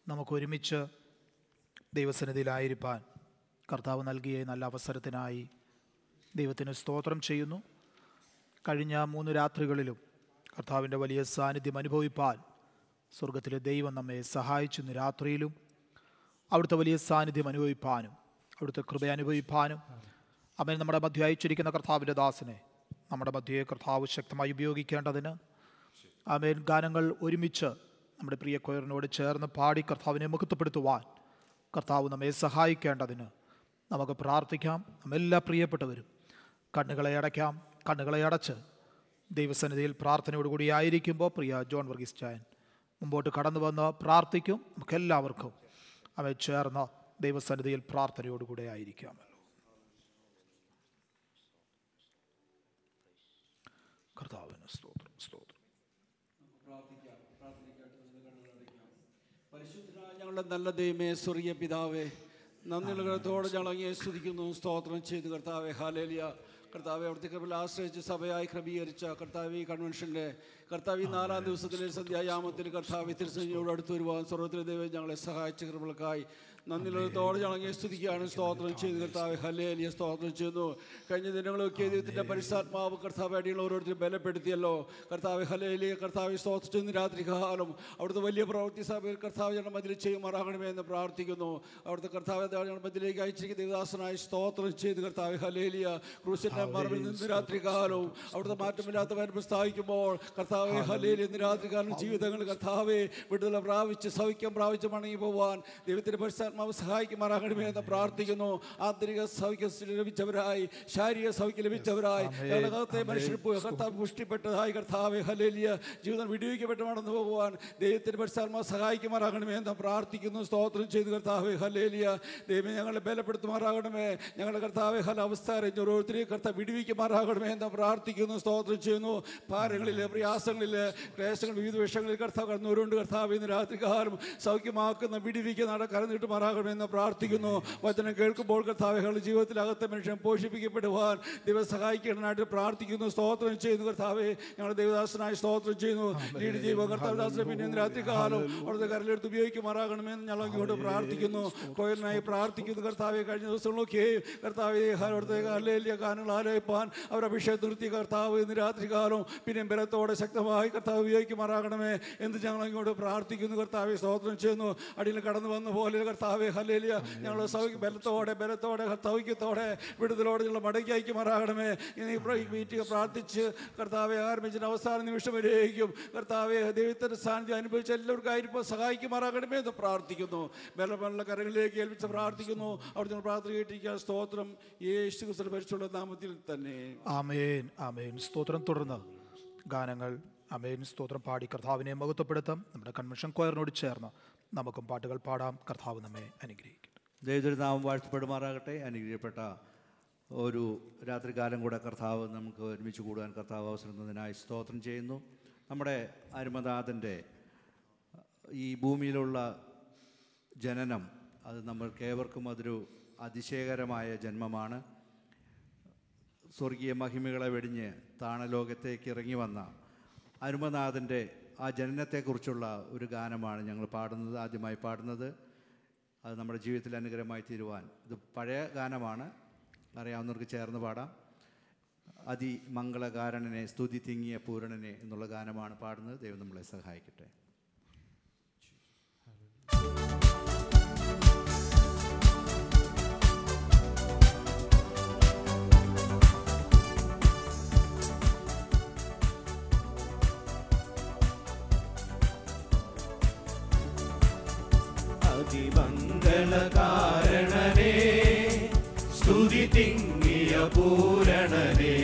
നമുക്ക് ഒരുമിച്ച് ദൈവസന്നിധിയിലായിരിക്കാൻ കർത്താവ് നൽകിയ ഈ നല്ല അവസരത്തിനായി ദൈവത്തിന് സ്തോത്രം ചെയ്യുന്നു കഴിഞ്ഞ മൂന്ന് രാത്രികളിലും കർത്താവിൻ്റെ വലിയ സാന്നിധ്യം അനുഭവിപ്പാൻ സ്വർഗത്തിലെ ദൈവം നമ്മെ സഹായിച്ചു ഇന്ന് രാത്രിയിലും അവിടുത്തെ വലിയ സാന്നിധ്യം അനുഭവിപ്പാനും അവിടുത്തെ കൃപ അനുഭവിപ്പാനും അവൻ നമ്മുടെ മധ്യ അയച്ചിരിക്കുന്ന കർത്താവിൻ്റെ ദാസനെ നമ്മുടെ മധ്യയെ കർത്താവ് ശക്തമായി ഉപയോഗിക്കേണ്ടതിന് ആമേൻ ഗാനങ്ങൾ ഒരുമിച്ച് നമ്മുടെ പ്രിയ കൊയറിനോട് ചേർന്ന് പാടി കർത്താവിനെ മുഖത്തപ്പെടുത്തുവാൻ കർത്താവ് നമ്മെ സഹായിക്കേണ്ടതിന് നമുക്ക് പ്രാർത്ഥിക്കാം നമ്മെല്ലാ പ്രിയപ്പെട്ടവരും കണ്ണുകളെ അടയ്ക്കാം കണ്ണുകളെ അടച്ച് ദൈവസന്നിധിയിൽ പ്രാർത്ഥനയോടുകൂടി ആയിരിക്കുമ്പോൾ പ്രിയ ജോൺ വർഗീസ് ചായൻ മുമ്പോട്ട് കടന്നു വന്ന് പ്രാർത്ഥിക്കും നമുക്കെല്ലാവർക്കും അവ ചേർന്ന് ദൈവസന്നിധിയിൽ പ്രാർത്ഥനയോടുകൂടെ ആയിരിക്കാമല്ലോ കർത്താവിന് സ്തോത്രം സ്തോത്രം പരിശുദ്ധനായ ഞങ്ങളുടെ നല്ല ദൈവമേ സ്വർഗീയ പിതാവേ നന്ദിയുള്ളതോടെ ഞങ്ങൾ അങ്ങേ സ്തുതിക്കുന്നു സ്തോത്രം ചെയ്തു കർത്താവെ ഹാലേലിയ കർത്താവെ അവിടുത്തെ കൃപയിൽ ആശ്രയിച്ച് സഭയായി ക്രമീകരിച്ച കർത്താവ് ഈ കൺവെൻഷൻ്റെ കർത്താവ് ഈ നാലാം ദിവസത്തിലെ സന്ധ്യായാമത്തിൽ കർത്താവ് തിരുസഞ്ജയോട് അടുത്ത് വരുവാൻ സ്വർഗത്തിലെ ദൈവം ഞങ്ങളെ സഹായിച്ച കൃപകൾക്കായി നന്ദിയുള്ളതോടെ ഞങ്ങൾ അങ്ങേ സ്തുതിക്കുകയാണ് സ്തോത്രം ചെയ്തു കർത്താവ് ഹലേലിയ സ്തോത്രം ചെയ്യുന്നു കഴിഞ്ഞ ദിനങ്ങളൊക്കെ ദൈവത്തിൻ്റെ പരിശുദ്ധാത്മാവ് കർത്താവ് അടിയുള്ള ഓരോരുത്തരും ബലപ്പെടുത്തിയല്ലോ കർത്താവ് ഹലേലിയ കർത്താവ് സ്തോത്രം ചെയ്യുന്ന രാത്രി കാലം അവിടുത്തെ വലിയ പ്രവൃത്തി സഭയിൽ കർത്താവ് ഞങ്ങളുടെ മതിൽ ചെയ്യുമാറാകണമേ എന്ന് പ്രാർത്ഥിക്കുന്നു അവിടുത്തെ കർത്താവ് ഞങ്ങളുടെ മതിലേക്ക് അയച്ചിരിക്കുന്ന ദേവദാസനായി സ്തോത്രം ചെയ്ത് കർത്താവ് ഹലേലിയ ക്രൂശിന്റെ മറവിൽ നിന്ന് രാത്രി കാലവും അവിടുത്തെ മാറ്റമില്ലാത്തവൻ പ്രസ്താവിക്കുമ്പോൾ കർത്താവെ ഹലേലിയ ഇന്ന് രാത്രി കാലം ജീവിതങ്ങൾ കർത്താവെ വിടുതല പ്രാപിച്ച് സൗഖ്യം പ്രാപിച്ച് മടങ്ങി പോവാൻ ദൈവത്തിന്റെ പരിശുദ്ധാത്മാവ് സഹായിക്കുമാറാകണമേ എന്ന് പ്രാർത്ഥിക്കുന്നു ആന്തരിക സൗഖ്യം ലഭിച്ചവരായി ശാരീരിക സൗഖ്യം ലഭിച്ചവരായി ഞങ്ങളുടെ അകത്തെ മനുഷ്യർ പു- കർത്താവ് പുഷ്ടിപ്പെട്ടതായി കർത്താവെ ഹലേലിയ ജീവിതം വിടുവിക്കപ്പെട്ട് മടന്നു പോകുവാൻ ദൈവത്തിന്റെ പരിശുദ്ധാത്മാവ് സഹായിക്കുമാറാകണമേ എന്ന് പ്രാർത്ഥിക്കുന്നു സ്തോത്രം ചെയ്ത് കർത്താവെ ഹലേലിയ ദൈവം ഞങ്ങളെ ബലപ്പെടുത്തുമാറാകണമേ ഞങ്ങളുടെ കർത്താവെ ഹല അവസ്ഥ അറിഞ്ഞ ഓരോരുത്തരെയും കർത്താവ് വിടുവിക്കുമാറാകണമേ എന്ന് പ്രാർത്ഥിക്കുന്നു സ്തോത്രം ചെയ്യുന്നു ഭാരങ്ങളിലെ പ്രയാസങ്ങളിലെ ക്ലേശങ്ങൾ വിവിധ വിഷയങ്ങളിൽ കർത്താവ് കടന്നുവരുണ്ട് കർത്താവ് ഇന്ന് രാത്രി കാലം സൗഖ്യമാക്കുന്ന വിടിവിക്കുന്ന നടക്കാരം നീട്ടുമാറാകണമെന്ന് പ്രാർത്ഥിക്കുന്നു വചനം കേൾക്കുമ്പോൾ കർത്താവുകളുടെ ജീവിതത്തിലകത്തെ മനുഷ്യൻ പോഷിപ്പിക്കപ്പെടുവാൻ ദൈവം സഹായിക്കണമെന്നായിട്ട് പ്രാർത്ഥിക്കുന്നു സ്തോത്രം ചെയ്യുന്നു കർത്താവെ ഞങ്ങളുടെ ദേവദാസനായി സ്തോത്രം ചെയ്യുന്നു ലീഡ് ചെയ്യുക കർത്താവദാസനെ പിന്നെ ഇന്ന് രാത്രി കാലം അവിടുത്തെ കരലെടുത്ത് ഉപയോഗിക്കുമാറാകണമെന്ന് ഞങ്ങൾ അങ്ങോട്ട് പ്രാർത്ഥിക്കുന്നു കോയലിനായി പ്രാർത്ഥിക്കുന്നു കർത്താവെ കഴിഞ്ഞ ദിവസങ്ങളൊക്കെ കർത്താവെ അവിടുത്തെ അല്ലേലിയ ഗാനങ്ങൾ ആലയിപ്പാൻ അവർ അഭിഷേകം നിർത്തി കർത്താവ് ഇന്ന് രാത്രി കാലം പിന്നെ ബലത്തോടെ ശക്തമായി കർത്താവ് ഉപയോഗിക്കുമാറാകണമേ എന്ന് ഞങ്ങൾ അങ്ങോട്ട് പ്രാർത്ഥിക്കുന്നു കർത്താവെ സ്തോത്രം ചെയ്യുന്നു അടിയിൽ കടന്നു വന്ന പോലെ കർത്താവെ ഹല്ലേലിയ ഞങ്ങൾ സൗഖ്യ ബലത്തോടെ ബലത്തോടെ സൗഖ്യത്തോടെ വിടുതലോടെ ഞങ്ങൾ മടക്കി അയക്കുമാറാകണമേ ഇനി ഈ പ്ര- ഈ മീറ്റിംഗ് പ്രാർത്ഥിച്ച് കർത്താവെ ആരംഭിച്ചിട്ട് അവസാന നിമിഷം വരെയും കർത്താവെ ദൈവത്തിൻ്റെ സാന്നിധ്യം അനുഭവിച്ച എല്ലാവർക്കും ആയിരിക്കും സഹായിക്കുമാറാകണമേ എന്ന് പ്രാർത്ഥിക്കുന്നു ബലമുള്ള കരങ്ങളിലേക്ക് ഏൽപ്പിച്ച് പ്രാർത്ഥിക്കുന്നു അവിടെ പ്രാർത്ഥന കേട്ടിരിക്കാൻ സ്തോത്രം യേശു ക്രിസ്തു പരിച്ചുള്ള നാമത്തിൽ തന്നെ ആമേൻ ആമേൻ സ്തോത്രം തുടർന്ന് ഗാനങ്ങൾ ആമേൻ സ്തോത്രം പാടി കർത്താവിനെ മഹത്വപ്പെടുത്താം നമ്മുടെ കൺവെൻഷൻ കൊയറിനോട് ചേർന്ന് നമുക്കും പാട്ടുകൾ പാടാം കർത്താവ് നമ്മെ അനുഗ്രഹിക്കും ദൈവത്തിൻ്റെ നാമം വാഴ്ത്തപ്പെടുമാറാകട്ടെ അനുഗ്രഹിക്കപ്പെട്ട ഒരു രാത്രികാലം കൂടെ കർത്താവ് നമുക്ക് ഒരുമിച്ച് കൂടുവാൻ കർത്താവ് അവസരം തന്നതിനായി സ്തോത്രം ചെയ്യുന്നു നമ്മുടെ അരുമനാഥൻ്റെ ഈ ഭൂമിയിലുള്ള ജനനം അത് നമ്മൾക്കേവർക്കും അതൊരു അതിശയകരമായ ജന്മമാണ് സ്വർഗീയ മഹിമകളെ വെടിഞ്ഞ് താണലോകത്തേക്ക് ഇറങ്ങി വന്ന അരുമനാഥൻ്റെ ആ ജനനത്തെക്കുറിച്ചുള്ള ഒരു ഗാനമാണ് ഞങ്ങൾ പാടുന്നത് ആദ്യമായി പാടുന്നത് അത് നമ്മുടെ ജീവിതത്തിൽ അനുഗ്രഹമായി തീരുവാൻ ഇത് പഴയ ഗാനമാണ് അറിയാവുന്നവർക്ക് ചേർന്ന് പാടാം അതിമംഗളകാരണനെ സ്തുതി തിങ്ങിയ പൂരണനെ എന്നുള്ള ഗാനമാണ് പാടുന്നത് ദൈവം നമ്മളെ സഹായിക്കട്ടെ അതിമംഗളകാരണനേ സ്തുതി തിങ്ങിയ പൂരണനേ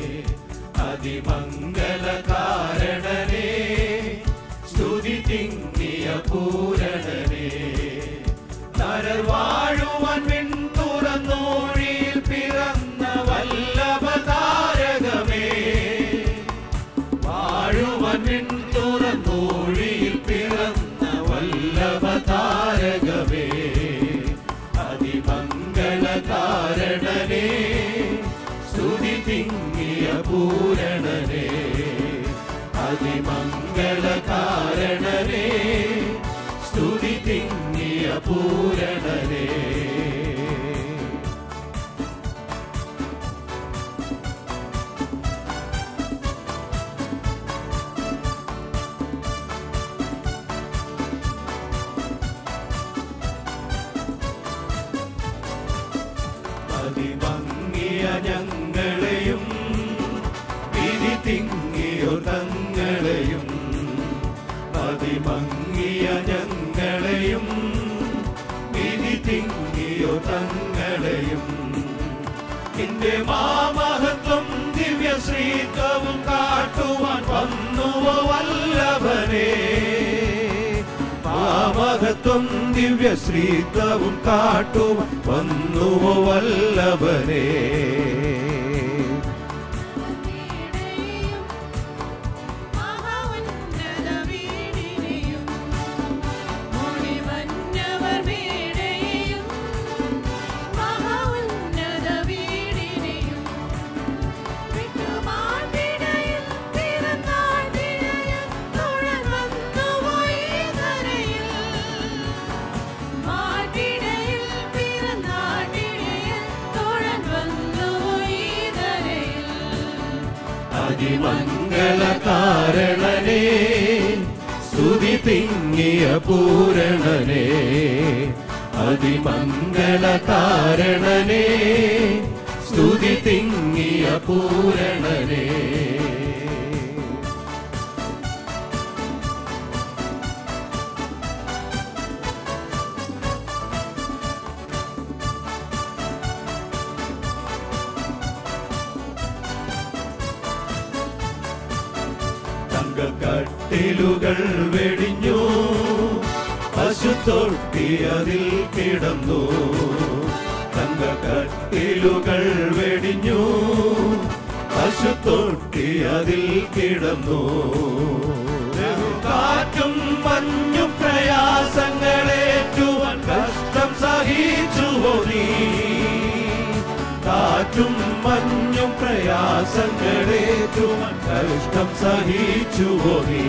അതിമംഗളകാരണനേ സ്തുതി തിങ്ങിയ പൂരണനേ നരർ വാഴുവാൻ വിൺ തുറന്നോഴിയിൽ പിറന്ന വല്ലഭതാരകമേ വാഴുവാൻ വിൺ തുറന്നോഴിയിൽ പിറന്ന വല്ലഭതാരകമേ അതിമംഗളകാരണനേ സ്തുതി തിങ്ങിയ പൂരണനേ അതിമംഗളകാരണനേ സ്തുതി തിങ്ങിയ പൂരണനേ അതിമങ്ങിയ ഞങ്ങളെയും വിധി തിങ്ങിയോ തങ്ങളെയും അതിമങ്ങിയ ഞങ്ങളെയും വിധി തിങ്ങിയോ തങ്ങളെയും നിന്റെ മാമഹത്വം ദിവ്യശ്രീത്വവും കാട്ടുവാൻ വന്നുവോ വല്ലഭനേ മാമഹത്വം ദിവ്യശ്രീത്വവും കാട്ടുവാൻ വന്നുവോ വല്ലഭനേ അതിമംഗളകാരണനേ സ്തുതി തിങ്ങിയ പൂരണനേ അതിമംഗളകാരണനേ സ്തുതി തിങ്ങിയ പൂരണനേ തങ്കക്കട്ടിലുകൾ വെടിഞ്ഞു പശുത്തൊട്ടി അതിൽ കിടന്നു തങ്കക്കട്ടിലുകൾ വെടിഞ്ഞു പശുത്തൊട്ടി അതിൽ കിടന്നു കാറ്റും മഞ്ഞും പ്രയാസങ്ങളേറ്റുവാൻ കഷ്ടം സഹിച്ചുവോ നീ കാറ്റും മഞ്ഞും പ്രയാസങ്ങളേറ്റുവാൻ കഷ്ടം സഹിച്ചുവോ നീ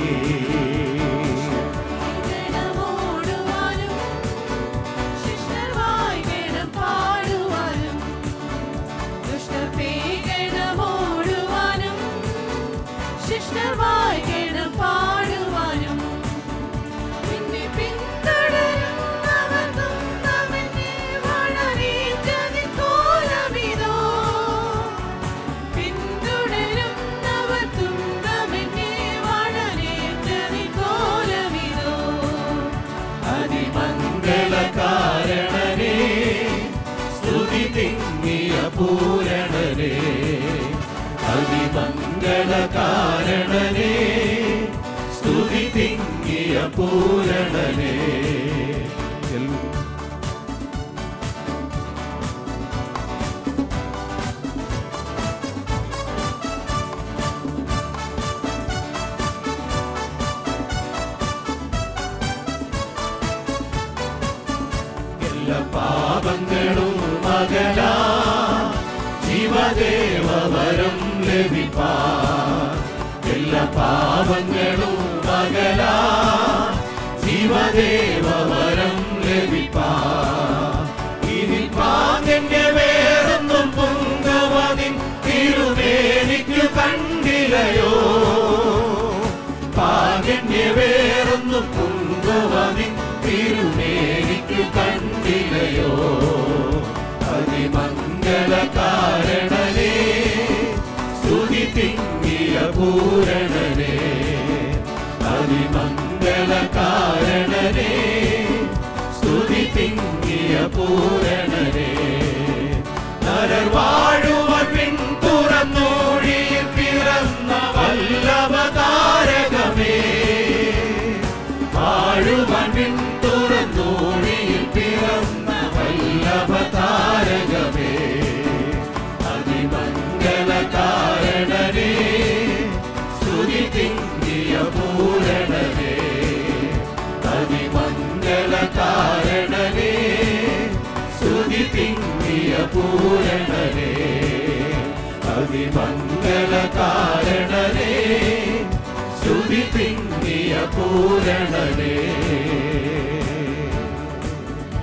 ശിഷ്ടമായി ഗണം പാടുവാനും നിന്നെ പിന്തുടരുന്നവർക്കും അവനെ വളരേറ്റതിൻ കോലമിതോ പിന്തുടരുന്നവർക്കും അവനെ വളരേറ്റതിൻ കോലമിതോ അതിമംഗളകാരണനേ സ്തുതി തിങ്ങിയ പൂരണനേ അതിമംഗളകാരണനേ സ്തുതി തിങ്ങിയ പൂരണനേ എല്ലാ പാപങ്ങളും മകലാ ജീവദേവവരം ലഭിപ്പാ എല്ലാ പാപങ്ങളും മകലാ ജീവദേവവരം ലഭിപ്പാ ഇനി പാകന്റെ വേറൊന്നും പൊങ്കുവതിൻ തിരുമേനിക്കു കണ്ടില്ലയോ പാകന്റെ വേറൊന്നും പൊങ്കുവതിൻ തിരുമേനിക്കു കണ്ടില്ലയോ അതിമംഗളകാരണനേ സ്തുതി തിങ്ങിയ പൂരണനേ അതിമംഗളകാരണനേ സ്തുതി തിങ്ങിയ പൂരണനേ നരർ വാഴുവൻ പിൻ തുറന്നോഴിയിൽ പിറന്ന വല്ലവതാരകമേ വാഴുവൻ പിൻ തുറന്നോഴിയിൽ പിറന്ന വല്ലഭതാരകമേ അതിമംഗളകാരണനേ സ്തുതി തിങ്ങിയ പൂരണനേ അതിമംഗളകാരണനേ സ്തുതി തിങ്ങിയ പൂരണനേ അതിമംഗളകാരണനേ സ്തുതി തിങ്ങിയ പൂരണനേ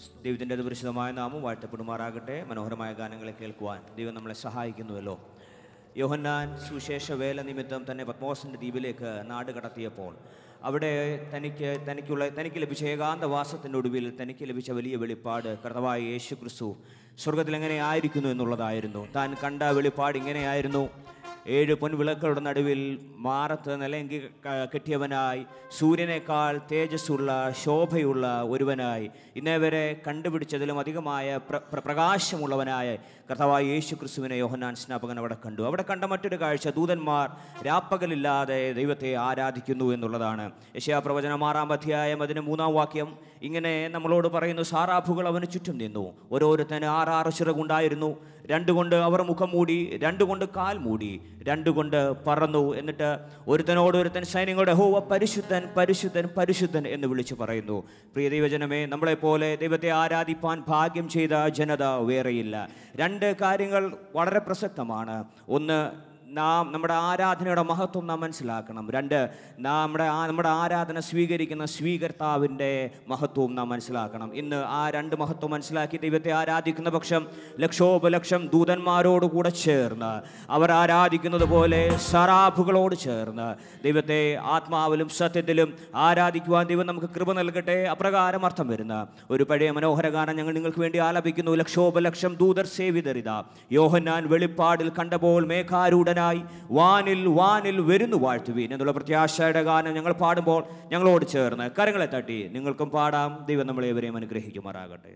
ദൈവത്തിൻ്റെ പരിശുദ്ധമായ നാമം വാഴ്ത്തപ്പെടുമാറാകട്ടെ മനോഹരമായ ഗാനങ്ങളെ കേൾക്കുവാൻ ദൈവം നമ്മളെ സഹായിക്കുന്നുവല്ലോ യോഹന്നാൻ സുശേഷ വേല നിമിത്തം തന്നെ പത്മോസിൻ്റെ ദ്വീപിലേക്ക് നാട് കടത്തിയപ്പോൾ അവിടെ തനിക്ക് തനിക്കുള്ള തനിക്ക് ലഭിച്ച ഏകാന്തവാസത്തിൻ്റെ ഒടുവിൽ തനിക്ക് ലഭിച്ച വലിയ വെളിപ്പാട് കർത്തവായ യേശു ക്രിസ്തു സ്വർഗത്തിൽ എങ്ങനെ ആയിരിക്കുന്നു എന്നുള്ളതായിരുന്നു താൻ കണ്ട വെളിപ്പാട് ഇങ്ങനെയായിരുന്നു ഏഴ് പൊൻവിളക്കുകളുടെ നടുവിൽ മാറത്ത് നിലയെങ്കി ക- കെട്ടിയവനായി സൂര്യനേക്കാൾ തേജസ്സുള്ള ശോഭയുള്ള ഒരുവനായി ഇന്നേ വരെ കണ്ടുപിടിച്ചതിലും അധികമായ പ്ര പ്ര- പ്രകാശമുള്ളവനായ കർത്താവായ യേശു ക്രിസ്തുവിനെ യോഹന്നാൻ സ്നാപകൻ അവിടെ കണ്ടു അവിടെ കണ്ട മറ്റൊരു കാഴ്ച ദൂതന്മാർ രാപ്പകലില്ലാതെ ദൈവത്തെ ആരാധിക്കുന്നു എന്നുള്ളതാണ് യശയാ പ്രവചനം ആറാം അധ്യായം അതിന് മൂന്നാം വാക്യം ഇങ്ങനെ നമ്മളോട് പറയുന്നു സാറാഫുകൾ അവന് ചുറ്റും നിന്നു ഓരോരുത്തന് ആറാറ് ചിറകുണ്ടായിരുന്നു രണ്ടുകൊണ്ട് അവർ മുഖം മൂടി രണ്ടുകൊണ്ട് കാൽ മൂടി രണ്ടുകൊണ്ട് പറന്നു എന്നിട്ട് ഒരുത്തനോട് ഒരുത്തൻ സൈന്യങ്ങളുടെ ഹോവ പരിശുദ്ധൻ പരിശുദ്ധൻ പരിശുദ്ധൻ എന്ന് വിളിച്ചു പറയുന്നു പ്രിയ ദൈവജനമേ നമ്മളെപ്പോലെ ദൈവത്തെ ആരാധിപ്പാൻ ഭാഗ്യം ചെയ്ത ജനത വേറെയില്ല രണ്ട് കാര്യങ്ങൾ വളരെ പ്രസക്തമാണ് ഒന്ന് നാം നമ്മുടെ ആരാധനയുടെ മഹത്വം നാം മനസ്സിലാക്കണം രണ്ട് നാം നമ്മുടെ ആ നമ്മുടെ ആരാധന സ്വീകരിക്കുന്ന സ്വീകർത്താവിൻ്റെ മഹത്വവും നാം മനസ്സിലാക്കണം ഇന്ന് ആ രണ്ട് മഹത്വം മനസ്സിലാക്കി ദൈവത്തെ ആരാധിക്കുന്ന പക്ഷം ലക്ഷോപലക്ഷം ദൂതന്മാരോട് കൂടെ ചേർന്ന് അവർ ആരാധിക്കുന്നത് പോലെ സറാഫുകളോട് ചേർന്ന് ദൈവത്തെ ആത്മാവിലും സത്യത്തിലും ആരാധിക്കുവാൻ ദൈവം നമുക്ക് കൃപ നൽകട്ടെ അപ്രകാരം അർത്ഥം വരുന്ന ഒരു പഴയ മനോഹര ഗാനം ഞങ്ങൾ നിങ്ങൾക്ക് വേണ്ടി ആലപിക്കുന്നു ലക്ഷോപലക്ഷം ദൂതർ സേവിതരിത യോഹന്നാൻ വെളിപ്പാടിൽ കണ്ടപ്പോൾ മേഘാരൂഢനായി വാനിൽ വാനിൽ വരുന്നു വാഴ്ത്തുവീൻ എന്നുള്ള പ്രത്യാശയുടെ ഗാനം ഞങ്ങൾ പാടുമ്പോൾ ഞങ്ങളോട് ചേർന്ന് കരങ്ങളെ തട്ടി നിങ്ങൾക്കും പാടാം ദൈവം നമ്മളെ ഇവരെയും അനുഗ്രഹിക്കുമാറാകട്ടെ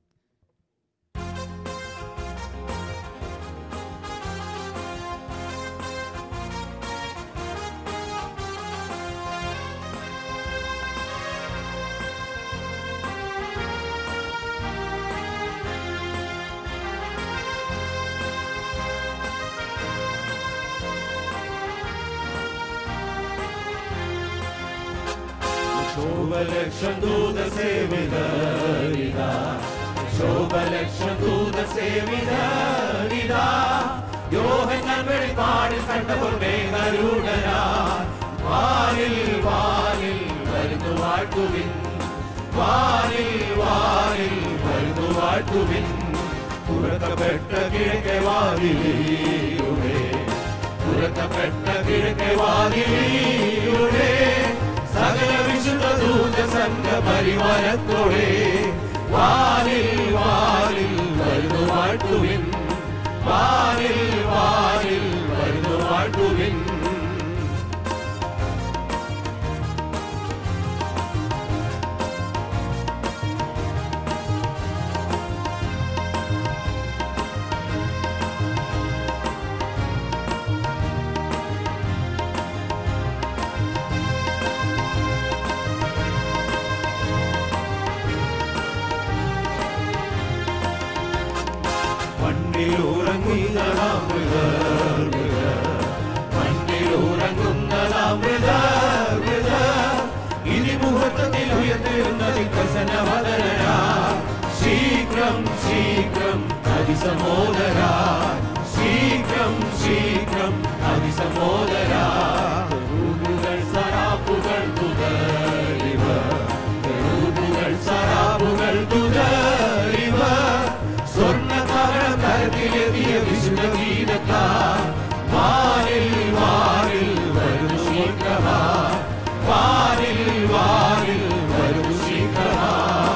ശോഭലക്ഷം ദൂത സേവിതരിതാ ശോഭലക്ഷം ദൂത സേവിതരിതാ യോഹന്നാൻ വെളിപ്പാടിൽ കണ്ടപ്പോൾ മേഘരൂഢനാ വാനിൽ വാനിൽ വരുന്നു വാഴ്ത്തുവിൻ വാനിൽ വാനിൽ വരുന്നു വാഴ്ത്തുവിൻ തുറക്കപ്പെട്ട കിഴക്കെ വാതിലൂടെ തുറക്കപ്പെട്ട കിഴക്കെ വാതിലൂടെ സകല വിശുദ്ധ ദൂത സംഘ പരിവാരത്തോടെ വാനിൽ വാനിൽ വരുന്നു വാഴ്ത്തുവിൻ വാനിൽ വാനിൽ വരുന്നു വാഴ്ത്തുവിൻ മണ്ണിലുറങ്ങുന്നതാം മൃഗർ മൃഗർ മണ്ണിലുറങ്ങുന്നതാം മൃഗർ മൃഗർ ഇനി മുഹൂർത്തത്തിൽ ഉയർത്തിരുന്ന വികസനവദനാ ശീഘ്രം ശീഘ്രം അതിസമോദരാ ശീഘ്രം ശീഘ്രം അതിസമോദരാ റൂപുകൾ സറാപ്പുകൾ തുതറിവർ റൂപുകൾ സറാപ്പുകൾ തുതറിവർ സ്വർണ്ണ കരത്തിലെത്തിയ വിശുദ്ധ ഗീതത്താ വാനിൽ വാനിൽ വരുന്നു ശീഘ്രമാ വാനിൽ വാനിൽ വരുന്നു ശീഘ്രമാ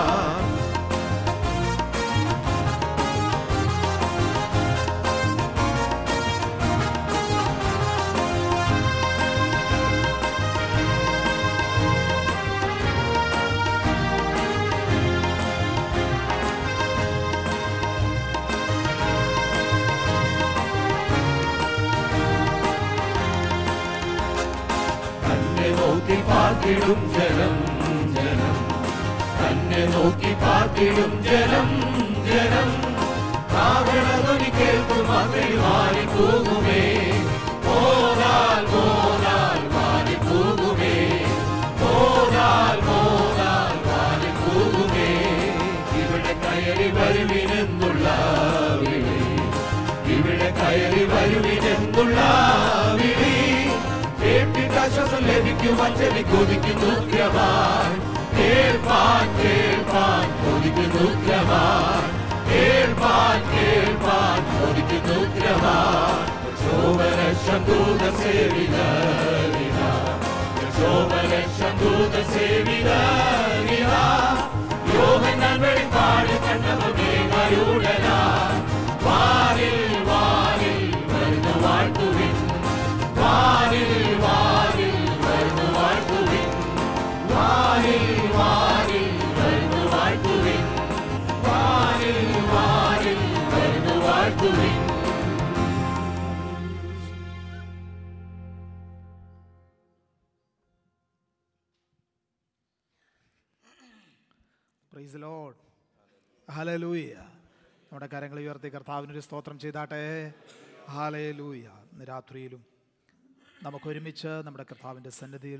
തന്നെ നോക്കി പാർത്തിടും ജനം ജനം തന്നെ നോക്കി പാർത്തിടും ജനം ജനം കാവളതൊലി കേൾക്കും മക്കളിൽ മാറി പോകുമേ മോനാൽ മോനാൽ മാറി പോകുമേ മോനാൽ മോനാൽ മാറി പോകുമേ ഇവിടെ കയറി വരുവിനെന്നുള്ള വിളി ഇവിടെ കയറി വരുവിനെന്നുള്ള വിളി കേട്ടിട്ട് ആശ്വാസം ലഭിക്കും അച്ഛനെ കൊതിക്കുന്നു ഉഗ്രമായി കേൾപ്പാൻ കേൾപ്പാൻ കൊതിക്കുന്നു ശോഭലക്ഷം ദൂത സേവിതരിതാ ശോഭലക്ഷം ദൂത സേവിതരിതാ യോഹന്നാൻ വെളിപ്പാട് കണ്ടവരുടനാ വാരിൽ വാരിൽ വരുന്നു വാഴ്ത്തുവിൻ വാരിൽ വാരിൽ വരുന്നു വാഴ്ത്തുവിൻ വാരിൽ വാരിൽ വരുന്നു വാഴ്ത്തുവിൻ വാരിൽ വാരിൽ വരുന്നു വാഴ്ത്തുവിൻ പ്രൈസ് ലോഡ് ഹലലൂയ നമ്മുടെ കരങ്ങൾ ഉയർത്തി കർത്താവിനൊരു സ്തോത്രം ചെയ്താട്ടെ ഹാലലൂയ ഇന്ന് രാത്രിയിലും നമുക്ക് ഒരുമിച്ച് നമ്മുടെ കർത്താവിൻ്റെ സന്നിധിയിൽ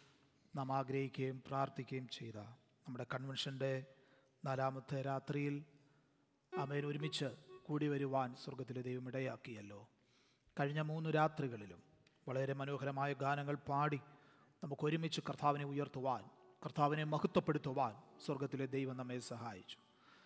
നാം ആഗ്രഹിക്കുകയും പ്രാർത്ഥിക്കുകയും ചെയ്ത നമ്മുടെ കൺവെൻഷൻ്റെ നാലാമത്തെ രാത്രിയിൽ അമേൻ ഒരുമിച്ച് കൂടി വരുവാൻ സ്വർഗത്തിലെ ദൈവം ഇടയാക്കിയല്ലോ കഴിഞ്ഞ മൂന്ന് രാത്രികളിലും വളരെ മനോഹരമായ ഗാനങ്ങൾ പാടി നമുക്ക് ഒരുമിച്ച് കർത്താവിനെ ഉയർത്തുവാൻ കർത്താവിനെ മഹത്വപ്പെടുത്തുവാൻ സ്വർഗത്തിലെ ദൈവം നമ്മെ സഹായിച്ചു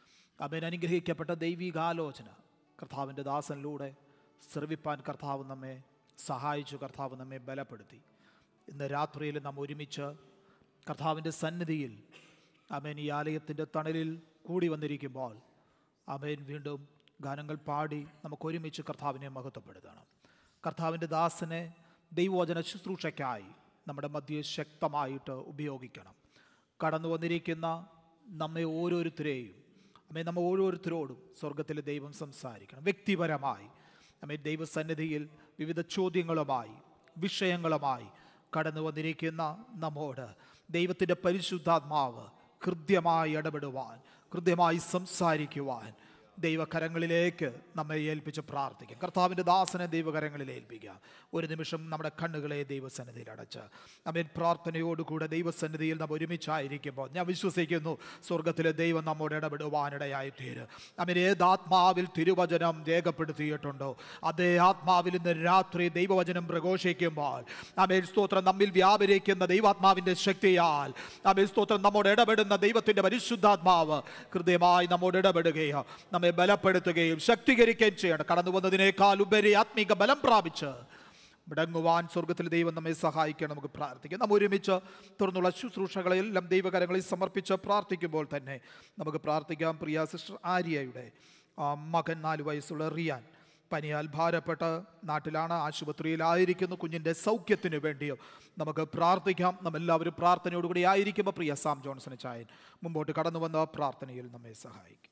അവൻ അനുഗ്രഹിക്കപ്പെട്ട ദൈവികാലോചന കർത്താവിൻ്റെ ദാസനിലൂടെ ശ്രവിപ്പാൻ കർത്താവ് നമ്മെ സഹായിച്ചു കർത്താവ് നമ്മെ ബലപ്പെടുത്തി ഇന്ന് രാത്രിയിൽ നാം ഒരുമിച്ച് കർത്താവിൻ്റെ സന്നിധിയിൽ അമേൻ ഈ ആലയത്തിൻ്റെ തണലിൽ കൂടി വന്നിരിക്കുമ്പോൾ അമേൻ വീണ്ടും ഗാനങ്ങൾ പാടി നമുക്ക് ഒരുമിച്ച് കർത്താവിനെ മഹത്വപ്പെടുത്തണം കർത്താവിൻ്റെ ദാസനെ ദൈവവചന ശുശ്രൂഷയ്ക്കായി നമ്മുടെ മധ്യേ ശക്തമായിട്ട് ഉപയോഗിക്കണം കടന്നു വന്നിരിക്കുന്ന നമ്മെ ഓരോരുത്തരെയും അമ്മേ നമ്മ ഓരോരുത്തരോടും സ്വർഗത്തിലെ ദൈവം സംസാരിക്കണം വ്യക്തിപരമായി അമ്മേ ദൈവസന്നിധിയിൽ വിവിധ ചോദ്യങ്ങളുമായി വിഷയങ്ങളുമായി കടന്നു വന്നിരിക്കുന്ന നമ്മോട് ദൈവത്തിൻ്റെ പരിശുദ്ധാത്മാവ് കൃത്യമായി ഇടപെടുവാൻ കൃത്യമായി സംസാരിക്കുവാൻ ദൈവകരങ്ങളിലേക്ക് നമ്മെ ഏൽപ്പിച്ച് പ്രാർത്ഥിക്കാം കർത്താവിൻ്റെ ദാസനെ ദൈവകരങ്ങളിൽ ഏൽപ്പിക്കാം ഒരു നിമിഷം നമ്മുടെ കണ്ണുകളെ ദൈവസന്നിധിയിൽ അടച്ച് നമ്മെ പ്രാർത്ഥനയോടുകൂടെ ദൈവസന്നിധിയിൽ നാം ഒരുമിച്ചായിരിക്കുമ്പോൾ ഞാൻ വിശ്വസിക്കുന്നു സ്വർഗത്തിലെ ദൈവം നമ്മോട് ഇടപെടുവാനിടയായി തീരും അവൻ ഏത് ആത്മാവിൽ തിരുവചനം രേഖപ്പെടുത്തിയിട്ടുണ്ടോ അതേ ആത്മാവിൽ ഇന്ന് രാത്രി ദൈവവചനം പ്രഘോഷിക്കുമ്പോൾ അമേൽ സ്തോത്രം നമ്മിൽ വ്യാപരിക്കുന്ന ദൈവാത്മാവിൻ്റെ ശക്തിയാൽ അമേൽ സ്തോത്രം നമ്മോട് ഇടപെടുന്ന ദൈവത്തിൻ്റെ പരിശുദ്ധാത്മാവ് കൃത്യമായി നമ്മോട് ഇടപെടുകയും നമ്മെ ബലപ്പെടുത്തുകയും ശക്തീകരിക്കുകയും ചെയ്യണം കടന്നു വന്നതിനേക്കാൾ ഉപരി ആത്മീക ബലം പ്രാപിച്ച് മുടങ്ങുവാൻ സ്വർഗത്തിൽ ദൈവം നമ്മെ സഹായിക്കണം നമുക്ക് പ്രാർത്ഥിക്കാം നാം ഒരുമിച്ച് തുറന്നുള്ള ശുശ്രൂഷകളെല്ലാം ദൈവകരങ്ങളിൽ സമർപ്പിച്ച് പ്രാർത്ഥിക്കുമ്പോൾ തന്നെ നമുക്ക് പ്രാർത്ഥിക്കാം പ്രിയ സിസ്റ്റർ ആര്യയുടെ ആ, മകൻ നാല് വയസ്സുള്ള റിയാൻ പനിയാൽ ഭാരപ്പെട്ട് നാട്ടിലാണ് ആശുപത്രിയിലായിരിക്കുന്നു കുഞ്ഞിൻ്റെ സൗഖ്യത്തിന് വേണ്ടിയോ നമുക്ക് പ്രാർത്ഥിക്കാം നാം എല്ലാവരും പ്രാർത്ഥനയോടുകൂടി ആയിരിക്കുമ്പോൾ പ്രിയ സാം ജോൺസൺ ചായൻ മുമ്പോട്ട് കടന്നു വന്ന പ്രാർത്ഥനയിൽ നമ്മെ സഹായിക്കും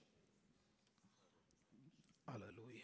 ഹല്ലേലൂയ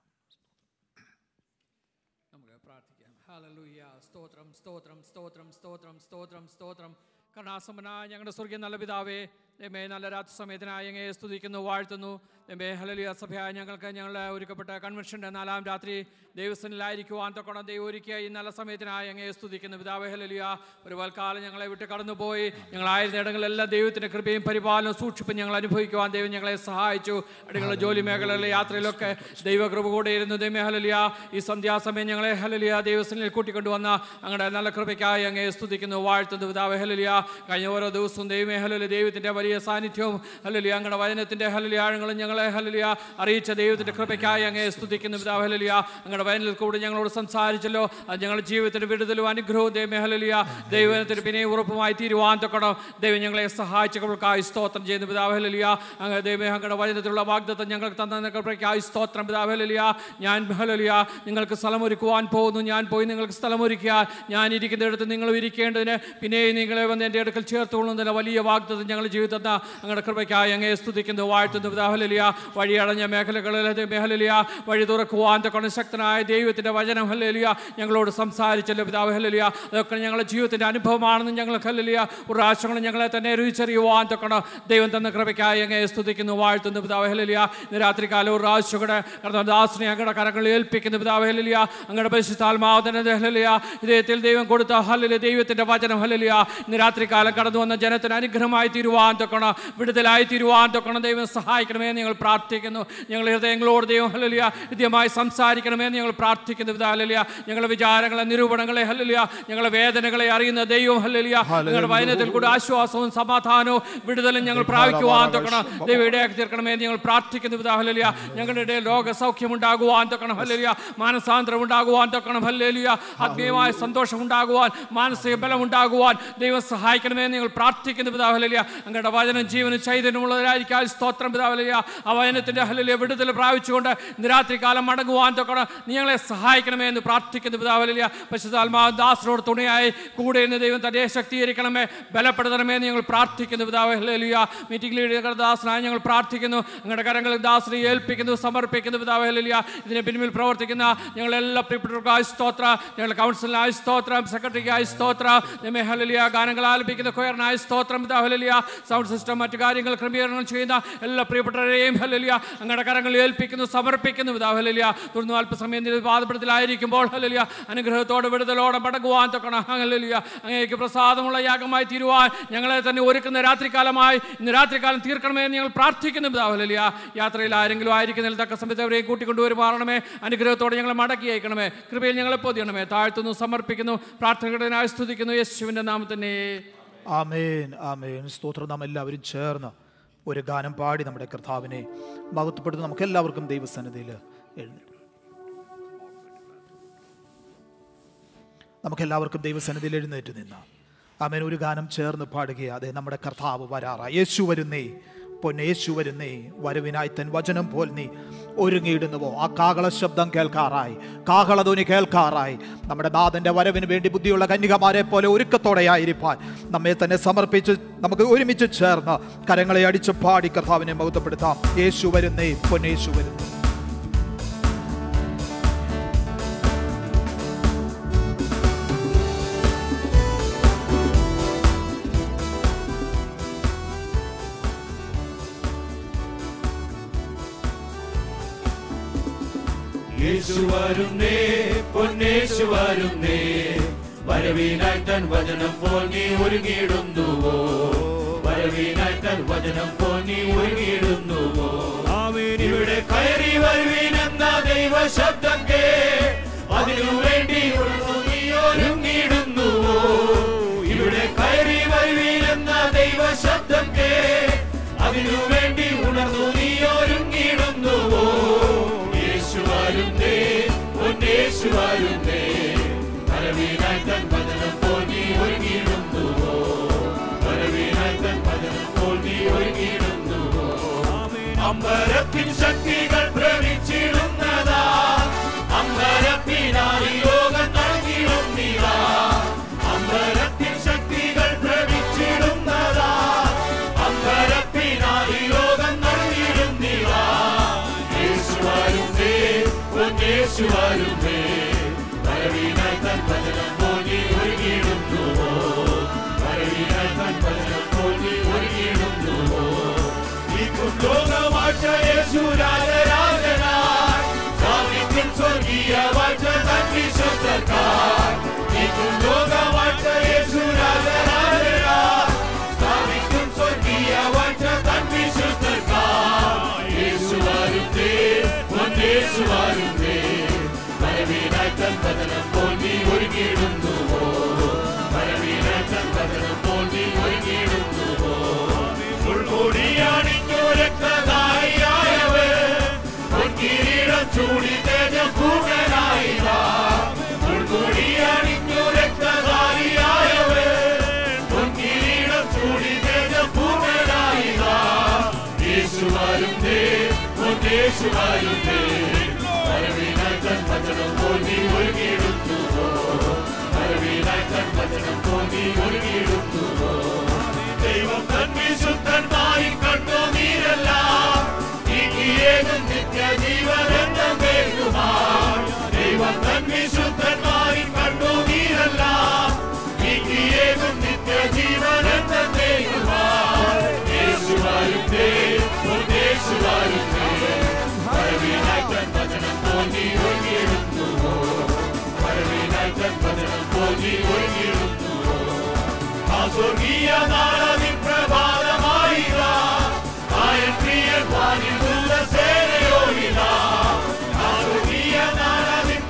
നമുക്ക് പ്രാർത്ഥിക്കാം ഹാലലൂയ സ്തോത്രം സ്തോത്രം സ്തോത്രം സ്തോത്രം സ്തോത്രം സ്തോത്രം കരുണാസമ്പനായ ഞങ്ങളുടെ സ്വർഗീയ നല്ല പിതാവേ ദമേ നല്ല രാത്രി സമയത്തിനായി അങ്ങയെ സ്തുതിക്കുന്നു വാഴ്ത്തുന്നു ദമേ ഹലലിയ സഭയായ ഞങ്ങൾക്ക് ഞങ്ങളുടെ ഒരുക്കപ്പെട്ട കൺവെൻഷൻ്റെ നാലാം രാത്രി ദൈവസ്ഥനിലായിരിക്കുവാൻ തൊക്കണം ദൈവം ഒരുക്കിയ ഈ നല്ല സമയത്തിനായി അങ്ങയെ സ്തുതിക്കുന്നു പിതാവേ ഹലലിയ ഒരു വൽക്കാലം ഞങ്ങളെ വിട്ട് കടന്നുപോയി ഞങ്ങളായിരുന്ന ഇടങ്ങളിലെല്ലാം ദൈവത്തിൻ്റെ കൃപയും പരിപാലനവും സൂക്ഷിപ്പും ഞങ്ങൾ അനുഭവിക്കുവാൻ ദൈവം ഞങ്ങളെ സഹായിച്ചു അടികളുടെ ജോലി മേഖലകളിലെ യാത്രയിലൊക്കെ ദൈവകൃപ കൂടെ ഇരുന്നു ദൈവമേ ഹലലിയ ഈ സന്ധ്യാസമയം ഞങ്ങളെ ഹലലിയ ദൈവസ്ഥനിൽ കൂട്ടിക്കൊണ്ടുവന്ന അങ്ങയുടെ നല്ല കൃപയ്ക്കായി അങ്ങയെ സ്തുതിക്കുന്നു വാഴ്ത്തുന്നു പിതാവേ ഹലലിയ കഴിഞ്ഞ ഓരോ ദിവസവും ദൈവമേ ഹലലിയ ദൈവത്തിൻ്റെ വലിയ സാന്നിധ്യവും ഹലലിയ അങ്ങയുടെ വചനത്തിൻ്റെ ഹലലിയ ആഴങ്ങളും ഞങ്ങളെ ഹലലിയ അറിയിച്ച ദൈവത്തിൻ്റെ കൃപയ്ക്കായി അങ്ങയെ സ്തുതിക്കുന്നു പിതാവ് ഹലലിയ അങ്ങയുടെ വചനത്തിൽ കൂടി ഞങ്ങളോട് സംസാരിച്ചല്ലോ അത് ഞങ്ങളുടെ ജീവിതത്തിന് വിടുതലും അനുഗ്രഹവും ദൈവമേ ഹലലിയ ദൈവത്തിന് പിന്നെ ഉറപ്പുമായി തീരുവാൻ തൊക്കണം ദൈവം ഞങ്ങളെ സഹായിച്ചവർക്കായി സ്തോത്രം ചെയ്യുന്നു പിതാവ് ഹലലിയ അങ്ങ് ദൈവമേ അങ്ങയുടെ വചനത്തിലുള്ള വാഗ്ദത്തം ഞങ്ങൾക്ക് തന്ന കൃപയ്ക്കായി സ്തോത്രം പിതാവ് ഹലലിയ ഞാൻ ഹലലിയ നിങ്ങൾക്ക് സ്ഥലമൊരുക്കുവാൻ പോകുന്നു ഞാൻ പോയി നിങ്ങൾക്ക് സ്ഥലമൊരുക്കുക ഞാൻ ഇരിക്കുന്നിടത്ത് നിങ്ങൾ ഇരിക്കേണ്ടതിന് പിന്നെ നിങ്ങളെ വന്ന് എൻ്റെ അടുക്കൽ ചേർത്തുകൊള്ളുന്നതിന് വലിയ വാഗ്ദത്തം ഞങ്ങളുടെ ജീവിതത്തിൽ തന്ന അങ്ങയുടെ കൃപയ്ക്കായി അങ്ങേ സ്തുതിക്കുന്നു വാഴ്ത്തുന്നു പിതാഹലിയ വഴിയടഞ്ഞ മേഖലകളിൽ മേഖലലിയ വഴി തുറക്കുവാൻ തൊക്കണം ശക്തനായ ദൈവത്തിൻ്റെ വചനം ഹല്ലേലിയ ഞങ്ങളോട് സംസാരിച്ചല്ലോ പിതാവ് ഹല്ലേലിയ അതൊക്കെ ഞങ്ങളുടെ ജീവിതത്തിൻ്റെ അനുഭവമാണെന്ന് ഞങ്ങൾ ഹല്ലേലിയ ഒരു ആശങ്ങളും ഞങ്ങളെ തന്നെ രുചിച്ചറിയുവാൻ തൊക്കണം ദൈവം തന്ന കൃപയ്ക്കായി അങ്ങേ സ്തുതിക്കുന്നു വാഴ്ത്തുന്നു പിതാവ് ഹല്ലേലിയ ഇന്ന് രാത്രികാലം ഒരു ആശുകൂടെ ദാസിനെ അങ്ങയുടെ കരങ്ങളിൽ ഏൽപ്പിക്കുന്നു പിതാവ് ഹല്ലേലിയ അങ്ങയുടെ പരിശുദ്ധാത്മാവതന ഹല്ലേലിയ ഇദ്ദേഹത്തിൽ ദൈവം കൊടുത്ത ഹല്ലേലിയ ദൈവത്തിൻ്റെ വചനം ഹല്ലേലിയ ഇന്ന് രാത്രികാലം കടന്നു വന്ന ജനത്തിന് അനുഗ്രഹമായി തീരുവാൻ തൊക്കണം വിടുതലായി തീരുവാൻ തൊക്കണം ദൈവം സഹായിക്കണമേ എന്ന് ഞങ്ങൾ പ്രാർത്ഥിക്കുന്നു ഞങ്ങൾ ഹൃദയങ്ങളോട് ദൈവം ഹല്ലേലിയ ഹൃദയമായി സംസാരിക്കണമേ എന്ന് ഞങ്ങൾ ഞങ്ങൾ പ്രാർത്ഥിക്കുന്ന പിതാ ഹല്ലേലൂയ ഞങ്ങളുടെ വിചാരങ്ങളെ നിരൂപണങ്ങളെ ഹല്ലേലൂയ ഞങ്ങളുടെ വേദനകളെ അറിയുന്ന ദൈവം ഹല്ലേലൂയ ഞങ്ങളുടെ വചനത്തിൽ കൂടി ആശ്വാസവും സമാധാനവും വിടുതലും ഞങ്ങൾ പ്രാപിക്കുവാൻ തൊക്കണം ദൈവം ഇടയാക്കി തീർക്കണമേ എന്ന് ഞങ്ങൾ പ്രാർത്ഥിക്കുന്ന പിതാ ഹല്ലേലൂയ ഞങ്ങളുടെ ഇടയിൽ രോഗസൗഖ്യം ഉണ്ടാകുവാൻ തൊക്കണം ഹല്ലേലൂയ മാനസാന്തരം ഉണ്ടാകുവാൻ തൊക്കണം ഹല്ലേലൂയ ആത്മീയമായ സന്തോഷം ഉണ്ടാകുവാൻ മാനസിക ബലം ഉണ്ടാകുവാൻ ദൈവം സഹായിക്കണമേ എന്ന് ഞങ്ങൾ പ്രാർത്ഥിക്കുന്ന പിതാ ഹല്ലേലൂയ അങ്ങയുടെ വചനം ജീവനും ചൈതന്യമുള്ളവരായിരിക്കാൻ സ്തോത്രം പിതാ ഹല്ലേലൂയ ആ വചനത്തിന്റെ ഹല്ലേലൂയ വിടുതൽ പ്രാപിച്ചുകൊണ്ട് ഇന്ന് രാത്രി കാലം മടങ്ങുവാൻ തൊക്കണം നീ ഞങ്ങളെ സഹായിക്കണമേ എന്ന് പ്രാർത്ഥിക്കുന്ന പിതാ ഹല്ലേലൂയ പരിശുദ്ധാത്മാ ദാസനോട് തുണയായി കൂടെ ഇന്ന് ദൈവം തന്നെ ശക്തീകരിക്കണമേ ബലപ്പെടുത്തണമേ എന്ന് ഞങ്ങൾ പ്രാർത്ഥിക്കുന്നു പിതാവ് ഹല്ലേലൂയ മീറ്റിംഗ് ലീഡർ ദാസനായി ഞങ്ങൾ പ്രാർത്ഥിക്കുന്നു ഞങ്ങളുടെ കരങ്ങളിൽ ദാസനെ ഏൽപ്പിക്കുന്നു സമർപ്പിക്കുന്നു പിതാവ് ഹല്ലേലൂയ ഇതിന് പിന്നിൽ പ്രവർത്തിക്കുന്ന ഞങ്ങളെല്ലാ പ്രിയപ്പെട്ടവർക്കായി സ്തോത്ര ഞങ്ങളുടെ കൗൺസിലിനായി സ്തോത്രം സെക്രട്ടറിക്കായി സ്തോത്ര ഞമ്മെ ഹല്ലേലൂയ ഗാനങ്ങൾ ആലപിക്കുന്ന കൊയറിനായി സ്തോത്രം പിതാവ് ഹല്ലേലൂയ സൗണ്ട് സിസ്റ്റം മറ്റു കാര്യങ്ങൾ ക്രമീകരണങ്ങൾ ചെയ്യുന്ന എല്ലാ പ്രിയപ്പെട്ടവരെയും ഹല്ലേലൂയ അങ്ങയുടെ കരങ്ങളിൽ ഏൽപ്പിക്കുന്നു സമർപ്പിക്കുന്നു പിതാവ് ഹല്ലേലൂയ തുടർന്ന് അല്പസമയം നിന്റെ പാദപ്പെടുത്തലായിരിക്കുമ്പോൾ ഹല്ലേലൂയ അനുഗ്രഹത്തോടെ വിടുതലോടെ മടങ്ങുവാൻ തൊക്കണം ഹല്ലേലൂയ അങ്ങേക്ക് പ്രസാദമുള്ള യാഗമായി തീരുവാൻ ഞങ്ങളെ തന്നെ ഒരുക്കുന്ന രാത്രികാലമായി ഇന്ന് രാത്രികാലം തീർക്കണമേ എന്ന് ഞങ്ങൾ പ്രാർത്ഥിക്കുന്നു പിതാവ് ഹല്ലേലൂയ യാത്രയിൽ ആരെങ്കിലും ആയിരിക്കുന്നതിൽ തക്ക സമയത്ത് അവരെയും കൂട്ടിക്കൊണ്ടുവരുമാറണമേ അനുഗ്രഹത്തോടെ ഞങ്ങളെ മടക്കി അയക്കണമേ കൃപയിൽ ഞങ്ങളെ പൊതിയണമേ താഴ്ത്തുന്നു സമർപ്പിക്കുന്നു പ്രാർത്ഥനകളുടെ സ്തുതിക്കുന്നു യേശുവിൻ്റെ നാമത്തിനെ ആമേൻ ആമേൻ സ്തോത്രം നാം എല്ലാവരും ചേർന്ന് ഒരു ഗാനം പാടി നമ്മുടെ കർത്താവിനെ മഹത്വപ്പെടുത്തുന്ന നമുക്ക് എല്ലാവർക്കും ദൈവസന്നിധിയിൽ എഴുന്നേറ്റ് നമുക്ക് എല്ലാവർക്കും ദൈവസന്നിധിയിൽ എഴുന്നേറ്റ് നിന്ന് ആമേൻ ഒരു ഗാനം ചേർന്ന് പാടുക അതെ നമ്മുടെ കർത്താവ് വരാറ യേശു വരുന്നേ പൊന്നെ യേശു വരുന്നേ വരവിനായി തൻ വചനം പോൽ നീ ഒരുങ്ങിയിടുന്നുവോ ആ കാഹള ശബ്ദം കേൾക്കാറായി കാഹളധ്വനി കേൾക്കാറായി നമ്മുടെ നാഥന്റെ വരവിന് വേണ്ടി ബുദ്ധിയുള്ള കന്യകമാരെ പോലെ ഒരുക്കത്തോടെയായിരിക്കാൻ നമ്മെ തന്നെ സമർപ്പിച്ച് നമുക്ക് ഒരുമിച്ച് ചേർന്ന് കരങ്ങളെ അടിച്ച് പാടി കർത്താവിനെ മഹത്വപ്പെടുത്താം യേശു വരുന്നേ പൊന്നേശു വരുന്നേ യേശു വരുന്നേ പൊന്നേശു വരുന്നേ വരവിനായി തൻ വചനം പോൽ നീ ഒരുങ്ങിയിടുന്നുവോ വരവിനായി തൻ വചനം പോൽ നീ ഒരുങ്ങിയിടുന്നുവോ ഇവിടെ കയറി വരുവീനെന്ന ദൈവ ശബ്ദം കേ അതിനു വേണ്ടി ഉണർന്നു നീ ഒരുങ്ങിയിടുന്നുവോ ഇവിടെ കയറി വരുവീനെന്ന ദൈവ ശബ്ദം കേ അതിനു വേണ്ടി ഉണർന്നു നീ ഒരുങ്ങിയിടുന്നുവോ യേശു വരുന്നേ പൊന്നേശു വരുന്നേ വരവീനായി തൻ വചനം പോൽ നീ ഒരുങ്ങിയിടുന്നുവോ വരവീനായി തൻ വചനം പോൽ നീ ഒരുങ്ങിയിടുന്നുവോ അമ്പരത്തിൻ ശക്തികൾ ഭ്രമിച്ചിടുന്നതാ അമ്പരത്തിനായി ലോകം നൽകിയിടുന്നിതാ അമ്പരത്തിൻ ശക്തികൾ ഭ്രമിച്ചിടുന്നതാ അമ്പരത്തിനായി ലോകം നൽകിയിടുന്നിതാ യേശു വരുന്നേ പൊന്നേശു വരുന്നേ വരവിനായി തൻ വചനം പോയി ഒരുങ്ങിയിടുന്നുവോ വരവിനായി തൻ വചനം പോയി ഒരുങ്ങിയിടുന്നുവോ നീക്കും ലോകമാറ്റ യേശു രാജരാജനായി സാധിക്കും സ്വർഗീയ വാഴ്ച തൻ വിശുദ്ധക്കാർ നീക്കും ലോകമാറ്റ യേശു രാജരാജനായി സാധിക്കും സ്വർഗീയ വാഴ്ച തൻ വിശുദ്ധക്കാർ യേശു വരുന്നേ പൊന്നേശു വരുന്നേ വരവീനായി തൻ വചനം പോൽ നീ ഒരുങ്ങിയിടുന്നുവോ വരവീനായി തൻ വചനം പോൽ നീ ഒരുങ്ങിയിടുന്നുവോ ഉൾമൂടിയണിഞ്ഞു രക്തദായിയായവേ പൊൻകിരീടം ചൂടി തേജപൂർണനായിതാ ഉൾമൂടിയണിഞ്ഞു രക്തദായിയായവേ പൊൻകിരീടം ചൂടി തേജപൂർണനായിതാ യേശു വരുന്നേ പൊന്നേശു വരുന്നേ വരവിനായി തൻ വചനം പോൽ നീ ഒരുങ്ങിയിടുന്നുവോ വരവിനായി തൻ വചനം പോൽ നീ ഒരുങ്ങിയിടുന്നുവോ ദൈവം തൻ വിശുദ്ധന്മാരിൽ കണ്ടു നീരല്ല നീക്കിയേകും നിത്യജീവനെന്ന കേൾക്കുമാർ ദൈവം തൻ വിശുദ്ധന്മാരിൽ കണ്ടു നീരല്ല നീക്കിയേകും നിത്യജീവനെന്ന കേൾക്കുമാർ യേശു വരുന്നേ യേശു വരുന്നേ വരവിനായി തൻ വചനം പോൽ നീ ഒരുങ്ങിയിടുന്നുവോ വരവിനായി തൻ വചനം പോൽ നീ ഒരുങ്ങിയിടുന്നുവോ ആ സ്വർഗീയ നാളതിൻ പ്രഭാതമായിതാ ആയൻ പ്രിയൻ വാനിൽ ദൂത സേനയോയിതാ ആ സ്വർഗീയ നാളതിൻ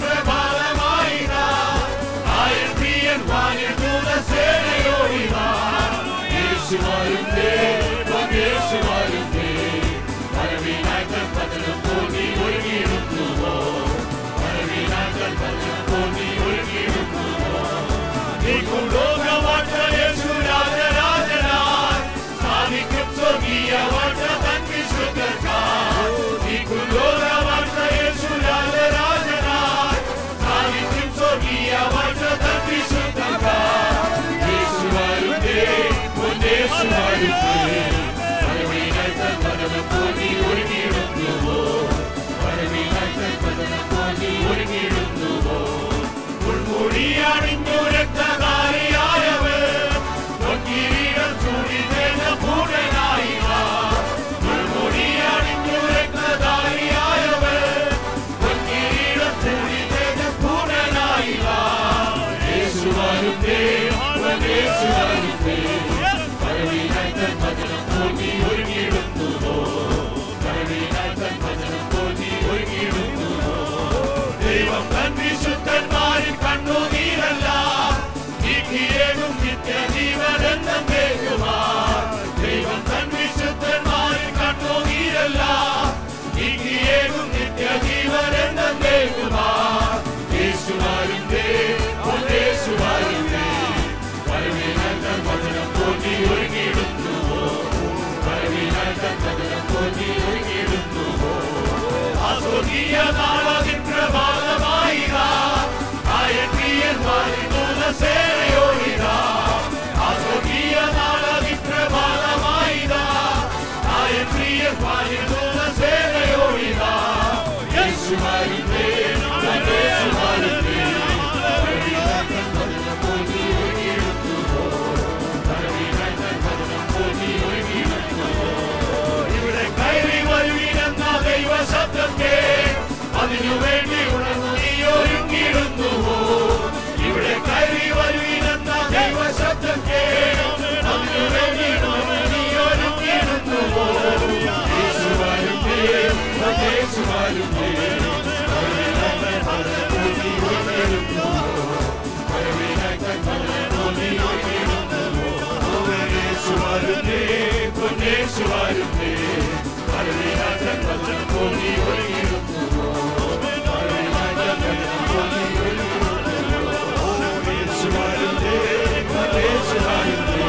ഇവിടെ കയറി വരുവിനെന്ന ദൈവ ശബ്ദത്തെ അതിനു വേണ്ടി ഉണർന്നു നീ ഒരുങ്ങിടുന്നുവോ ഇവിടെ കയറി വരുവിനെന്ന ദൈവ ശബ്ദത്തെ അതിനു വേണ്ടി ഉണർന്നു നീ ഒരുങ്ങിടുന്നുവോ യേശു വരുന്നേ യേശു വരുന്നേ യേശു വരുന്നേ യേശു വരുന്നേ നീ ഒരുങ്ങിടുന്നുവോ യേശു വരുന്നേ യേശു വരുന്നേ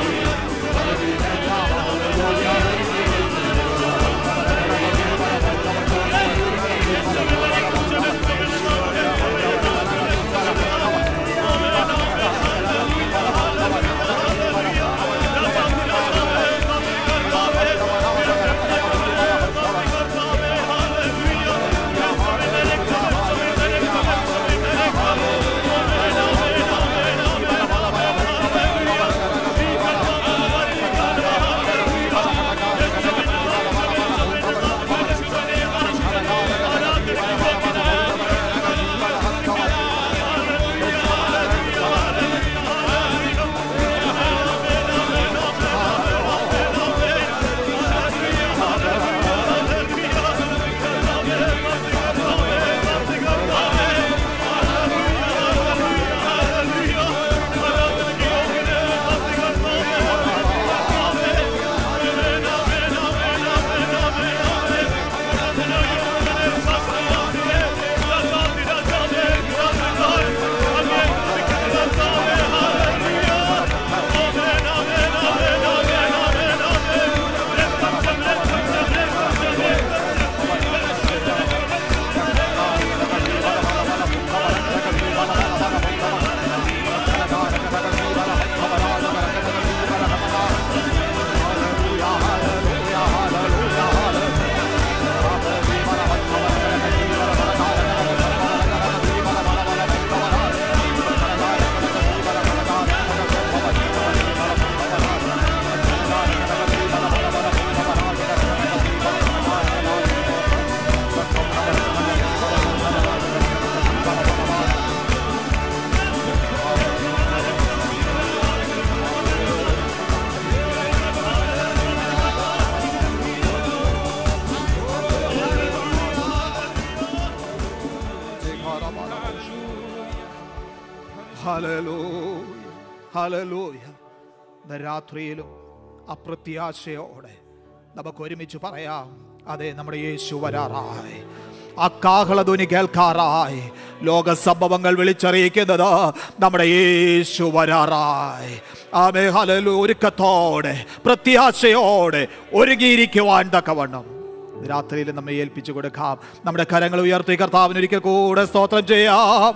ഹല്ലേലൂയ ഹല്ലേലൂയ ഇന്ന് രാത്രിയിലും അപ്രത്യാശയോടെ നമുക്ക് ഒരുമിച്ച് പറയാം അതെ നമ്മുടെ യേശു വരാറായി ആ കാഹളധ്വനി കേൾക്കാറായി ലോക സംഭവങ്ങൾ വിളിച്ചറിയിക്കുന്നത് നമ്മുടെ യേശു വരാറായി ആമേ ഹലലു ഒരുക്കത്തോടെ പ്രത്യാശയോടെ ഒരുങ്ങിയിരിക്കുവാൻ തക്കവണ്ണം രാത്രിയിൽ നമ്മെ ഏൽപ്പിച്ചു കൊടുക്കാം നമ്മുടെ കരങ്ങൾ ഉയർത്തി കർത്താവിന് ഒരിക്കൽ കൂടെ സ്തോത്രം ചെയ്യാം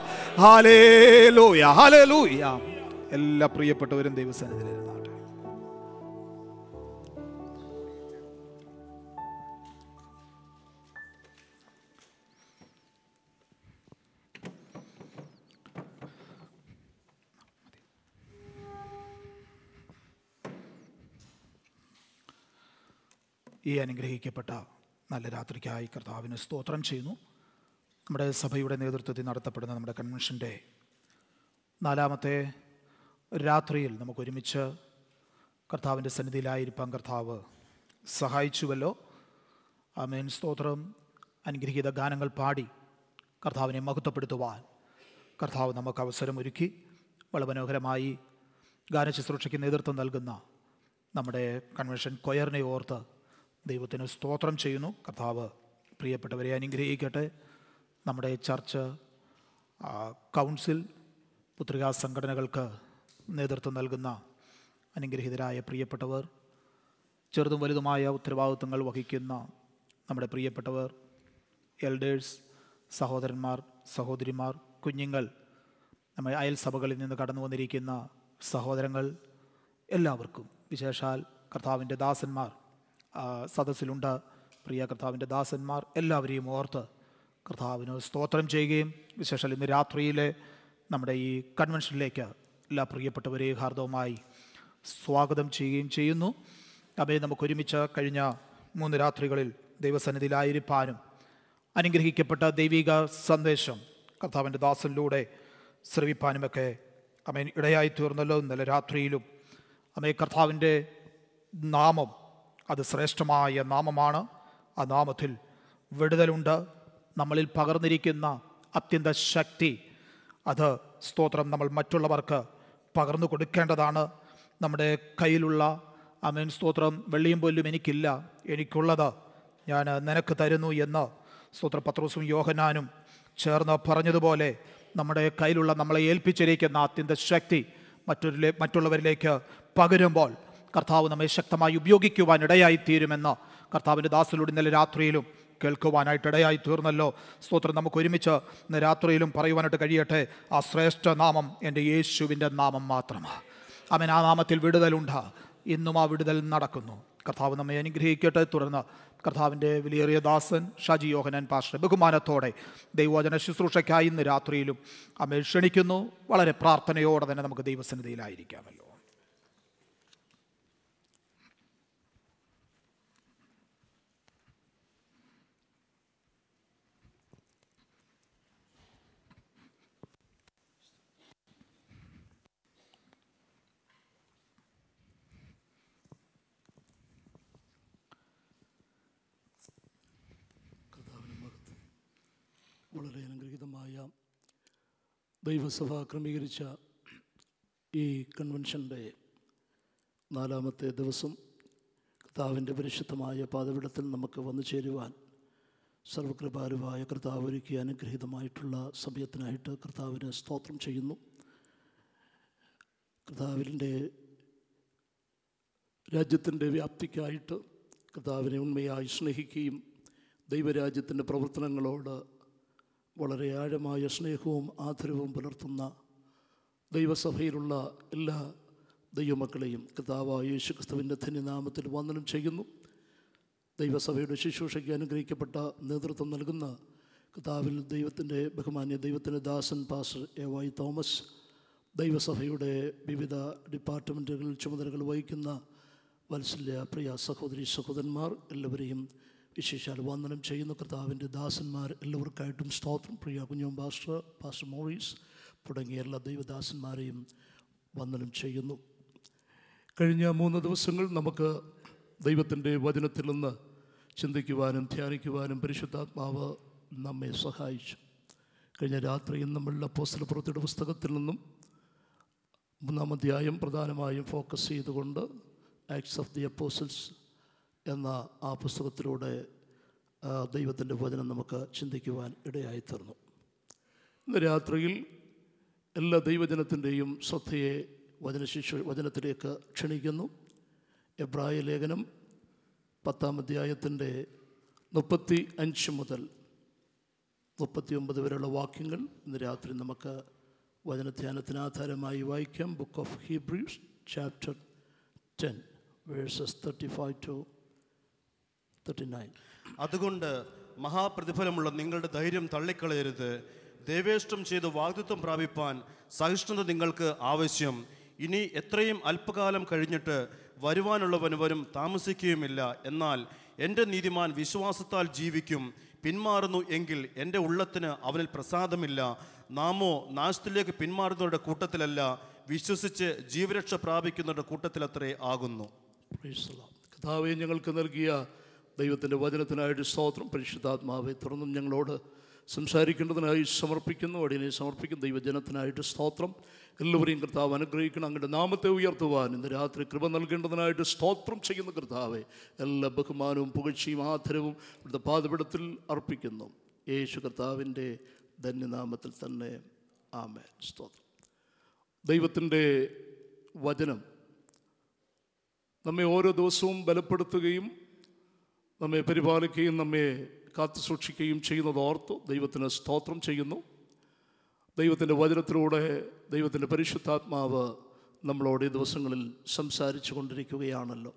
ഹാലേലൂയ ഹാലേലൂയ എല്ലാ പ്രിയപ്പെട്ടവരും ദൈവസന്നിധിയിലിരുന്നാട്ടെ ഈ അനുഗ്രഹിക്കപ്പെട്ട നല്ല രാത്രിക്കായി കർത്താവിന് സ്തോത്രം ചെയ്യുന്നു നമ്മുടെ സഭയുടെ നേതൃത്വത്തിൽ നടത്തപ്പെടുന്ന നമ്മുടെ കൺവെൻഷൻ്റെ നാലാമത്തെ രാത്രിയിൽ നമുക്ക് ഒരുമിച്ച് കർത്താവിൻ്റെ സന്നിധിയിലായിരിക്കാൻ കർത്താവ് സഹായിച്ചുവല്ലോ ആമേൻ സ്തോത്രം അനുഗ്രഹീത ഗാനങ്ങൾ പാടി കർത്താവിനെ മഹത്വപ്പെടുത്തുവാൻ കർത്താവ് നമുക്ക് അവസരം ഒരുക്കി വളരെ മനോഹരമായി ഗാനശുശ്രൂഷയ്ക്ക് നേതൃത്വം നൽകുന്ന നമ്മുടെ കൺവെൻഷൻ കൊയറിനെ ഓർത്ത് ദൈവത്തിന് സ്തോത്രം ചെയ്യുന്നു കർത്താവ് പ്രിയപ്പെട്ടവരെ അനുഗ്രഹിക്കട്ടെ നമ്മുടെ ചർച്ച് ആ, കൗൺസിൽ പുത്രികാ സംഘടനകൾക്ക് നേതൃത്വം നൽകുന്ന അനുഗ്രഹീതരായ പ്രിയപ്പെട്ടവർ ചെറുതും വലുതുമായ ഉത്തരവാദിത്വങ്ങൾ വഹിക്കുന്ന നമ്മുടെ പ്രിയപ്പെട്ടവർ എൽഡേഴ്സ് സഹോദരന്മാർ സഹോദരിമാർ കുഞ്ഞുങ്ങൾ നമ്മുടെ അയൽ സഭകളിൽ നിന്ന് കടന്നു വന്നിരിക്കുന്ന സഹോദരങ്ങൾ എല്ലാവർക്കും വിശേഷാൽ കർത്താവിൻ്റെ ദാസന്മാർ ആ, സദസ്സിലുണ്ട് പ്രിയ കർത്താവിൻ്റെ ദാസന്മാർ എല്ലാവരെയും ഓർത്ത് കർത്താവിന് സ്തോത്രം ചെയ്യുകയും വിശേഷം ഇന്ന് രാത്രിയിലെ നമ്മുടെ ഈ കൺവെൻഷനിലേക്ക് എല്ലാ പ്രിയപ്പെട്ടവരെ ഹാർദവുമായി സ്വാഗതം ചെയ്യുകയും ചെയ്യുന്നു അവയെ നമുക്ക് ഒരുമിച്ച് കഴിഞ്ഞ മൂന്ന് രാത്രികളിൽ ദൈവസന്നിധിയിലായിരിക്കാനും അനുഗ്രഹിക്കപ്പെട്ട ദൈവിക സന്ദേശം കർത്താവിൻ്റെ ദാസനിലൂടെ ശ്രവിപ്പാനുമൊക്കെ അമേൻ ഇടയായി തീർന്നല്ലോ ഇന്നലെ രാത്രിയിലും അമേ കർത്താവിൻ്റെ നാമം അത് ശ്രേഷ്ഠമായ നാമമാണ് ആ നാമത്തിൽ വിടുതലുണ്ട് നമ്മളിൽ പകർന്നിരിക്കുന്ന അത്യന്ത ശക്തി അത് സ്തോത്രം നമ്മൾ മറ്റുള്ളവർക്ക് പകർന്നു കൊടുക്കേണ്ടതാണ് നമ്മുടെ കയ്യിലുള്ള അമേൻ സ്തോത്രം വെള്ളിയും പോലും എനിക്കില്ല എനിക്കുള്ളത് ഞാൻ നിനക്ക് തരുന്നു എന്ന് സ്തോത്ര പത്രോസും യോഹനാനും ചേർന്ന് പറഞ്ഞതുപോലെ നമ്മുടെ കയ്യിലുള്ള നമ്മളെ ഏൽപ്പിച്ചിരിക്കുന്ന അത്യന്ത ശക്തി മറ്റൊരു മറ്റുള്ളവരിലേക്ക് പകരുമ്പോൾ കർത്താവ് നമ്മെ ശക്തമായി ഉപയോഗിക്കുവാൻ ഇടയായി തീരുമെന്ന് കർത്താവിൻ്റെ ദാസിലൂടെ ഇന്നലെ രാത്രിയിലും കേൾക്കുവാനായിട്ട് ഇടയായി തീർന്നല്ലോ സ്തോത്രം നമുക്ക് ഒരുമിച്ച് ഇന്ന് രാത്രിയിലും പറയുവാനായിട്ട് കഴിയട്ടെ ആ ശ്രേഷ്ഠ നാമം എൻ്റെ യേശുവിൻ്റെ നാമം മാത്രമാണ് അവൻ ആ നാമത്തിൽ വിടുതലുണ്ട് ഇന്നും ആ വിടുതൽ നടക്കുന്നു കർത്താവ് നമ്മെ അനുഗ്രഹിക്കട്ടെ തുടർന്ന് കർത്താവിൻ്റെ വിലയേറിയ ദാസൻ ഷാജി യോഹനൻ പാസ്റ്റർ ബഹുമാനത്തോടെ ദൈവവചന ശുശ്രൂഷയ്ക്കായി ഇന്ന് രാത്രിയിലും അമ്മയെ ക്ഷണിക്കുന്നു വളരെ പ്രാർത്ഥനയോടെ തന്നെ നമുക്ക് ദൈവസന്നിധിയിലായിരിക്കാമല്ലോ കർത്താവിന് മഹത്വം വളരെ അനുഗ്രഹീതമായ ദൈവസഭ ക്രമീകരിച്ച ഈ കൺവെൻഷൻ്റെ നാലാമത്തെ ദിവസം കർത്താവിൻ്റെ പരിശുദ്ധമായ പാതപിടത്തിൽ നമുക്ക് വന്നു ചേരുവാൻ സർവകൃപാലുവായ കർത്താവ് ഒരുക്കിയ അനുഗ്രഹീതമായിട്ടുള്ള സമയത്തിനായിട്ട് കർത്താവിന് സ്തോത്രം ചെയ്യുന്നു കർത്താവിൻ്റെ രാജ്യത്തിൻ്റെ വ്യാപ്തിക്കായിട്ട് കർത്താവിനെ ഉണ്മയായി സ്നേഹിക്കുകയും ദൈവരാജ്യത്തിൻ്റെ പ്രവർത്തനങ്ങളോട് വളരെ ആഴമായ സ്നേഹവും ആദരവും പുലർത്തുന്ന ദൈവസഭയിലുള്ള എല്ലാ ദൈവമക്കളെയും കർത്താവായ യേശു ക്രിസ്തുവിൻ്റെ ധന്യനാമത്തിൽ വന്ദനം ചെയ്യുന്നു ദൈവസഭയുടെ ശുശ്രൂഷയ്ക്ക് അനുഗ്രഹിക്കപ്പെട്ട നേതൃത്വം നൽകുന്ന കർത്താവിൽ ദൈവത്തിൻ്റെ ബഹുമാന്യ ദൈവത്തിൻ്റെ ദാസൻ പാസ്റ്റർ എ വൈ തോമസ് ദൈവസഭയുടെ വിവിധ ഡിപ്പാർട്ട്മെൻറ്റുകളിൽ ചുമതലകൾ വഹിക്കുന്ന വത്സല്യ പ്രിയ സഹോദരി സഹോദരന്മാർ എല്ലാവരെയും വിശേഷാൽ വന്ദനം ചെയ്യുന്ന കർത്താവിൻ്റെ ദാസന്മാർ എല്ലാവർക്കായിട്ടും സ്തോത്രം പ്രിയ കുഞ്ഞോം പാസ്റ്റർ പാസ്റ്റർ മോറീസ് തുടങ്ങിയ എല്ലാ ദൈവദാസന്മാരെയും വന്ദനം ചെയ്യുന്നു കഴിഞ്ഞ മൂന്ന് ദിവസങ്ങൾ നമുക്ക് ദൈവത്തിൻ്റെ വചനത്തിൽ നിന്ന് ചിന്തിക്കുവാനും ധ്യാനിക്കുവാനും പരിശുദ്ധാത്മാവ് നമ്മെ സഹായിച്ചു കഴിഞ്ഞ രാത്രിയിൽ നമ്മളുടെ അപ്പോസ്തല പുറത്തിയുടെ പുസ്തകത്തിൽ നിന്നും മൂന്നാം അധ്യായം പ്രധാനമായും ഫോക്കസ് ചെയ്തുകൊണ്ട് ആക്ട്സ് ഓഫ് ദി അപ്പോസിൽസ് എന്ന ആ പുസ്തകത്തിലൂടെ ദൈവത്തിൻ്റെ വചനം നമുക്ക് ചിന്തിക്കുവാൻ ഇടയായി തീർന്നു ഇന്ന് രാത്രിയിൽ എല്ലാ ദൈവജനത്തിൻ്റെയും ശ്രദ്ധയെ വചനശിശു വചനത്തിലേക്ക് ക്ഷണിക്കുന്നു എബ്രായ ലേഖനം പത്താം അധ്യായത്തിൻ്റെ മുപ്പത്തി അഞ്ച് മുതൽ മുപ്പത്തി ഒമ്പത് വരെയുള്ള വാക്യങ്ങൾ ഇന്ന് രാത്രി നമുക്ക് വചനധ്യാനത്തിന് ആധാരമായി വായിക്കാം book of Hebrews chapter ten verses thirty five to thirty nine അതുകൊണ്ട് മഹാപ്രതിഫലമുള്ള നിങ്ങളുടെ ധൈര്യം തള്ളിക്കളയരുത് ദേവേഷ്ടം ചെയ്ത് വാഗ്ദത്വം പ്രാപിപ്പാൻ സഹിഷ്ണുത നിങ്ങൾക്ക് ആവശ്യം ഇനി എത്രയും അല്പകാലം കഴിഞ്ഞിട്ട് വരുവാനുള്ളവന് വരും താമസിക്കുകയുമില്ല എന്നാൽ എൻ്റെ നീതിമാൻ വിശ്വാസത്താൽ ജീവിക്കും പിന്മാറുന്നു എങ്കിൽ എൻ്റെ ഉള്ളത്തിന് അവനിൽ പ്രസാദമില്ല നാമോ നാശത്തിലേക്ക് പിന്മാറുന്നവരുടെ കൂട്ടത്തിലല്ല വിശ്വസിച്ച് ജീവരക്ഷ പ്രാപിക്കുന്നവരുടെ കൂട്ടത്തിലത്രേ ആകുന്നു Praise the Lord. കർത്താവെ ഞങ്ങൾക്ക് നൽകിയ ദൈവത്തിൻ്റെ വചനത്തിനായിട്ട് സ്തോത്രം പരിശുദ്ധാത്മാവെ തുറന്നും ഞങ്ങളോട് സംസാരിക്കേണ്ടതിനായി സമർപ്പിക്കുന്നു അടിയനെ സമർപ്പിക്കുന്ന ദൈവജനത്തിനായിട്ട് സ്തോത്രം എല്ലാവരെയും കർത്താവ് അനുഗ്രഹിക്കണം അങ്ങയുടെ നാമത്തെ ഉയർത്തുവാൻ ഇന്ന് രാത്രി കൃപ നൽകേണ്ടതിനായിട്ട് സ്തോത്രം ചെയ്യുന്ന കർത്താവെ എല്ലാ ബഹുമാനവും പുകഴ്ചയും ആദരവും ഇവിടുത്തെ പാതപിടത്തിൽ അർപ്പിക്കുന്നു യേശു കർത്താവിൻ്റെ ധന്യനാമത്തിൽ തന്നെ ആമേ സ്തോത്രം ദൈവത്തിൻ്റെ വചനം നമ്മെ ഓരോ ദിവസവും ബലപ്പെടുത്തുകയും നമ്മെ പരിപാലിക്കുകയും നമ്മെ കാത്തു സൂക്ഷിക്കുകയും ചെയ്യുന്നത് ഓർത്ത് ദൈവത്തിന് സ്തോത്രം ചെയ്യുന്നു ദൈവത്തിൻ്റെ വചനത്തിലൂടെ ദൈവത്തിൻ്റെ പരിശുദ്ധാത്മാവ് നമ്മളോട് ഈ ദിവസങ്ങളിൽ സംസാരിച്ചു കൊണ്ടിരിക്കുകയാണല്ലോ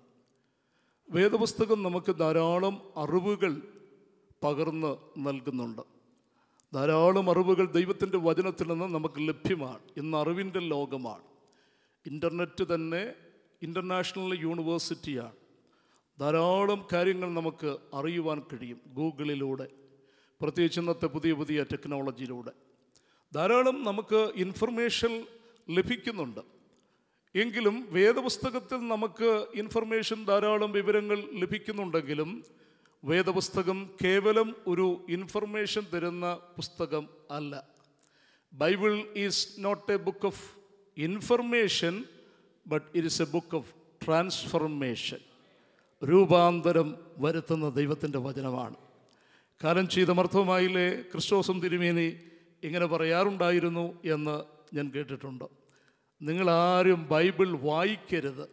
വേദപുസ്തകം നമുക്ക് ധാരാളം അറിവുകൾ പകർന്ന് നൽകുന്നുണ്ട് ധാരാളം അറിവുകൾ ദൈവത്തിൻ്റെ വചനത്തിൽ നിന്ന് നമുക്ക് ലഭ്യമാണ് ഇന്ന് അറിവിൻ്റെ ലോകമാണ് ഇൻ്റർനെറ്റ് തന്നെ ഇൻ്റർനാഷണൽ യൂണിവേഴ്സിറ്റിയാണ് ധാരാളം കാര്യങ്ങൾ നമുക്ക് അറിയുവാൻ കഴിയും ഗൂഗിളിലൂടെ പ്രത്യേകിച്ച് ഇന്നത്തെ പുതിയ പുതിയ ടെക്നോളജിയിലൂടെ ധാരാളം നമുക്ക് ഇൻഫർമേഷൻ ലഭിക്കുന്നുണ്ട് എങ്കിലും വേദപുസ്തകത്തിൽ നമുക്ക് ഇൻഫർമേഷൻ ധാരാളം വിവരങ്ങൾ ലഭിക്കുന്നുണ്ടെങ്കിലും വേദപുസ്തകം കേവലം ഒരു ഇൻഫർമേഷൻ തരുന്ന പുസ്തകം അല്ല Bible is not a book of information but it is a book of transformation രൂപാന്തരം വരുത്തുന്ന ദൈവത്തിൻ്റെ വചനമാണ് കാലം ചെയ്തമർത്ഥമായില്ലേ ക്രിസ്തോസം തിരുമേനി ഇങ്ങനെ പറയാറുണ്ടായിരുന്നു എന്ന് ഞാൻ കേട്ടിട്ടുണ്ട് നിങ്ങളാരും ബൈബിൾ വായിക്കരുത്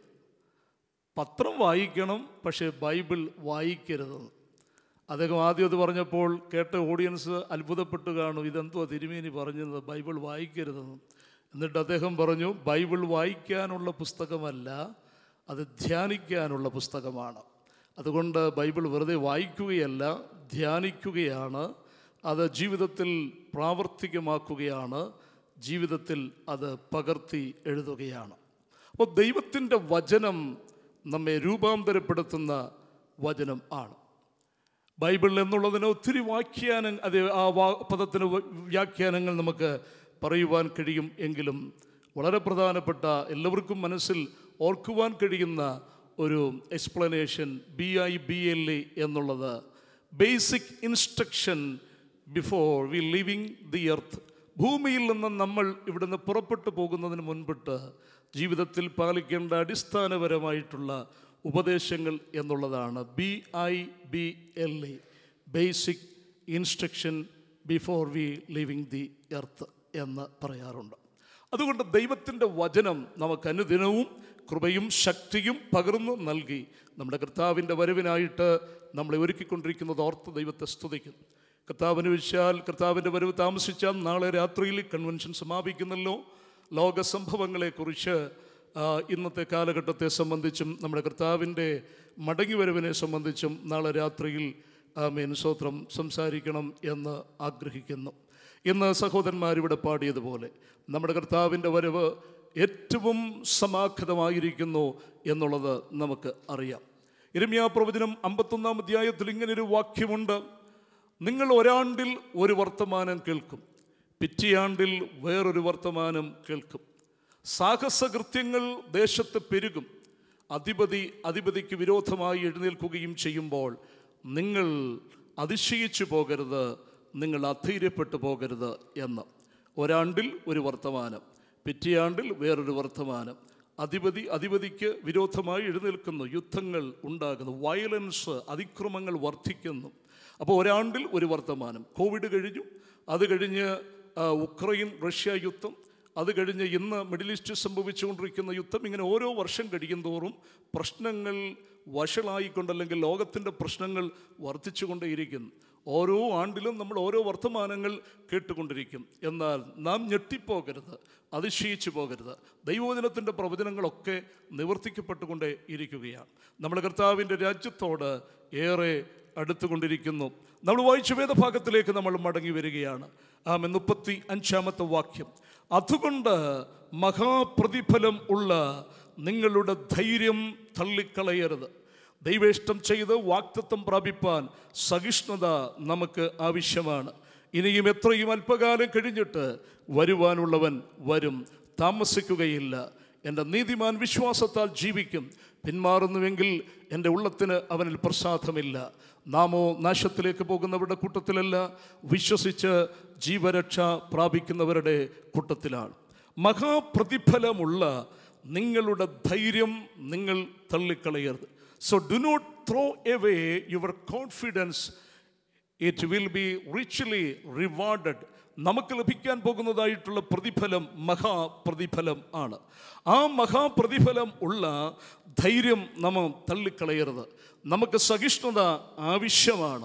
പത്രം വായിക്കണം പക്ഷേ ബൈബിൾ വായിക്കരുതെന്ന് അദ്ദേഹം ആദ്യം അത് പറഞ്ഞപ്പോൾ കേട്ട ഓഡിയൻസ് അത്ഭുതപ്പെട്ട് കാണും ഇതെന്തോ തിരുമേനി പറഞ്ഞത് ബൈബിൾ വായിക്കരുതെന്ന് എന്നിട്ട് അദ്ദേഹം പറഞ്ഞു ബൈബിൾ വായിക്കാനുള്ള പുസ്തകമല്ല അത് ധ്യാനിക്കാനുള്ള പുസ്തകമാണ് അതുകൊണ്ട് ബൈബിൾ വെറുതെ വായിക്കുകയല്ല ധ്യാനിക്കുകയാണ് അത് ജീവിതത്തിൽ പ്രാവർത്തികമാക്കുകയാണ് ജീവിതത്തിൽ അത് പകർത്തി എഴുതുകയാണ് അപ്പോൾ ദൈവത്തിൻ്റെ വചനം നമ്മെ രൂപാന്തരപ്പെടുത്തുന്ന വചനം ആണ് ബൈബിൾ എന്നുള്ളതിന് ഒത്തിരി വ്യാഖ്യാനം അത് ആ വാ പദത്തിന് വ- വ്യാഖ്യാനങ്ങൾ നമുക്ക് പറയുവാൻ കഴിയും എങ്കിലും വളരെ പ്രധാനപ്പെട്ട എല്ലാവർക്കും മനസ്സിൽ ഓർക്കുവാൻ കഴിയുന്ന ഒരു explanation B I B L E എന്നുള്ളത് basic instruction before we living the earth ഭൂമിയിൽ നിന്ന് നമ്മൾ ഇവിടുന്ന് പുറപ്പെട്ടു പോകുന്നതിന് മുൻപിട്ട് ജീവിതത്തിൽ പാലിക്കേണ്ട അടിസ്ഥാനപരമായിട്ടുള്ള ഉപദേശങ്ങൾ എന്നുള്ളതാണ് B I B L E basic instruction before we living the earth എന്ന് പറയാറുണ്ട് അതുകൊണ്ട് ദൈവത്തിൻ്റെ വചനം നമുക്ക് അനുദിനവും കൃപയും ശക്തിയും പകർന്നു നൽകി നമ്മുടെ കർത്താവിൻ്റെ വരവിനായിട്ട് നമ്മളെ ഒരുക്കിക്കൊണ്ടിരിക്കുന്നത് ഓർത്ത് ദൈവത്തെ സ്തുതിക്കുന്നു കർത്താവിന് വിശാൽ കർത്താവിൻ്റെ വരവ് താമസിച്ചാൽ നാളെ രാത്രിയിൽ കൺവെൻഷൻ സമാപിക്കുന്നല്ലോ ലോക സംഭവങ്ങളെക്കുറിച്ച് ആ, ഇന്നത്തെ കാലഘട്ടത്തെ സംബന്ധിച്ചും നമ്മുടെ കർത്താവിൻ്റെ മടങ്ങിവരവിനെ സംബന്ധിച്ചും നാളെ രാത്രിയിൽ ആമേൻ സ്വത്രം സംസാരിക്കണം എന്ന് ആഗ്രഹിക്കുന്നു ഇന്ന് സഹോദരന്മാരിവിടെ പാടിയതുപോലെ നമ്മുടെ കർത്താവിൻ്റെ വരവ് ഏറ്റവും സമാഗതമായിരിക്കുന്നു എന്നുള്ളത് നമുക്ക് അറിയാം ഇരമ്യാ പ്രവചനം അമ്പത്തൊന്നാം അധ്യായത്തിൽ ഇങ്ങനൊരു വാക്യമുണ്ട് നിങ്ങൾ ഒരാണ്ടിൽ ഒരു വർത്തമാനം കേൾക്കും പിറ്റിയാണ്ടിൽ വേറൊരു വർത്തമാനം കേൾക്കും സാഹസകൃത്യങ്ങൾ ദേശത്ത് പെരുകും അധിപതി അധിപതിക്ക് വിരോധമായി എഴുന്നേൽക്കുകയും ചെയ്യുമ്പോൾ നിങ്ങൾ അതിശയിച്ചു പോകരുത് നിങ്ങൾ അധൈര്യപ്പെട്ടു പോകരുത് എന്ന് ഒരാണ്ടിൽ ഒരു വർത്തമാനം പിറ്റിയാണ്ടിൽ വേറൊരു വർത്തമാനം അധിപതി അധിപതിക്ക് വിരോധമായി എഴുന്നേൽക്കുന്നു യുദ്ധങ്ങൾ ഉണ്ടാകുന്നു വയലൻസ് അതിക്രമങ്ങൾ വർദ്ധിക്കുന്നു അപ്പോൾ ഒരാണ്ടിൽ ഒരു വർത്തമാനം കോവിഡ് കഴിഞ്ഞു അത് കഴിഞ്ഞ് ആ, ഉക്രൈൻ റഷ്യ യുദ്ധം അത് കഴിഞ്ഞ് ഇന്ന് മിഡിൽ ഈസ്റ്റ് സംഭവിച്ചുകൊണ്ടിരിക്കുന്ന യുദ്ധം ഇങ്ങനെ ഓരോ വർഷം കഴിയുന്തോറും പ്രശ്നങ്ങൾ വഷളായിക്കൊണ്ടല്ലെങ്കിൽ ലോകത്തിൻ്റെ പ്രശ്നങ്ങൾ വർദ്ധിച്ചുകൊണ്ടേയിരിക്കുന്നു ഓരോ ആണ്ടിലും നമ്മൾ ഓരോ വർത്തമാനങ്ങൾ കേട്ടുകൊണ്ടിരിക്കും എന്നാൽ നാം ഞെട്ടിപ്പോകരുത് അതിശയിച്ചു പോകരുത് ദൈവവചനത്തിൻ്റെ പ്രവചനങ്ങളൊക്കെ നിവർത്തിക്കപ്പെട്ടുകൊണ്ടേ ഇരിക്കുകയാണ് നമ്മുടെ കർത്താവിൻ്റെ രാജ്യത്തോട് ഏറെ അടുത്തുകൊണ്ടിരിക്കുന്നു നമ്മൾ വായിച്ച വേദഭാഗത്തിലേക്ക് നമ്മൾ മടങ്ങി വരികയാണ് ആ മുപ്പത്തി അഞ്ചാമത്തെ വാക്യം അതുകൊണ്ട് മഹാപ്രതിഫലം ഉള്ള നിങ്ങളുടെ ധൈര്യം തള്ളിക്കളയരുത് ദൈവേഷ്ടം ചെയ്ത് വാക്തത്വം പ്രാപിപ്പാൻ സഹിഷ്ണുത നമുക്ക് ആവശ്യമാണ് ഇനിയും എത്രയും അല്പകാലം കഴിഞ്ഞിട്ട് വരുവാനുള്ളവൻ വരും താമസിക്കുകയില്ല എൻ്റെ നീതിമാൻ വിശ്വാസത്താൽ ജീവിക്കും പിന്മാറുന്നുവെങ്കിൽ എൻ്റെ ഉള്ളത്തിന് അവനിൽ പ്രസാദമില്ല നാമോ നാശത്തിലേക്ക് പോകുന്നവരുടെ കൂട്ടത്തിലല്ല വിശ്വസിച്ച് ജീവരക്ഷ പ്രാപിക്കുന്നവരുടെ കൂട്ടത്തിലാണ് മഹാപ്രതിഫലമുള്ള നിങ്ങളുടെ ധൈര്യം നിങ്ങൾ തള്ളിക്കളയരുത് so do not throw away your confidence it will be richly rewarded നമുക്ക് ലഭിക്കാൻ പോകുന്നതായിട്ടുള്ള പ്രതിഫലം മഹാപ്രതിഫലം ആണ് ആ മഹാപ്രതിഫലം ഉള്ള ധൈര്യം നമ്മൾ തള്ളിക്കളയരുത് നമുക്ക് സഹിഷ്ണുത ആവശ്യമാണ്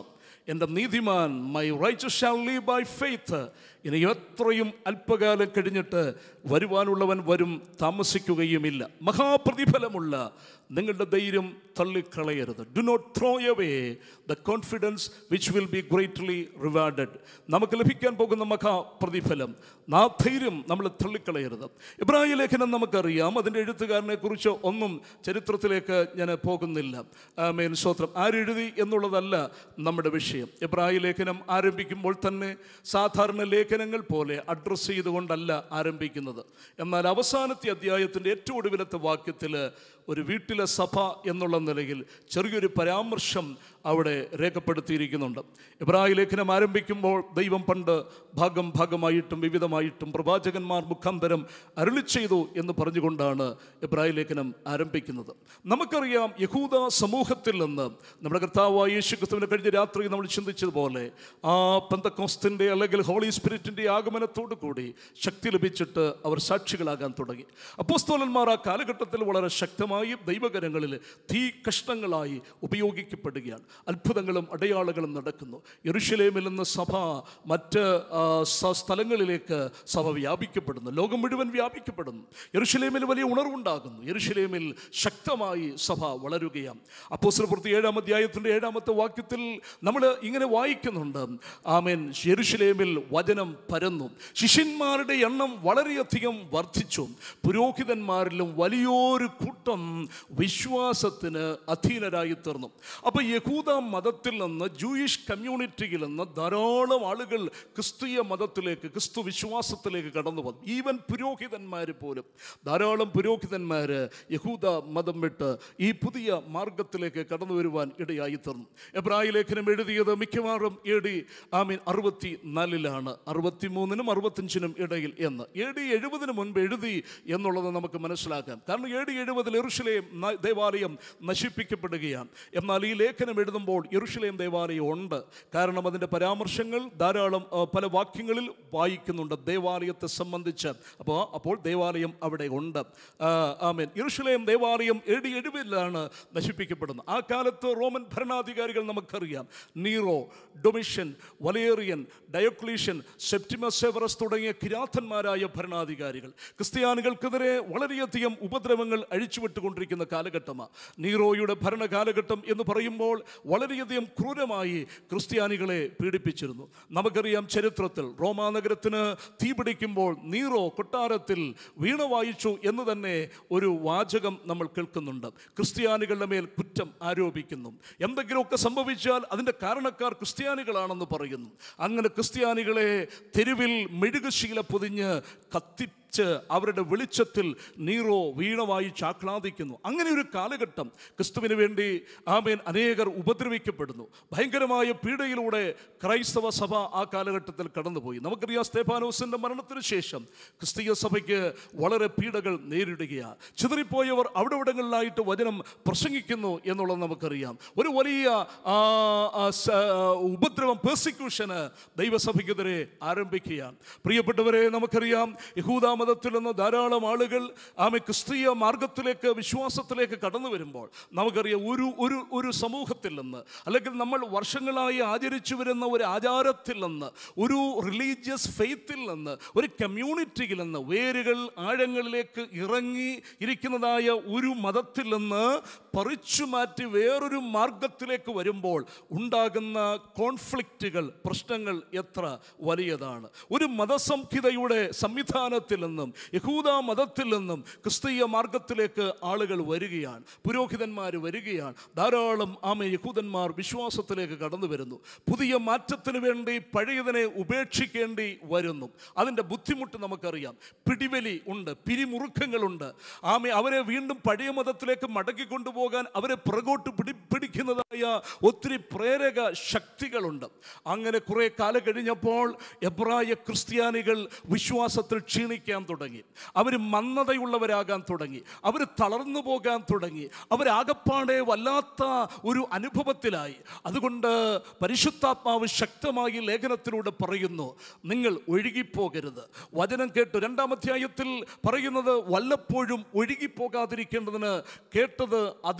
എൻ്റെ നീതിമാൻ my righteous shall live by faith ഇനി എത്രയും അല്പകാലം കഴിഞ്ഞിട്ട് വരുവാനുള്ളവൻ വരും താമസിക്കുകയുമില്ല മഹാപ്രതിഫലമുള്ള നിങ്ങളുടെ ധൈര്യം തള്ളിക്കളയരുത് do not throw away the confidence which will be greatly rewarded നമുക്ക് ലഭിക്കാൻ പോകുന്ന മഹാപ്രതിഫലം ആ ധൈര്യം നമ്മൾ തള്ളിക്കളയരുത് ഇബ്രാഹിം ലേഖനം നമുക്കറിയാം അതിൻ്റെ എഴുത്തുകാരനെ കുറിച്ച് ഒന്നും ചരിത്രത്തിലേക്ക് ഞാൻ പോകുന്നില്ല മേൻ സ്തോത്രം ആരെഴുതി എന്നുള്ളതല്ല നമ്മുടെ വിഷയം ഇബ്രാഹിം ലേഖനം ആരംഭിക്കുമ്പോൾ തന്നെ സാധാരണ ലേഖനങ്ങൾ പോലെ അഡ്രസ്സ് ചെയ്തുകൊണ്ടല്ല ആരംഭിക്കുന്നത് എന്നാൽ അവസാനത്തെ അധ്യായത്തിൻ്റെ ഏറ്റവും ഒടുവിലത്തെ വാക്യത്തിൽ ഒരു വീട്ടിലെ സഭ എന്നുള്ള നിലയിൽ ചെറിയൊരു പരാമർശം അവിടെ രേഖപ്പെടുത്തിയിരിക്കുന്നുണ്ട് ഇബ്രാഹിം ലേഖനം ആരംഭിക്കുമ്പോൾ ദൈവം പണ്ട് ഭാഗം ഭാഗമായിട്ടും വിവിധമായിട്ടും പ്രവാചകന്മാർ മുഖാന്തരം അരുളി ചെയ്തു എന്ന് പറഞ്ഞുകൊണ്ടാണ് ഇബ്രാഹിം ലേഖനം ആരംഭിക്കുന്നത് നമുക്കറിയാം യഹൂദ സമൂഹത്തിൽ നിന്ന് നമ്മുടെ കർത്താവായ യേശു ക്രിസ്തുവിനെ കഴിഞ്ഞ രാത്രി നമ്മൾ ചിന്തിച്ചതുപോലെ ആ പെന്തക്കോസ്തിൻ്റെ അല്ലെങ്കിൽ ഹോളി സ്പിരിറ്റിൻ്റെ ആഗമനത്തോടു കൂടി ശക്തി ലഭിച്ചിട്ട് അവർ സാക്ഷികളാകാൻ തുടങ്ങി അപ്പോസ്തോലന്മാർ ആ കാലഘട്ടത്തിൽ വളരെ ശക്തമായി ദൈവകരങ്ങളിൽ തീ കഷ്ണങ്ങളായി ഉപയോഗിക്കപ്പെടുകയാണ് അത്ഭുതങ്ങളും അടയാളങ്ങളും നടക്കുന്നു യെരുഷലേമിൽ നിന്ന് സഭ മറ്റ് ആ, സ- സ്ഥലങ്ങളിലേക്ക് സഭ വ്യാപിക്കപ്പെടുന്നു ലോകം മുഴുവൻ വ്യാപിക്കപ്പെടുന്നു യെരുഷലേമിൽ വലിയ ഉണർവുണ്ടാകുന്നു യെരുഷലേമിൽ ശക്തമായി സഭ വളരുകയാണ് അപ്പോസ്തലപ്രവൃത്തി ഏഴാം അധ്യായത്തിൻ്റെ ഏഴാമത്തെ വാക്യത്തിൽ നമ്മൾ ഇങ്ങനെ വായിക്കുന്നുണ്ട് ആമേൻ യെരുഷലേമിൽ വചനം പരന്നു ശിഷ്യന്മാരുടെ എണ്ണം വളരെയധികം വർദ്ധിച്ചു പുരോഹിതന്മാരിലും വലിയൊരു കൂട്ടം വിശ്വാസത്തിന് അധീനരായി തീർന്നു അപ്പോൾ യഹൂദ മതത്തിൽ നിന്ന് ജൂയിഷ് കമ്മ്യൂണിറ്റിയിൽ നിന്ന് ധാരാളം ആളുകൾ ക്രിസ്തീയ മതത്തിലേക്ക് ക്രിസ്തു വിശ്വാസത്തിലേക്ക് കടന്നു വന്നു ഈവൻ പുരോഹിതന്മാർ പോലും ധാരാളം പുരോഹിതന്മാർ യഹൂദ മതം വിട്ട് ഈ പുതിയ മാർഗത്തിലേക്ക് കടന്നു വരുവാൻ ഇടയായി തീർന്നു എബ്രായ ലേഖനം എഴുതിയത് മിക്കവാറും എ ഡി ആമീൻ അറുപത്തി നാലിലാണ് അറുപത്തി മൂന്നിനും അറുപത്തഞ്ചിനും ഇടയിൽ എന്ന് എ ഡി എഴുപതിന് മുൻപ് എഴുതി എന്നുള്ളത് നമുക്ക് മനസ്സിലാക്കാം കാരണം എ ഡി എഴുപതിൽ എറുഷലേം ന- ദേവാലയം നശിപ്പിക്കപ്പെടുകയാണ് എന്നാൽ ഈ ലേഖനം എഴുതുമ്പോൾ യെറുഷലേം ദേവാലയം ഉണ്ട് കാരണം അതിൻ്റെ പരാമർശങ്ങൾ ധാരാളം ആ, പല വാക്യങ്ങളിൽ വായിക്കുന്നുണ്ട് ദേവാലയത്തെ സംബന്ധിച്ച് അപ്പോൾ അപ്പോൾ ദേവാലയം അവിടെ ഉണ്ട് ആ, ആമേൻ യെറുഷലേം ദേവാലയം എ ഡി എഴുപതിലാണ് നശിപ്പിക്കപ്പെടുന്നത് ആ കാലത്ത് റോമൻ ഭരണാധികാരികൾ നമുക്കറിയാം Nero Domitian Valerian Diocletian Septimius Severus തുടങ്ങിയ കിരാതന്മാരായ ഭരണാധികാരികൾ ക്രിസ്ത്യാനികൾക്കെതിരെ വളരെയധികം ഉപദ്രവങ്ങൾ അഴിച്ചുവിട്ടുകൊണ്ടിരിക്കുന്ന കാലഘട്ടമാണ് നീറോയുടെ ഭരണകാലഘട്ടം എന്ന് പറയുമ്പോൾ വളരെയധികം ക്രൂരമായി ക്രിസ്ത്യാനികളെ പീഡിപ്പിച്ചിരുന്നു നമുക്കറിയാം ചരിത്രത്തിൽ റോമാ നഗരത്തിന് തീപിടിക്കുമ്പോൾ നീറോ കൊട്ടാരത്തിൽ വീണ വായിച്ചു എന്ന് തന്നെ ഒരു വാചകം നമ്മൾ കേൾക്കുന്നുണ്ട് ക്രിസ്ത്യാനികളുടെ മേൽ കുറ്റം ആരോപിക്കുന്നു എന്തെങ്കിലുമൊക്കെ സംഭവിച്ചാൽ അതിൻ്റെ കാരണക്കാർ ക്രിസ്ത്യാനികളാണെന്ന് പറയുന്നു അങ്ങനെ ക്രിസ്ത്യാനികളെ തെരുവിൽ മെഴുകുശീല പൊതിഞ്ഞ് കത്തി അവരുടെ വെളിച്ചത്തിൽ നീറോ വീണമായി ചാക്ലാദിക്കുന്നു അങ്ങനെ ഒരു കാലഘട്ടം ക്രിസ്തുവിന് വേണ്ടി ആമേൻ അനേകർ ഉപദ്രവിക്കപ്പെടുന്നു ഭയങ്കരമായ പീഡയിലൂടെ ക്രൈസ്തവ സഭ ആ കാലഘട്ടത്തിൽ കടന്നുപോയി നമുക്കറിയാം സ്തേഫാനോസിന്റെ മരണത്തിന് ശേഷം ക്രിസ്തീയ സഭയ്ക്ക് വളരെ പീഡകൾ നേരിടുകയാണ് ചിതറിപ്പോയവർ അവിടെ ഇവിടങ്ങളിലായിട്ട് വചനം പ്രസംഗിക്കുന്നു എന്നുള്ളത് നമുക്കറിയാം ഒരു വലിയ ആ, ആ, സ- ഉപദ്രവം പെർസിക്യൂഷന് ദൈവസഭയ്ക്കെതിരെ ആരംഭിക്കുകയാണ് പ്രിയപ്പെട്ടവരെ നമുക്കറിയാം യഹൂദ മതത്തിൽ നിന്ന് ധാരാളം ആളുകൾ ആമെ ക്രിസ്തീയ മാർഗത്തിലേക്ക് വിശ്വാസത്തിലേക്ക് കടന്നു വരുമ്പോൾ നമുക്കറിയാം ഒരു ഒരു ഒരു സമൂഹത്തിൽ നിന്ന് അല്ലെങ്കിൽ നമ്മൾ വർഷങ്ങളായി ആചരിച്ചു വരുന്ന ഒരു ആചാരത്തിൽ നിന്ന് ഒരു റിലീജിയസ് ഫെയ്ത്തിൽ നിന്ന് ഒരു കമ്മ്യൂണിറ്റിയിൽ നിന്ന് വേരുകൾ ആഴങ്ങളിലേക്ക് ഇറങ്ങി ഇരിക്കുന്നതായ ഒരു മതത്തിൽ നിന്ന് പറിച്ചു മാറ്റി വേറൊരു മാർഗത്തിലേക്ക് വരുമ്പോൾ ഉണ്ടാകുന്ന കോൺഫ്ലിക്റ്റുകൾ പ്രശ്നങ്ങൾ എത്ര വലിയതാണ് ഒരു മതസംഹിതയുടെ സംവിധാനത്തിൽ നിന്നും യഹൂദ മതത്തിൽ നിന്നും ക്രിസ്തീയ മാർഗത്തിലേക്ക് ആളുകൾ വരികയാണ് പുരോഹിതന്മാർ വരികയാണ് ധാരാളം ആമ യഹൂദന്മാർ വിശ്വാസത്തിലേക്ക് കടന്നു വരുന്നു പുതിയ മാറ്റത്തിന് വേണ്ടി പഴയതിനെ ഉപേക്ഷിക്കേണ്ടി വരുന്നു അതിൻ്റെ ബുദ്ധിമുട്ട് നമുക്കറിയാം പിടിവലി ഉണ്ട് പിരിമുറുക്കങ്ങളുണ്ട് ആമെ അവരെ വീണ്ടും പഴയ മതത്തിലേക്ക് മടക്കി കൊണ്ടുപോകാൻ അവരെ പുറകോട്ട് പിടി പിടിക്കുന്നതായ ഒത്തിരി പ്രേരക ശക്തികളുണ്ട് അങ്ങനെ കുറെ കാലം കഴിഞ്ഞപ്പോൾ എബ്രായ ക്രിസ്ത്യാനികൾ വിശ്വാസത്തിൽ ക്ഷീണിക്കാൻ തുടങ്ങി അവർ മന്ദതയുള്ളവരാകാൻ തുടങ്ങി അവർ തളർന്നു പോകാൻ തുടങ്ങി അവരാകപ്പാടെ വല്ലാത്ത ഒരു അനുഭവത്തിലായി അതുകൊണ്ട് പരിശുദ്ധാത്മാവ് ശക്തമായി ലേഖനത്തിലൂടെ പറയുന്നു നിങ്ങൾ ഒഴുകിപ്പോകരുത് വചനം കേട്ടു രണ്ടാം അധ്യായത്തിൽ പറയുന്നത് വല്ലപ്പോഴും ഒഴുകിപ്പോകാതിരിക്കേണ്ടതിന് കേട്ടത് അധികം ശ്രദ്ധ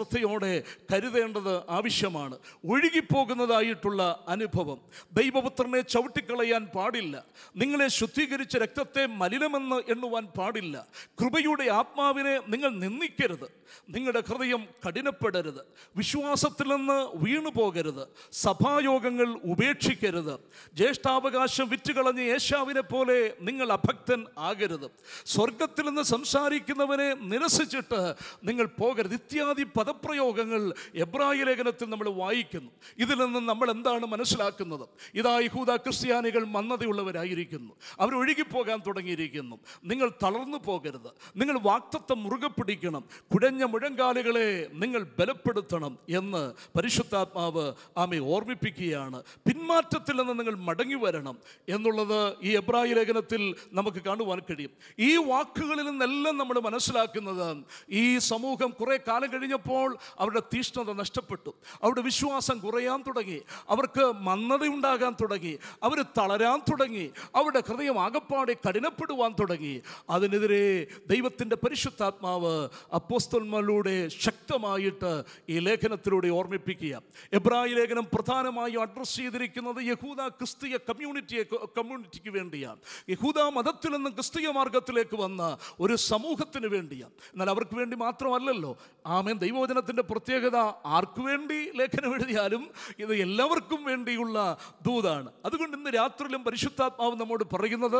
ശ്രദ്ധയോടെ കരുതേണ്ടത് ആവശ്യമാണ് ഒഴുകിപ്പോകുന്നതായിട്ടുള്ള അനുഭവം ദൈവപുത്രനെ ചവിട്ടിക്കളയാൻ പാടില്ല നിങ്ങളെ ശുദ്ധീകരിച്ച രക്തത്തെ മലിനമെന്ന് എണ്ണുവാൻ പാടില്ല കൃപയുടെ ആത്മാവിനെ നിങ്ങൾ നിന്ദിക്കരുത് നിങ്ങളുടെ ഹൃദയം കഠിനപ്പെടരുത് വിശ്വാസത്തിൽ നിന്ന് വീണു പോകരുത് സഭായോഗങ്ങൾ ഉപേക്ഷിക്കരുത് ജ്യേഷ്ഠാവകാശം വിറ്റുകളഞ്ഞ യേശാവിനെ പോലെ നിങ്ങൾ അഭക്തൻ ആകരുത് സ്വർഗത്തിൽ നിന്ന് സംസാരിക്കുന്നവനെ നിരസിച്ചിട്ട് നിങ്ങൾ പോകരുത് ഇത്യാദി പദപ്രയോഗങ്ങൾ എബ്രായ ലേഖനത്തിൽ നമ്മൾ വായിക്കുന്നു ഇതിൽ നിന്ന് നമ്മൾ എന്താണ് മനസ്സിലാക്കുന്നത് ഇതാ യഹൂദ ക്രിസ്ത്യാനികൾ മന്ദതയുള്ളവരായിരിക്കുന്നു അവർ ഒഴുകിപ്പോകാൻ തുടങ്ങിയിരിക്കുന്നു നിങ്ങൾ തളർന്നു പോകരുത് നിങ്ങൾ വാക്തത്വം മുറുകെ പിടിക്കണം കുഴഞ്ഞ മുഴങ്കാലുകളെ നിങ്ങൾ ബലപ്പെടുത്തണം എന്ന് പരിശുദ്ധാത്മാവ് ആമെ ഓർമ്മിപ്പിക്കുകയാണ് പിന്മാറ്റത്തിൽ നിന്ന് നിങ്ങൾ മടങ്ങി വരണം എന്നുള്ളത് ഈ എബ്രായ ലേഖനത്തിൽ നമുക്ക് കാണുവാൻ കഴിയും ഈ വാക്കുകളിൽ നിന്നെല്ലാം നമ്മൾ മനസ്സിലാക്കുന്നത് ഈ സമൂഹം കുറെ കാലം കഴിഞ്ഞപ്പോൾ അവരുടെ തീഷ്ണത നഷ്ടപ്പെട്ടു അവരുടെ വിശ്വാസം കുറയാൻ തുടങ്ങി അവർക്ക് മന്ദതയുണ്ടാകാൻ തുടങ്ങി അവർ തളരാൻ തുടങ്ങി അവരുടെ ഹൃദയം ആകപ്പാടെ കഠിനപ്പെടുവാൻ തുടങ്ങി അതിനെതിരെ ദൈവത്തിൻ്റെ പരിശുദ്ധാത്മാവ് അപ്പോസ്തന്മാരിലൂടെ ശക്തമായിട്ട് ഈ ലേഖനത്തിലൂടെ ഓർമ്മിപ്പിക്കുക എബ്രായ ലേഖനം പ്രധാനമായും അഡ്രസ്സ് ചെയ്തിരിക്കുന്നത് യഹൂദ ക്രിസ്തീയ കമ്മ്യൂണിറ്റിയെ കമ്മ്യൂണിറ്റിക്ക് വേണ്ടിയാണ് യഹൂദ മതത്തിൽ നിന്നും ക്രിസ്തീയ മാർഗത്തിലേക്ക് വന്ന ഒരു സമൂഹത്തിന് വേണ്ടിയാണ് എന്നാൽ അവർക്ക് വേണ്ടി മാത്രമല്ലല്ലോ ആമേൻ ദൈവവചനത്തിൻ്റെ പ്രത്യേകത ആർക്കു വേണ്ടി ലേഖനം എഴുതിയാലും ഇത് എല്ലാവർക്കും വേണ്ടിയുള്ള ദൂതാണ് അതുകൊണ്ട് ഇന്ന് രാത്രിയിലും പരിശുദ്ധാത്മാവ് നമ്മോട് പറയുന്നത്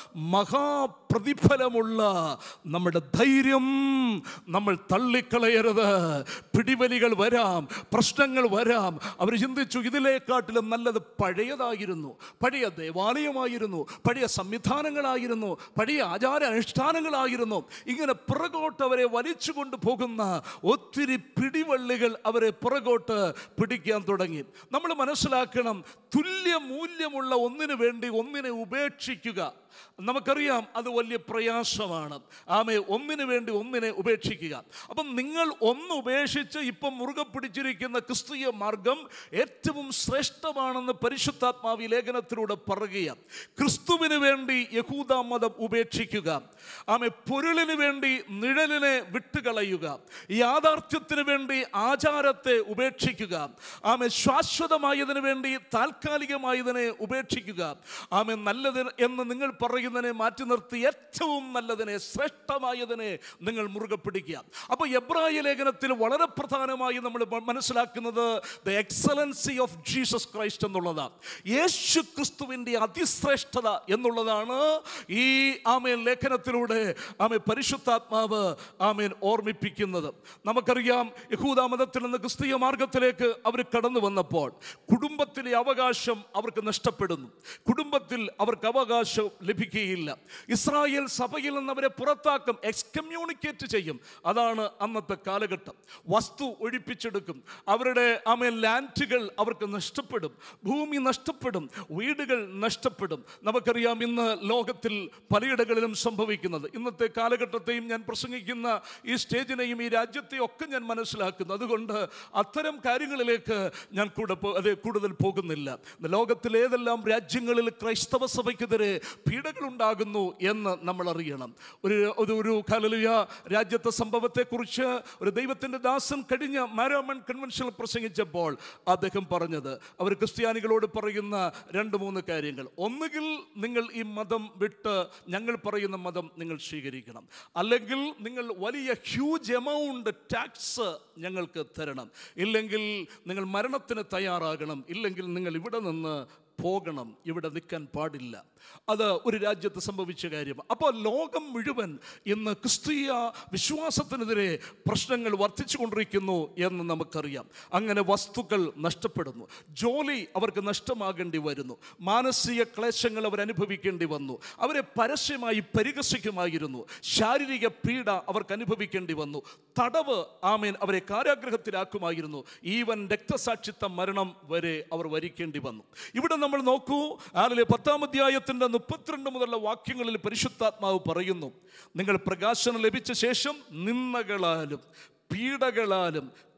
മഹാപ്രതിഫലമുള്ള നമ്മുടെ ധൈര്യം നമ്മൾ തള്ളിക്കളയരുത് പിടിവലികൾ വരാം പ്രശ്നങ്ങൾ വരാം അവർ ചിന്തിച്ചു ഇതിലേക്കാട്ടിലും നല്ലത് പഴയതായിരുന്നു പഴയ ദേവാലയമായിരുന്നു പഴയ സംവിധാനങ്ങളായിരുന്നു പഴയ ആചാര അനുഷ്ഠാനങ്ങളായിരുന്നു ഇങ്ങനെ പുറകോട്ട് അവരെ വലിച്ചു കൊണ്ട് പോകുന്ന ഒത്തിരി പിടിവള്ളികൾ അവരെ പുറകോട്ട് പിടിക്കാൻ തുടങ്ങി നമ്മൾ മനസ്സിലാക്കണം തുല്യ മൂല്യമുള്ള ഒന്നിനു വേണ്ടി ഒന്നിനെ ഉപേക്ഷിക്കുക നമുക്കറിയാം അത് വലിയ പ്രയാസമാണ് ആമേ ഒന്നിനു വേണ്ടി ഒന്നിനെ ഉപേക്ഷിക്കുക അപ്പം നിങ്ങൾ ഒന്ന് ഉപേക്ഷിച്ച് ഇപ്പം മുറുകെ പിടിച്ചിരിക്കുന്ന ക്രിസ്തീയ മാർഗം ഏറ്റവും ശ്രേഷ്ഠമാണെന്ന് പരിശുദ്ധാത്മാവ് ഈ ലേഖനത്തിലൂടെ പറയുക ക്രിസ്തുവിന് വേണ്ടി യഹൂദ മതം ഉപേക്ഷിക്കുക ആമെ പൊരുളിന് വേണ്ടി നിഴലിനെ വിട്ടുകളയുക യാഥാർത്ഥ്യത്തിന് വേണ്ടി ആചാരത്തെ ഉപേക്ഷിക്കുക ആമെ ശാശ്വതമായതിനു വേണ്ടി താൽക്കാലികമായതിനെ ഉപേക്ഷിക്കുക ആമെ നല്ലത് എന്ന് നിങ്ങൾ പറയുന്നതിനെ മാറ്റി നിർത്തി ഏറ്റവും നല്ലതിനെ ശ്രേഷ്ഠമായതിനെ നിങ്ങൾ മുറുകെ പിടിക്കുക അപ്പോൾ എബ്രായ ലേഖനത്തിൽ വളരെ പ്രധാനമായി നമ്മൾ മ- മനസ്സിലാക്കുന്നത് the excellency of Jesus Christ എന്നുള്ളതാണ് യേശു ക്രിസ്തുവിൻ്റെ അതിശ്രേഷ്ഠത എന്നുള്ളതാണ് ഈ ആമേൻ ലേഖനത്തിലൂടെ ആമേ പരിശുദ്ധാത്മാവ് ആമേൻ ഓർമ്മിപ്പിക്കുന്നത് നമുക്കറിയാം യഹൂദ മതത്തിൽ നിന്ന് ക്രിസ്തീയ മാർഗത്തിലേക്ക് അവർ കടന്നു വന്നപ്പോൾ കുടുംബത്തിലെ അവകാശം അവർക്ക് നഷ്ടപ്പെടുന്നു കുടുംബത്തിൽ അവർക്ക് അവകാശം ലഭിക്കുകയില്ല ഇസ്രായേൽ സഭയിൽ നിന്ന് അവരെ പുറത്താക്കും എക്സ്കമ്മ്യൂണിക്കേറ്റ് ചെയ്യും അതാണ് അന്നത്തെ കാലഘട്ടം വസ്തു ഒഴിപ്പിച്ചെടുക്കും അവരുടെ ആമേ ലാൻഡുകൾ അവർക്ക് നഷ്ടപ്പെടും ഭൂമി നഷ്ടപ്പെടും വീടുകൾ നഷ്ടപ്പെടും നമുക്കറിയാം ഇന്ന് ലോകത്തിൽ പലയിടങ്ങളിലും സംഭവിക്കുന്നത് ഇന്നത്തെ കാലഘട്ടത്തെയും ഞാൻ പ്രസംഗിക്കുന്ന ഈ സ്റ്റേജിനെയും ഈ രാജ്യത്തെയും ഒക്കെ ഞാൻ മനസ്സിലാക്കുന്നു അതുകൊണ്ട് അത്തരം കാര്യങ്ങളിലേക്ക് ഞാൻ കൂടെ പോ- അതെ കൂടുതൽ പോകുന്നില്ല ലോകത്തിൽ ഏതെല്ലാം രാജ്യങ്ങളിൽ ക്രൈസ്തവ സഭയ്ക്കെതിരെ പീഡകൾ ഉണ്ടാകുന്നു എന്ന് നമ്മൾ അറിയണം ഒരു ഒരു ഒരു കലലുയ രാജ്യത്തെ സംഭവത്തെക്കുറിച്ച് ഒരു ദൈവത്തിൻ്റെ ദാസൻ കഴിഞ്ഞ മാരോമൺ കൺവെൻഷനിൽ പ്രസംഗിച്ചപ്പോൾ അദ്ദേഹം പറഞ്ഞത് അവർ ക്രിസ്ത്യാനികളോട് പറയുന്ന രണ്ട് മൂന്ന് കാര്യങ്ങൾ ഒന്നുകിൽ നിങ്ങൾ ഈ മതം വിട്ട് ഞങ്ങൾ പറയുന്ന മതം നിങ്ങൾ സ്വീകരിക്കണം അല്ലെങ്കിൽ നിങ്ങൾ വലിയ ഹ്യൂജ് എമൗണ്ട് ടാക്സ് ഞങ്ങൾക്ക് തരണം ഇല്ലെങ്കിൽ നിങ്ങൾ മരണത്തിന് തയ്യാറാകണം ഇല്ലെങ്കിൽ നിങ്ങൾ ഇവിടെ നിന്ന് പോകണം ഇവിടെ നിൽക്കാൻ പാടില്ല അത് ഒരു രാജ്യത്ത് സംഭവിച്ച കാര്യം അപ്പോൾ ലോകം മുഴുവൻ ഇന്ന് ക്രിസ്തീയ വിശ്വാസത്തിനെതിരെ പ്രശ്നങ്ങൾ വർദ്ധിച്ചു കൊണ്ടിരിക്കുന്നു എന്ന് നമുക്കറിയാം അങ്ങനെ വസ്തുക്കൾ നഷ്ടപ്പെടുന്നു ജോലി അവർക്ക് നഷ്ടമാകേണ്ടി വരുന്നു മാനസിക ക്ലേശങ്ങൾ അവർ അനുഭവിക്കേണ്ടി വന്നു അവരെ പരസ്യമായി പരിഹസിക്കുമായിരുന്നു ശാരീരിക പീഡ അവർക്ക് അനുഭവിക്കേണ്ടി വന്നു തടവ് ആമേൻ അവരെ കാരാഗ്രഹത്തിലാക്കുമായിരുന്നു ഈവൻ രക്തസാക്ഷിത്വ മരണം വരെ അവർ വരിക്കേണ്ടി വന്നു ഇവിടെ നമ്മൾ നോക്കൂ ആറിലെ പത്താം അധ്യായത്തിൻ്റെ മുപ്പത്തിരണ്ട് മുതലുള്ള വാക്യങ്ങളിൽ പരിശുദ്ധാത്മാവ് പറയുന്നു നിങ്ങൾ പ്രകാശനം ലഭിച്ച ശേഷം നിന്ദകളാലും പീഡകളാലും കൂത്ത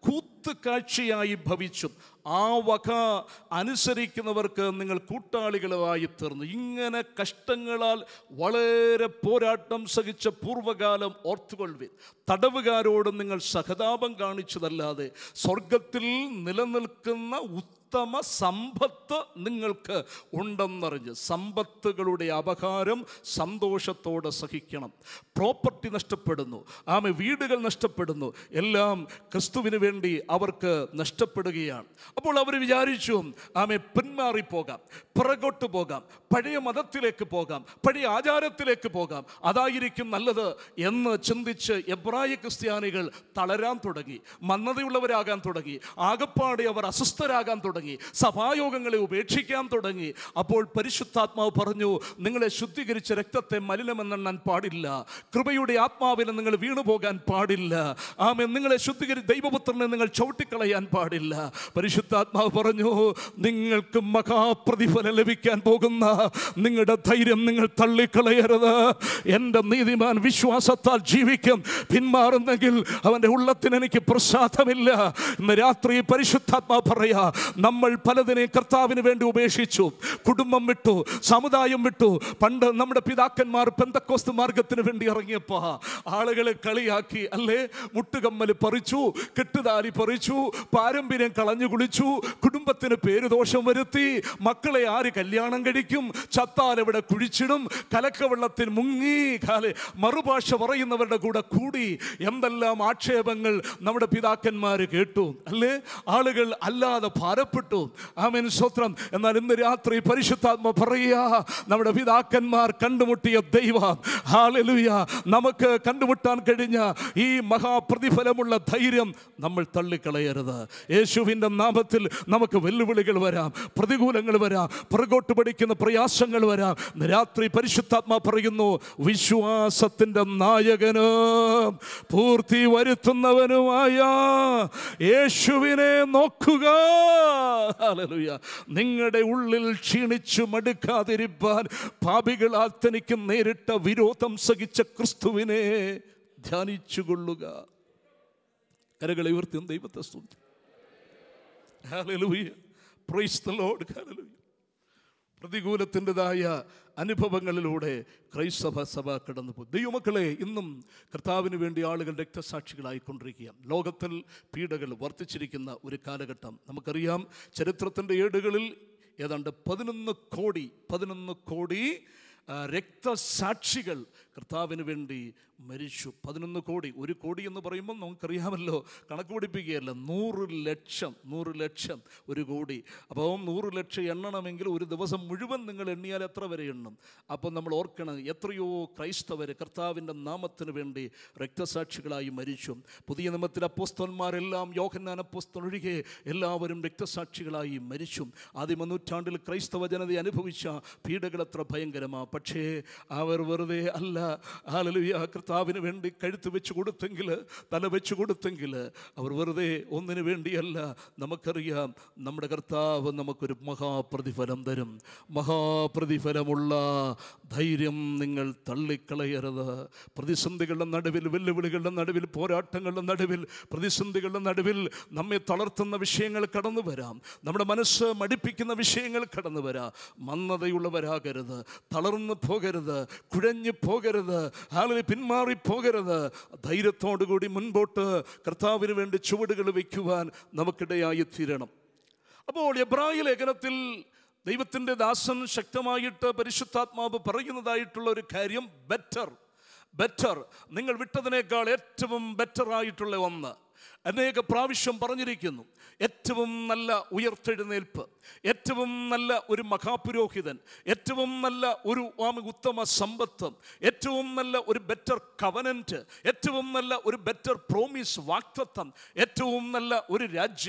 കൂത്തുകാഴ്ചയായി ഭവിച്ചു ആ വക അനുസരിക്കുന്നവർക്ക് നിങ്ങൾ കൂട്ടാളികളായി തീർന്നു ഇങ്ങനെ കഷ്ടങ്ങളാൽ വളരെ പോരാട്ടം സഹിച്ച പൂർവ്വകാലം ഓർത്തുകൊള്ളുവിൻ തടവുകാരോട് നിങ്ങൾ സഹതാപം കാണിച്ചതല്ലാതെ സ്വർഗത്തിൽ നിലനിൽക്കുന്ന ഉത്തമ സമ്പത്ത് നിങ്ങൾക്ക് ഉണ്ടെന്നറിഞ്ഞ് സമ്പത്തുകളുടെ അപകാരം സന്തോഷത്തോടെ സഹിക്കണം പ്രോപ്പർട്ടി നഷ്ടപ്പെടുന്നു ആമെ വീടുകൾ നഷ്ടപ്പെടുന്നു എല്ലാം ക്രിസ്തുവിന് വേണ്ടി അവർക്ക് നഷ്ടപ്പെടുകയാണ് അപ്പോൾ അവർ വിചാരിച്ചു ആമെ പിന്മാറിപ്പോകാം പിറകോട്ട് പോകാം പഴയ മതത്തിലേക്ക് പോകാം പഴയ ആചാരത്തിലേക്ക് പോകാം അതായിരിക്കും നല്ലത് എന്ന് ചിന്തിച്ച് എബ്രായ ക്രിസ്ത്യാനികൾ തളരാൻ തുടങ്ങി മന്ദതയുള്ളവരാകാൻ തുടങ്ങി ആകപ്പാടെ അവർ അസ്വസ്ഥരാകാൻ തുടങ്ങി സഭായോഗങ്ങളെ ഉപേക്ഷിക്കാൻ തുടങ്ങി അപ്പോൾ പരിശുദ്ധാത്മാവ് പറഞ്ഞു നിങ്ങളെ ശുദ്ധീകരിച്ച രക്തത്തെ മലിനമെന്നെണ്ണാൻ പാടില്ല കൃപയുടെ ആത്മാവിനെ നിങ്ങൾ വീണു പോകാൻ പാടില്ല ആമെ നിങ്ങളെ ശുദ്ധീകരി ദൈവപുത്രനെ നിങ്ങൾ ചവിട്ടിക്കളയാൻ പാടില്ല പരിശുദ്ധാത്മാവ് പറഞ്ഞു നിങ്ങൾക്ക് മഹാപ്രതിഫലം ലഭിക്കാൻ പോകുന്ന നിങ്ങളുടെ ധൈര്യം നിങ്ങൾ തള്ളിക്കളയരുത് എൻ്റെ നീതിമാൻ വിശ്വാസത്താൽ ജീവിക്കും പിന്മാറുന്നെങ്കിൽ അവൻ്റെ ഉള്ളത്തിന് എനിക്ക് പ്രസാദമില്ല ഇന്ന് രാത്രി പരിശുദ്ധാത്മാ പറയാ നമ്മൾ പലതിനെ കർത്താവിന് വേണ്ടി ഉപേക്ഷിച്ചു കുടുംബം വിട്ടു സമുദായം വിട്ടു പണ്ട് നമ്മുടെ പിതാക്കന്മാർ പെന്തക്കോസ്ത് മാർഗത്തിന് വേണ്ടി ഇറങ്ങിയപ്പോ ആളുകളെ കളിയാക്കി അല്ലേ മുട്ടുകമ്മൽ പറിച്ചു കെട്ടുതാലി പറിച്ചു പാരമ്പര്യം കളഞ്ഞു കുളിച്ചു കുടുംബത്തിന് പേരുദോഷം വരുത്തി മക്കളെ ആര് കല്യാണം കഴിക്കും ചത്താൽ ഇവിടെ കുഴിച്ചിടും കലക്കവെള്ളത്തിൽ മുങ്ങി കാലെ മറുഭാഷ പറയുന്നവരുടെ കൂടെ കൂടി എന്തെല്ലാം ആക്ഷേപങ്ങൾ നമ്മുടെ പിതാക്കന്മാർ കേട്ടു അല്ലേ ആളുകൾ അല്ലാതെ ഭാരപ്പെട്ടു ആമേൻ സ്വത്രം എന്നാൽ ഇന്ന് രാത്രി പരിശുദ്ധാത്മ പറയുക നമ്മുടെ പിതാക്കന്മാർ കണ്ടുമുട്ടിയ ദൈവം ഹാലലുയ നമുക്ക് കണ്ടുമുട്ടാൻ കഴിഞ്ഞ ഈ മഹാപ്രതിഫലമുള്ള ധൈര്യം നമ്മൾ തള്ളിക്കളയരുത് യേശുവിൻ്റെ നാമത്തിൽ നമുക്ക് വെല്ലുവിളികൾ വരാം പ്രതികൂലങ്ങൾ വരാം പുറകോട്ട് പഠിക്കുന്ന പ്രയാസങ്ങൾ വരാം ഇന്ന് രാത്രി പരിശുദ്ധാത്മ പറയുന്നു വിശ്വാസത്തിൻ്റെ നായകനും പൂർത്തി വരുത്തുന്നവനുമായ യേശുവിനെ നോക്കുക ഹല്ലേലൂയ. നിങ്ങളുടെ ഉള്ളിൽ ക്ഷീണിച്ചു മടുക്കാതിരിപ്പാൻ പാപികളാൽ തനിക്ക് നേരിട്ട വിരോധം സഹിച്ച ക്രിസ്തുവിനെ ധ്യാനിച്ചുകൊള്ളുക കരകളെ ഉയർത്തി ദൈവത്തെ സ്തുതി hallelujah praise the lord hallelujah പ്രതികൂലത്തിൻ്റെതായ അനുഭവങ്ങളിലൂടെ ക്രൈസ്തവ സഭ കടന്നുപോയി ദൈവമക്കളെ ഇന്നും കർത്താവിന് വേണ്ടി ആളുകൾ രക്തസാക്ഷികളായിക്കൊണ്ടിരിക്കുകയാണ് ലോകത്തിൽ പീഡകൾ വർദ്ധിച്ചിരിക്കുന്ന ഒരു കാലഘട്ടം നമുക്കറിയാം ചരിത്രത്തിൻ്റെ ഏടുകളിൽ ഏതാണ്ട് പതിനൊന്ന് കോടി പതിനൊന്ന് കോടി ആ, രക്തസാക്ഷികൾ കർത്താവിന് വേണ്ടി മരിച്ചു പതിനൊന്ന് കോടി ഒരു കോടി എന്ന് പറയുമ്പോൾ നമുക്കറിയാമല്ലോ കണക്ക് പിടിപ്പിക്കുകയല്ല നൂറ് ലക്ഷം നൂറ് ലക്ഷം ഒരു കോടി അപ്പോൾ നൂറ് ലക്ഷം എണ്ണണമെങ്കിൽ ഒരു ദിവസം മുഴുവൻ നിങ്ങൾ എണ്ണിയാൽ എത്ര വരെ എണ്ണും അപ്പോൾ നമ്മൾ ഓർക്കണം എത്രയോ ക്രൈസ്തവർ കർത്താവിൻ്റെ നാമത്തിന് വേണ്ടി രക്തസാക്ഷികളായി മരിച്ചു പുതിയ നിയമത്തിൽ അപ്പോസ്തോന്മാരെല്ലാം യോഹന്നാൻ അപ്പോസ്തോൻ ഒഴികെ എല്ലാവരും രക്തസാക്ഷികളായി മരിച്ചു ആദ്യ നൂറ്റാണ്ടിൽ ക്രൈസ്തവ ജനത അനുഭവിച്ച പീഡകൾ എത്ര ഭയങ്കരമാ പക്ഷേ അവർ വെറുതെ അല്ല ആലലുയ കർത്താവിന് വേണ്ടി കഴുത്ത് വെച്ച് കൊടുത്തെങ്കിൽ തല വെച്ച് കൊടുത്തെങ്കിൽ അവർ വെറുതെ ഒന്നിനു വേണ്ടിയല്ല നമുക്കറിയാം നമ്മുടെ കർത്താവ് നമുക്കൊരു മഹാപ്രതിഫലം തരും മഹാപ്രതിഫലമുള്ള ധൈര്യം നിങ്ങൾ തള്ളിക്കളയരുത് പ്രതിസന്ധികളുടെ നടുവിൽ വെല്ലുവിളികളുടെ നടുവിൽ പോരാട്ടങ്ങളുടെ നടുവിൽ പ്രതിസന്ധികളുടെ നടുവിൽ നമ്മെ തളർത്തുന്ന വിഷയങ്ങൾ കടന്നു വരാം നമ്മുടെ മനസ്സ് മടിപ്പിക്കുന്ന വിഷയങ്ങൾ കടന്നു വരാം മന്ദതയുള്ളവരാകരുത് തളർന്നു പോകരുത് കുഴഞ്ഞു പോകരുത് ആളുകൾ പിന്മാറി പോകരുത് ധൈര്യത്തോടു കൂടി മുൻപോട്ട് കർത്താവിന് വേണ്ടി ചുവടുകൾ വയ്ക്കുവാൻ നമുക്കിടയായി തീരണം അപ്പോൾ എബ്രായ ലേഖനത്തിൽ ദൈവത്തിൻ്റെ ദാസൻ ശക്തമായിട്ട് പരിശുദ്ധാത്മാവ് പറയുന്നതായിട്ടുള്ള ഒരു കാര്യം ബെറ്റർ ബെറ്റർ നിങ്ങൾ വിട്ടതിനേക്കാൾ ഏറ്റവും ബെറ്റർ ആയിട്ടുള്ള ഒന്ന് അനേക പ്രാവശ്യം പറഞ്ഞിരിക്കുന്നു ഏറ്റവും നല്ല ഉയർത്തെഴുന്നേൽപ്പ് ഏറ്റവും നല്ല ഒരു മഹാപുരോഹിതൻ ഏറ്റവും നല്ല ഒരു ആമ ഉത്തമ സമ്പത്ത് ഏറ്റവും നല്ല ഒരു ബെറ്റർ കവനൻറ്റ് ഏറ്റവും നല്ല ഒരു ബെറ്റർ പ്രോമിസ് വാക്തത്വം ഏറ്റവും നല്ല ഒരു രാജ്യം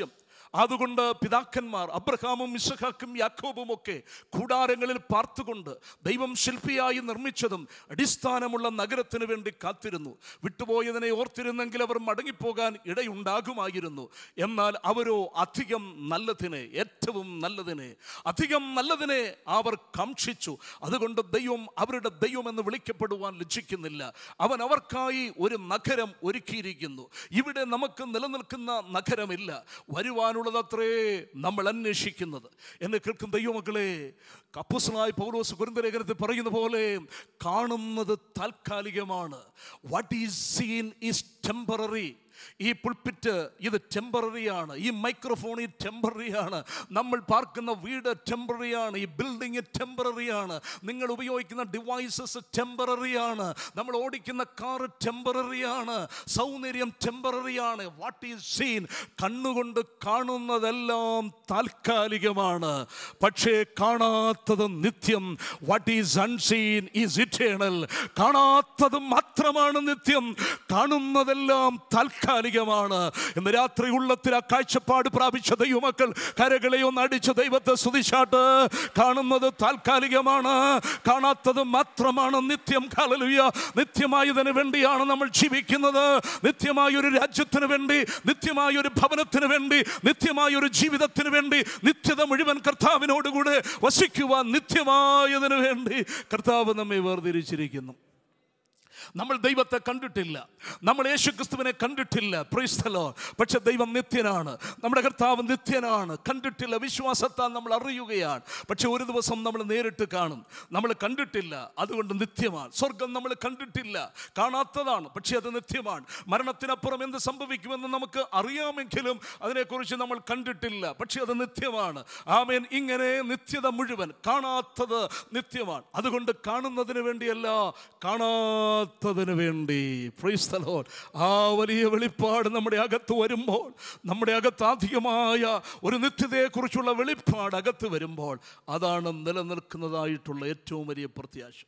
അതുകൊണ്ട് പിതാക്കന്മാർ അബ്രഹാമും ഇസഹാക്കും യാക്കോബും ഒക്കെ കൂടാരങ്ങളിൽ പാർത്തുകൊണ്ട് ദൈവം ശില്പിയായി നിർമ്മിച്ചതും അടിസ്ഥാനമുള്ള നഗരത്തിന് വേണ്ടി കാത്തിരുന്നു വിട്ടുപോയതിനെ ഓർത്തിരുന്നെങ്കിൽ അവർ മടങ്ങിപ്പോകാൻ ഇടയുണ്ടാകുമായിരുന്നു എന്നാൽ അവരോ അധികം നല്ലതിനെ ഏറ്റവും നല്ലതിനെ അധികം നല്ലതിനെ അവർ കാക്ഷിച്ചു അതുകൊണ്ട് ദൈവം അവരുടെ ദൈവം എന്ന് വിളിക്കപ്പെടുവാൻ ലജ്ജിക്കുന്നില്ല അവൻ അവർക്കായി ഒരു നഗരം ഒരുക്കിയിരിക്കുന്നു ഇവിടെ നമുക്ക് നിലനിൽക്കുന്ന നഗരമില്ല വരുവാനുള്ളതത്രേ നമ്മൾ അന്വേഷിക്കുന്നത് എന്ന് കേൾക്കും ദൈവമക്കളെ കപ്പുസനായ പൗലോസ് കുരുന്തലേഖനത്തിൽ പറയുന്ന പോലെ കാണുന്നത് താൽക്കാലികമാണ് what is seen is temporary ഈ പുൾപ്പിറ്റ് ഇത് ടെമ്പററിയാണ് ഈ മൈക്രോഫോൺ ഈ ടെമ്പററിയാണ് നമ്മൾ പാർക്കുന്ന വീട് ടെമ്പററിയാണ് ഈ ബിൽഡിംഗ് ടെമ്പററിയാണ് നിങ്ങൾ ഉപയോഗിക്കുന്ന ഡിവൈസസ് ടെമ്പററിയാണ് നമ്മൾ ഓടിക്കുന്ന കാർ ടെമ്പററിയാണ് സൗന്ദര്യം ടെമ്പററിയാണ് വാട്ട് ഈസ് സീൻ കണ്ണുകൊണ്ട് കാണുന്നതെല്ലാം താൽക്കാലികമാണ് പക്ഷേ കാണാത്തത് നിത്യം what is unseen is eternal കാണാത്തത് മാത്രമാണ് നിത്യം കാണുന്നതെല്ലാം താൽക്കാലികമാണ് ഇന്ന് രാത്രി ഉള്ളത്തിൽ ആ കാഴ്ചപ്പാട് പ്രാപിച്ച ദൈവമക്കൾ കരകളെ ഒന്ന് അടിച്ച ദൈവത്തെ സ്തുതിച്ചാട്ട് കാണുന്നത് താൽക്കാലികമാണ് കാണാത്തത് മാത്രമാണ് നിത്യം കാലലുയ നിത്യമായതിന് വേണ്ടിയാണ് നമ്മൾ ജീവിക്കുന്നത് നിത്യമായ ഒരു രാജ്യത്തിന് വേണ്ടി നിത്യമായ ഒരു ഭവനത്തിന് വേണ്ടി നിത്യമായ ഒരു ജീവിതത്തിന് വേണ്ടി നിത്യത മുഴുവൻ കർത്താവിനോടുകൂടെ വസിക്കുവാൻ നിത്യമായതിനു വേണ്ടി കർത്താവ് നമ്മെ വേർതിരിച്ചിരിക്കുന്നു നമ്മൾ ദൈവത്തെ കണ്ടിട്ടില്ല നമ്മൾ യേശുക്രിസ്തുവിനെ കണ്ടിട്ടില്ല പ്രൈസ്തലോ പക്ഷെ ദൈവം നിത്യനാണ് നമ്മുടെ കർത്താവ് നിത്യനാണ് കണ്ടിട്ടില്ല വിശ്വാസത്താൽ നമ്മൾ അറിയുകയാണ് പക്ഷെ ഒരു ദിവസം നമ്മൾ നേരിട്ട് കാണും നമ്മൾ കണ്ടിട്ടില്ല അതുകൊണ്ട് നിത്യമാണ് സ്വർഗം നമ്മൾ കണ്ടിട്ടില്ല കാണാത്തതാണ് പക്ഷെ അത് നിത്യമാണ് മരണത്തിനപ്പുറം എന്ത് സംഭവിക്കുമെന്ന് നമുക്ക് അറിയാമെങ്കിലും അതിനെക്കുറിച്ച് നമ്മൾ കണ്ടിട്ടില്ല പക്ഷെ അത് നിത്യമാണ് ആമേൻ ഇങ്ങനെ നിത്യത മുഴുവൻ കാണാത്തത് നിത്യമാണ് അതുകൊണ്ട് കാണുന്നതിന് വേണ്ടിയല്ല കാണാത്തതിന് വേണ്ടി Praise the Lord. ആ വലിയ വെളിപ്പാട് നമ്മുടെ അകത്ത് വരുമ്പോൾ നമ്മുടെ അകത്ത് അധികമായ ഒരു നിത്യതയെക്കുറിച്ചുള്ള വെളിപ്പാട് അകത്ത് വരുമ്പോൾ അതാണ് നിലനിൽക്കുന്നതായിട്ടുള്ള ഏറ്റവും വലിയ പ്രത്യാശ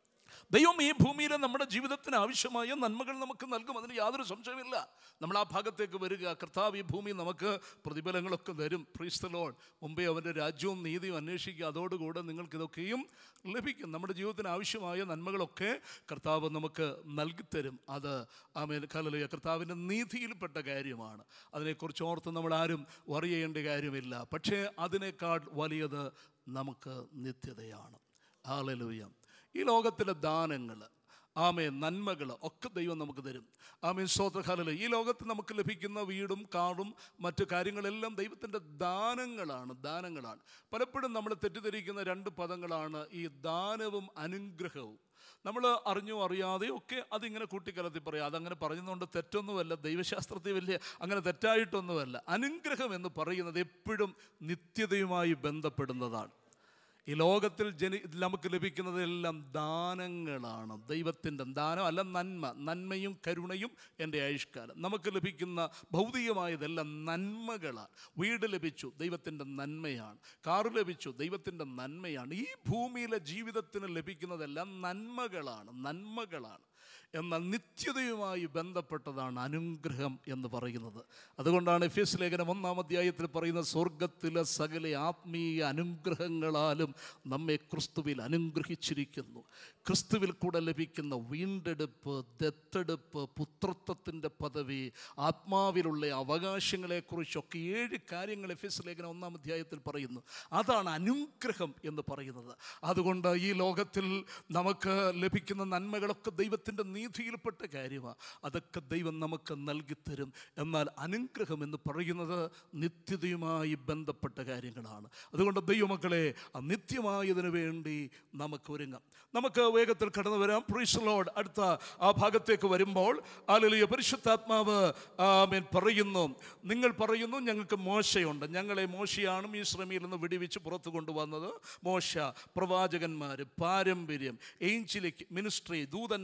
ദൈവം ഈ ഭൂമിയിൽ നമ്മുടെ ജീവിതത്തിന് ആവശ്യമായ നന്മകൾ നമുക്ക് നൽകും അതിന് യാതൊരു സംശയമില്ല നമ്മൾ ആ ഭാഗത്തേക്ക് വരിക കർത്താവ് ഈ ഭൂമി നമുക്ക് പ്രതിഫലങ്ങളൊക്കെ തരും പ്രീസ്തലോൺ മുമ്പേ അവൻ്റെ രാജ്യവും നീതിയും അന്വേഷിക്കുക അതോടുകൂടെ നിങ്ങൾക്കിതൊക്കെയും ലഭിക്കും നമ്മുടെ ജീവിതത്തിന് ആവശ്യമായ നന്മകളൊക്കെ കർത്താവ് നമുക്ക് നൽകിത്തരും അത് ആമേൻ കലലയ കർത്താവിൻ്റെ നീതിയിൽപ്പെട്ട കാര്യമാണ് അതിനെക്കുറിച്ച് ഓർത്ത് നമ്മൾ ആരും വറിയേണ്ട കാര്യമില്ല പക്ഷേ അതിനേക്കാൾ വലിയത് നമുക്ക് നിത്യതയാണ് ഹാലലൂയ ഈ ലോകത്തിലെ ദാനങ്ങൾ ആമേ നന്മകൾ ഒക്കെ ദൈവം നമുക്ക് തരും ആമേ സ്തോത്രകാലിൽ ഈ ലോകത്ത് നമുക്ക് ലഭിക്കുന്ന വീടും കാറും മറ്റു കാര്യങ്ങളെല്ലാം ദൈവത്തിൻ്റെ ദാനങ്ങളാണ് ദാനങ്ങളാണ് പലപ്പോഴും നമ്മൾ തെറ്റിദ്ധരിക്കുന്ന രണ്ട് പദങ്ങളാണ് ഈ ദാനവും അനുഗ്രഹവും നമ്മൾ അറിഞ്ഞോ അറിയാതെയോ ഒക്കെ അതിങ്ങനെ കൂട്ടിക്കലർത്തി പറയാം അതങ്ങനെ പറയുന്നതുകൊണ്ട് തെറ്റൊന്നുമല്ല ദൈവശാസ്ത്രത്തിൽ വലിയ അങ്ങനെ തെറ്റായിട്ടൊന്നുമല്ല അനുഗ്രഹം എന്ന് പറയുന്നത് എപ്പോഴും നിത്യതയുമായി ബന്ധപ്പെടുന്നതാണ് ഈ ലോകത്തിൽ ജനി നമുക്ക് ലഭിക്കുന്നതെല്ലാം ദാനങ്ങളാണ് ദൈവത്തിൻ്റെ ദാനം അല്ല നന്മ നന്മയും കരുണയും എൻ്റെ ആയുഷ്കാലം നമുക്ക് ലഭിക്കുന്ന ഭൗതികമായതെല്ലാം നന്മകളാണ് വീട് ലഭിച്ചു ദൈവത്തിൻ്റെ നന്മയാണ് കാറ് ലഭിച്ചു ദൈവത്തിൻ്റെ നന്മയാണ് ഈ ഭൂമിയിലെ ജീവിതത്തിന് ലഭിക്കുന്നതെല്ലാം നന്മകളാണ് നന്മകളാണ് എന്നാൽ നിത്യതയുമായി ബന്ധപ്പെട്ടതാണ് അനുഗ്രഹം എന്ന് പറയുന്നത് അതുകൊണ്ടാണ് എഫ് എസ് ലേഖനം ഒന്നാം അധ്യായത്തിൽ പറയുന്ന സ്വർഗത്തിലെ സകല ആത്മീയ അനുഗ്രഹങ്ങളാലും നമ്മെ ക്രിസ്തുവിൽ അനുഗ്രഹിച്ചിരിക്കുന്നു ക്രിസ്തുവിൽ കൂടെ ലഭിക്കുന്ന വീണ്ടെടുപ്പ് ദത്തെടുപ്പ് പുത്രത്വത്തിൻ്റെ പദവി ആത്മാവിലുള്ള അവകാശങ്ങളെക്കുറിച്ചൊക്കെ ഏഴ് കാര്യങ്ങൾ എഫ് എസ് ലേഖനം ഒന്നാം അധ്യായത്തിൽ പറയുന്നു അതാണ് അനുഗ്രഹം എന്ന് പറയുന്നത് അതുകൊണ്ട് ഈ ലോകത്തിൽ നമുക്ക് ലഭിക്കുന്ന നന്മകളൊക്കെ ദൈവത്തിൻ്റെ നീതിയിൽപ്പെട്ട കാര്യമാണ് അതൊക്കെ ദൈവം നമുക്ക് നൽകിത്തരും എന്നാൽ അനുഗ്രഹം എന്ന് പറയുന്നത് നിത്യതയുമായി ബന്ധപ്പെട്ട കാര്യങ്ങളാണ് അതുകൊണ്ട് ദൈവമക്കളെ ആ നിത്യമായതിനു വേണ്ടി നമുക്ക് ഒരുങ്ങാം നമുക്ക് വേഗത്തിൽ കടന്നു വരാം പ്രീസ് ലോഡ് അടുത്ത ആ ഭാഗത്തേക്ക് വരുമ്പോൾ ആലുലിയ പരിശുദ്ധാത്മാവ് ആമേൻ പറയുന്നു നിങ്ങൾ പറയുന്നു ഞങ്ങൾക്ക് മോശയുണ്ട് ഞങ്ങളെ മോശയാണ് ഈ ശ്രമിയിൽ നിന്ന് വിടിവിച്ച് പുറത്തു കൊണ്ടുവന്നത് മോശ പ്രവാചകന്മാർ പാരമ്പര്യം ഏഞ്ചിലിക് മിനിസ്ട്രി ദൂതന്മാർ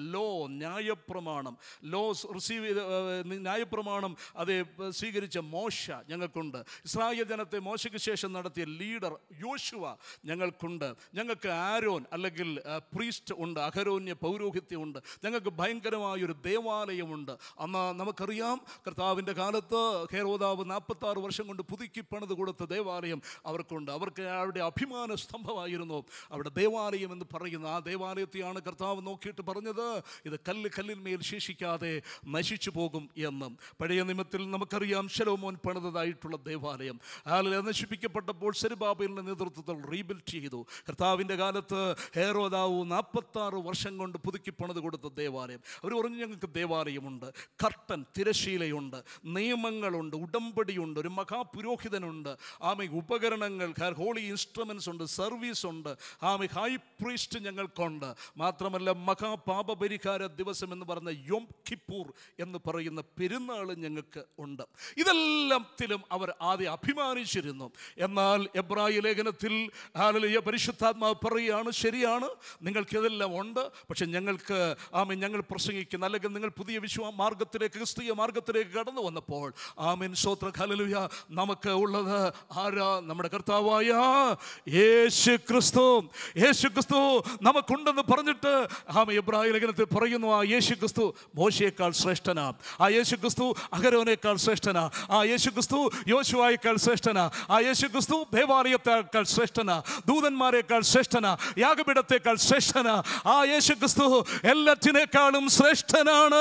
ലോ ന്യായപ്രമാണം ലോ റിസീവ് ചെയ്ത ഏഹ്, ന്യായപ്രമാണം അത് സ്വീകരിച്ച മോശ ഞങ്ങൾക്കുണ്ട് ഇസ്രായേൽ ജനത്തെ മോശയ്ക്ക് ശേഷം നടത്തിയ ലീഡർ യോശുവ ഞങ്ങൾക്കുണ്ട് ഞങ്ങൾക്ക് ആരോൻ അല്ലെങ്കിൽ പ്രീസ്റ്റ് ഉണ്ട് അഹരോന്യ പൗരോഹിത്യമുണ്ട് ഞങ്ങൾക്ക് ഭയങ്കരമായൊരു ദേവാലയമുണ്ട് അന്ന് നമുക്കറിയാം കർത്താവിൻ്റെ കാലത്ത് ഹേരോദാവ് നാൽപ്പത്താറ് വർഷം കൊണ്ട് പുതുക്കി പണിത് കൊടുത്ത ദേവാലയം അവർക്കുണ്ട് അവർക്ക് അവരുടെ അഭിമാന സ്തംഭമായിരുന്നു അവിടെ ദേവാലയം എന്ന് പറയുന്ന ആ ദേവാലയത്തെയാണ് കർത്താവ് നോക്കിയിട്ട് പറഞ്ഞത് ഇത് കല്ല് കല്ലിന്മേൽ ശേഷിക്കാതെ നശിച്ചു പോകും എന്ന് പഴയ നിയമത്തിൽ നമുക്കറിയാം ശലോമോൻ പണിതതായിട്ടുള്ള ദേവാലയം ആളിൽ നശിപ്പിക്കപ്പെട്ടപ്പോൾ സെരുബാബയിലിൻ്റെ നേതൃത്വത്തിൽ റീബിൽഡ് ചെയ്തു കർത്താവിൻ്റെ കാലത്ത് ഹേറോദാവു നാൽപ്പത്താറ് വർഷം കൊണ്ട് പുതുക്കി പണിത് കൊടുത്ത ദേവാലയം അവർ പറഞ്ഞു ഞങ്ങൾക്ക് ദേവാലയമുണ്ട് കർട്ടൻ തിരശീലയുണ്ട് നിയമങ്ങളുണ്ട് ഉടമ്പടിയുണ്ട് ഒരു മഹാപുരോഹിതനുണ്ട് ആമെ ഉപകരണങ്ങൾ ഹോളി ഇൻസ്ട്രുമെൻസ് ഉണ്ട് സർവീസ് ഉണ്ട് ആമെ ഹൈ പ്രീസ്റ്റ് ഞങ്ങൾക്കുണ്ട് മാത്രമല്ല മഹാപാപപരിഹാര ദിവസം എന്ന് പറഞ്ഞ യോം കിപ്പൂർ എന്ന് പറയുന്ന പെരുന്നാൾ ഞങ്ങൾക്ക് ഉണ്ട് ഇതെല്ലാത്തിലും അവർ ആദ്യം അഭിമാനിച്ചിരുന്നു എന്നാൽ എബ്രായ ലേഖനത്തിൽ ഹാലലിയ പരിശുദ്ധാത്മാവ് പറയുകയാണ് ശരിയാണ് നിങ്ങൾക്കിതെല്ലാം ഉണ്ട് പക്ഷെ ഞങ്ങൾക്ക് ആമൻ ഞങ്ങൾ പ്രസംഗിക്കുന്ന അല്ലെങ്കിൽ നിങ്ങൾ പുതിയ വിശ്വ മാർഗത്തിലേക്ക് ക്രിസ്തീയ മാർഗത്തിലേക്ക് കടന്നു വന്നപ്പോൾ ആമൻ സ്വോത്ര ഖലലുയ നമുക്ക് ഉള്ളത് ആരാ നമ്മുടെ കർത്താവായ യേശു ക്രിസ്തു യേശു ക്രിസ്തു നമുക്കുണ്ടെന്ന് പറഞ്ഞിട്ട് ആമ എബ്രാഹിം ലേഖനത്തിൽ പറയുന്നു ആ യേശു ക്രിസ്തു മോശയേക്കാൾ ശ്രേഷ്ഠനാ ആ യേശു ക്രിസ്തു അഹരോനേക്കാൾ ശ്രേഷ്ഠനാ ആ യേശു ക്രിസ്തു യോശുവായേക്കാൾ ശ്രേഷ്ഠനാ ആ യേശു ക്രിസ്തു ദേവാലയത്തേക്കാൾ ശ്രേഷ്ഠനാ ദൂതന്മാരെക്കാൾ ശ്രേഷ്ഠനാ യാഗപീഠത്തെക്കാൾ ശ്രേഷ്ഠനാ ആ യേശു ക്രിസ്തു എല്ലാറ്റിനേക്കാളും ശ്രേഷ്ഠനാണ്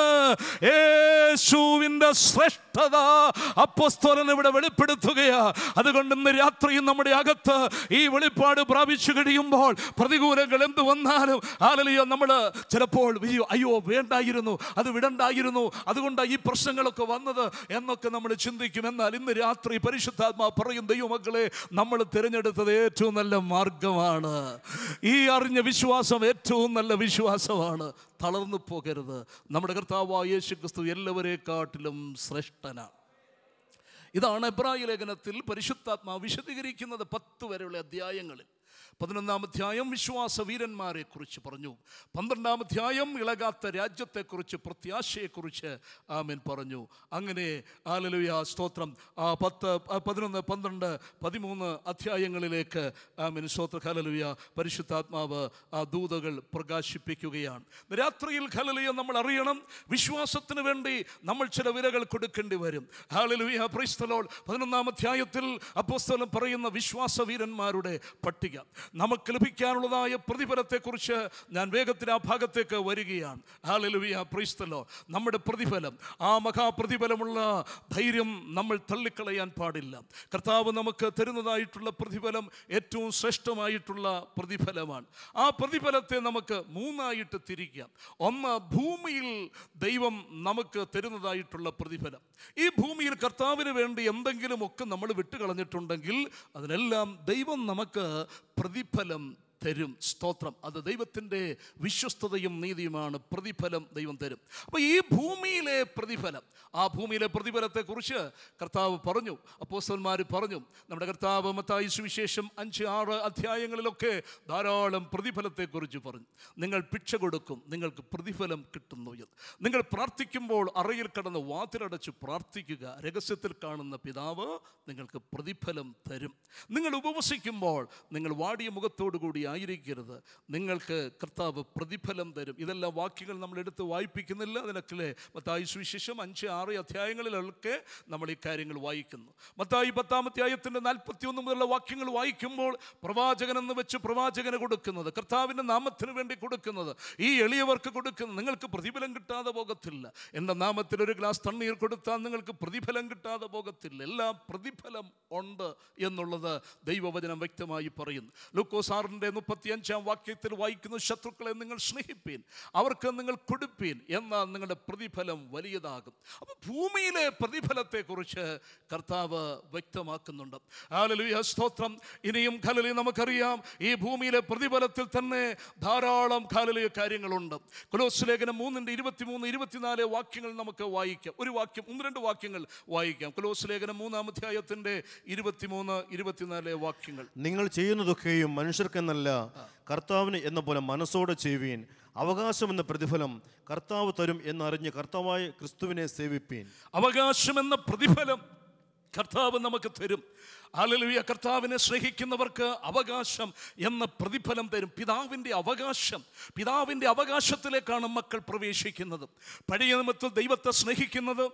യേശുവിൻ്റെ ശ്രേഷ്ഠത അപ്പോസ്തോലൻ ഇവിടെ വെളിപ്പെടുത്തുകയാ അതുകൊണ്ട് ഇന്ന് രാത്രിയും നമ്മുടെ അകത്ത് ഈ വെളിപ്പാട് പ്രാപിച്ചു കഴിയുമ്പോൾ പ്രതികൂലങ്ങൾ എന്ത് വന്നാലും ആലലിയ നമ്മൾ ചിലപ്പോൾ അയ്യോ അയ്യോ വേണ്ടായിരുന്നു അത് വിടണ്ടായിരുന്നു അതുകൊണ്ടാണ് ഈ പ്രശ്നങ്ങളൊക്കെ വന്നത് എന്നൊക്കെ നമ്മൾ ചിന്തിക്കും എന്നാൽ ഇന്ന് രാത്രി പരിശുദ്ധാത്മാ പറയും ദൈവമക്കളെ നമ്മൾ തിരഞ്ഞെടുത്തത് ഏറ്റവും നല്ല മാർഗമാണ് ഈ അറിഞ്ഞ വിശ്വാസം ഏറ്റവും നല്ല വിശ്വാസമാണ് തളർന്നു പോകരുത് നമ്മുടെ കർത്താവായ യേശു ക്രിസ്തു എല്ലാവരെക്കാട്ടിലും ശ്രേഷ്ഠനാണ് ഇതാണ് എബ്രായ ലേഖനത്തിൽ പരിശുദ്ധാത്മാ വിശദീകരിക്കുന്നത് പത്ത് വരെയുള്ള അധ്യായങ്ങളിൽ പതിനൊന്നാം അധ്യായം വിശ്വാസ വീരന്മാരെ കുറിച്ച് പറഞ്ഞു പന്ത്രണ്ടാം അധ്യായം ഇളകാത്ത രാജ്യത്തെക്കുറിച്ച് പ്രത്യാശയെക്കുറിച്ച് ആമൻ പറഞ്ഞു അങ്ങനെ ആലലുയ സ്തോത്രം ആ പത്ത് ആ പതിനൊന്ന് പന്ത്രണ്ട് പതിമൂന്ന് അധ്യായങ്ങളിലേക്ക് ആമൻ സ്തോത്ര ഖലലുയ പരിശുദ്ധാത്മാവ് ആ ദൂതകൾ പ്രകാശിപ്പിക്കുകയാണ് രാത്രിയിൽ ഖലലുയ നമ്മൾ അറിയണം വിശ്വാസത്തിന് വേണ്ടി നമ്മൾ ചില വിലകൾ കൊടുക്കേണ്ടി വരും ഹാലലുയ പ്രൈസ്തലോൾ പതിനൊന്നാം അധ്യായത്തിൽ അപ്പോസ്തലം പറയുന്ന വിശ്വാസ വീരന്മാരുടെ പട്ടിക നമുക്ക് ലഭിക്കാനുള്ളതായ പ്രതിഫലത്തെക്കുറിച്ച് ഞാൻ വേഗത്തിൽ ആ ഭാഗത്തേക്ക് വരികയാണ് ഹാലലുവിയ പ്രീസ്തലോ നമ്മുടെ പ്രതിഫലം ആ മഹാപ്രതിഫലമുള്ള ധൈര്യം നമ്മൾ തള്ളിക്കളയാൻ പാടില്ല കർത്താവ് നമുക്ക് തരുന്നതായിട്ടുള്ള പ്രതിഫലം ഏറ്റവും ശ്രേഷ്ഠമായിട്ടുള്ള പ്രതിഫലമാണ് ആ പ്രതിഫലത്തെ നമുക്ക് മൂന്നായിട്ട് തിരിക്കാം ഒന്ന് ഭൂമിയിൽ ദൈവം നമുക്ക് തരുന്നതായിട്ടുള്ള പ്രതിഫലം ഈ ഭൂമിയിൽ കർത്താവിന് വേണ്ടി എന്തെങ്കിലുമൊക്കെ നമ്മൾ വിട്ടുകളഞ്ഞിട്ടുണ്ടെങ്കിൽ അതിനെല്ലാം ദൈവം നമുക്ക് പ്രതിഫലം തരും സ്തോത്രം അത് ദൈവത്തിൻ്റെ വിശ്വസ്തതയും നീതിയുമാണ് പ്രതിഫലം ദൈവം തരും അപ്പോൾ ഈ ഭൂമിയിലെ പ്രതിഫലം ആ ഭൂമിയിലെ പ്രതിഫലത്തെക്കുറിച്ച് കർത്താവ് പറഞ്ഞു അപ്പോസ്റ്റന്മാർ പറഞ്ഞു നമ്മുടെ കർത്താവ് മത്തായി സുവിശേഷം അഞ്ച് ആറ് അധ്യായങ്ങളിലൊക്കെ ധാരാളം പ്രതിഫലത്തെക്കുറിച്ച് പറഞ്ഞു നിങ്ങൾ ഭിക്ഷ കൊടുക്കും നിങ്ങൾക്ക് പ്രതിഫലം കിട്ടുന്നു എന്ന് നിങ്ങൾ പ്രാർത്ഥിക്കുമ്പോൾ അറയിൽ കടന്ന് വാതിലടച്ച് പ്രാർത്ഥിക്കുക രഹസ്യത്തിൽ കാണുന്ന പിതാവ് നിങ്ങൾക്ക് പ്രതിഫലം തരും നിങ്ങൾ ഉപവസിക്കുമ്പോൾ നിങ്ങൾ വാടിയ മുഖത്തോടു കൂടി ആയിരിക്കരുത് നിങ്ങൾക്ക് കർത്താവ് പ്രതിഫലം തരും ഇതെല്ലാം വാക്യങ്ങൾ നമ്മൾ എടുത്ത് വായിപ്പിക്കുന്നില്ല അതിനൊക്കെ മത്തായി സുവിശേഷം അഞ്ച് ആറ് അധ്യായങ്ങളിലൊക്കെ നമ്മൾ ഈ കാര്യങ്ങൾ വായിക്കുന്നു മത്തായി പത്താം അധ്യായത്തിൻ്റെ നാൽപ്പത്തി ഒന്ന് മുതലുള്ള വാക്യങ്ങൾ വായിക്കുമ്പോൾ പ്രവാചകൻ എന്ന് വെച്ച് പ്രവാചകന് കൊടുക്കുന്നത് കർത്താവിൻ്റെ നാമത്തിന് വേണ്ടി കൊടുക്കുന്നത് ഈ എളിയവർക്ക് കൊടുക്കുന്നത് നിങ്ങൾക്ക് പ്രതിഫലം കിട്ടാതെ പോകത്തില്ല എൻ്റെ നാമത്തിൽ ഒരു ഗ്ലാസ് തണ്ണീർ കൊടുത്താൽ നിങ്ങൾക്ക് പ്രതിഫലം കിട്ടാതെ പോകത്തില്ല എല്ലാം പ്രതിഫലം ഉണ്ട് എന്നുള്ളത് ദൈവവചനം വ്യക്തമായി പറയുന്നു ലൂക്കോസ് ആറിൻ്റെ മുപ്പത്തിയഞ്ചാം വാക്യത്തിൽ വായിക്കുന്ന ശത്രുക്കളെ നിങ്ങൾ സ്നേഹിപ്പീൻ അവർക്ക് നിങ്ങൾ കൊടുപ്പീൻ എന്നാൽ നിങ്ങളുടെ പ്രതിഫലം വലിയതാകും അപ്പോൾ ഭൂമിയിലെ പ്രതിഫലത്തെക്കുറിച്ച് കർത്താവ് വ്യക്തമാക്കുന്നുണ്ട് ഹാലലുയ സ്തോത്രം ഇനിയും ഖലലി നമുക്കറിയാം ഈ ഭൂമിയിലെ പ്രതിഫലത്തിൽ തന്നെ ധാരാളം ഖാലലിയ കാര്യങ്ങളുണ്ട് കൊലോസ് ലേഖനം മൂന്നിൻ്റെ ഇരുപത്തിമൂന്ന് ഇരുപത്തിനാല് വാക്യങ്ങൾ നമുക്ക് വായിക്കാം ഒരു വാക്യം ഒന്ന് രണ്ട് വാക്യങ്ങൾ വായിക്കാം കൊലോസ് ലേഖനം മൂന്നാം അധ്യായത്തിൻ്റെ ഇരുപത്തിമൂന്ന് ഇരുപത്തിനാല് വാക്യങ്ങൾ നിങ്ങൾ ചെയ്യുന്നതൊക്കെയും മനുഷ്യർക്കെന്നല്ല കർത്താവിന് എന്ന പോലെ മനസ്സോടെ ചെയ്യുവീൻ അവകാശമെന്ന പ്രതിഫലം കർത്താവ് തരും എന്നറിഞ്ഞ് കർത്താവായ ക്രിസ്തുവിനെ സേവിപ്പീൻ അവകാശമെന്ന പ്രതിഫലം കർത്താവ് നമുക്ക് തരും അലലുയ കർത്താവിനെ സ്നേഹിക്കുന്നവർക്ക് അവകാശം എന്ന പ്രതിഫലം തരും പിതാവിൻ്റെ അവകാശം പിതാവിൻ്റെ അവകാശത്തിലേക്കാണ് മക്കൾ പ്രവേശിക്കുന്നത് പഴയ നിമിത്തത്തിൽ ദൈവത്തെ സ്നേഹിക്കുന്നത്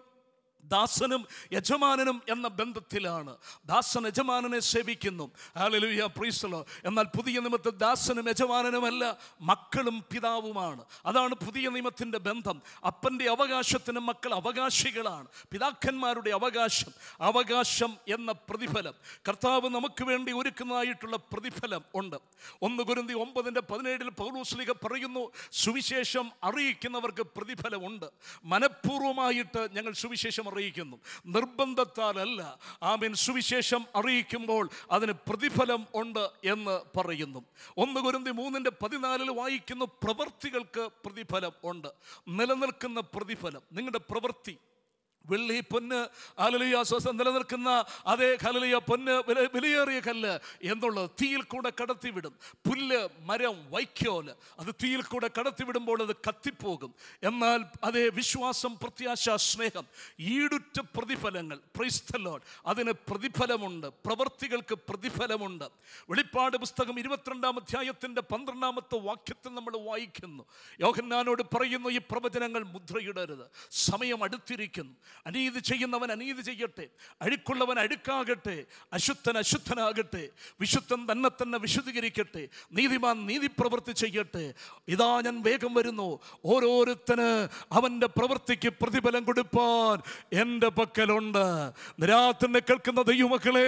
ദാസനും യജമാനനും എന്ന ബന്ധത്തിലാണ് ദാസൻ യജമാനനെ സേവിക്കുന്നു ഹാലലുയ പ്രീസലോ എന്നാൽ പുതിയ നിയമത്തിൽ ദാസനും യജമാനനുമല്ല മക്കളും പിതാവുമാണ് അതാണ് പുതിയ നിയമത്തിൻ്റെ ബന്ധം അപ്പൻ്റെ അവകാശത്തിന് മക്കൾ അവകാശികളാണ് പിതാക്കന്മാരുടെ അവകാശം അവകാശം എന്ന പ്രതിഫലം കർത്താവ് നമുക്ക് വേണ്ടി ഒരുക്കുന്നതായിട്ടുള്ള പ്രതിഫലം ഉണ്ട് ഒന്ന് കുരുന്തി ഒമ്പതിൻ്റെ പതിനേഴിൽ പൗലോസ്ലിക പറയുന്നു സുവിശേഷം അറിയിക്കുന്നവർക്ക് പ്രതിഫലമുണ്ട് മനഃപൂർവ്വമായിട്ട് ഞങ്ങൾ സുവിശേഷം അറിയിക്കുന്നു നിർബന്ധത്താലല്ല ആമീൻ സുവിശേഷം അറിയിക്കുമ്പോൾ അതിന് പ്രതിഫലം ഉണ്ട് എന്ന് പറയുന്നു ഒന്ന് കുരുന്തി മൂന്നിൻ്റെ പതിനാലിൽ വായിക്കുന്നു പ്രവർത്തികൾക്ക് പ്രതിഫലം ഉണ്ട് നിലനിൽക്കുന്ന പ്രതിഫലം നിങ്ങളുടെ പ്രവൃത്തി വെള്ളി പൊന്ന് ഹലലിയ സ്വസം നിലനിൽക്കുന്ന അതേ ഹലലിയ പൊന്ന് വില വിലയേറിയ കല്ല് എന്നുള്ളത് തീയിൽ കൂടെ കടത്തിവിടും പുല്ല് മരം വൈക്കോല് അത് തീയിൽ കൂടെ കടത്തിവിടുമ്പോൾ അത് കത്തിപ്പോകും എന്നാൽ അതേ വിശ്വാസം പ്രത്യാശ സ്നേഹം ഈടുറ്റ പ്രതിഫലങ്ങൾ ക്രൈസ്തലോൺ അതിന് പ്രതിഫലമുണ്ട് പ്രവർത്തികൾക്ക് പ്രതിഫലമുണ്ട് വെളിപ്പാട് പുസ്തകം ഇരുപത്തിരണ്ടാം അധ്യായത്തിൻ്റെ പന്ത്രണ്ടാമത്തെ വാക്യത്തിൽ നമ്മൾ വായിക്കുന്നു യോഹന്നാനോട് പറയുന്നു ഈ പ്രവചനങ്ങൾ മുദ്രയിടരുത് സമയം അടുത്തിരിക്കുന്നു അനീതി ചെയ്യുന്നവൻ അനീതി ചെയ്യട്ടെ അഴുക്കുള്ളവൻ അഴുക്കാകട്ടെ അശുദ്ധൻ അശുദ്ധനാകട്ടെ വിശുദ്ധൻ തന്നെ തന്നെ വിശുദ്ധീകരിക്കട്ടെ നീതിമാൻ നീതി പ്രവൃത്തി ചെയ്യട്ടെ ഇതാ ഞാൻ വേഗം വരുന്നു ഓരോരുത്തന് അവൻ്റെ പ്രവൃത്തിക്ക് പ്രതിഫലം കൊടുപ്പാൻ എൻ്റെ പക്കലുണ്ട് നിരാത്തിനെ കേൾക്കുന്ന ദൈവമക്കളെ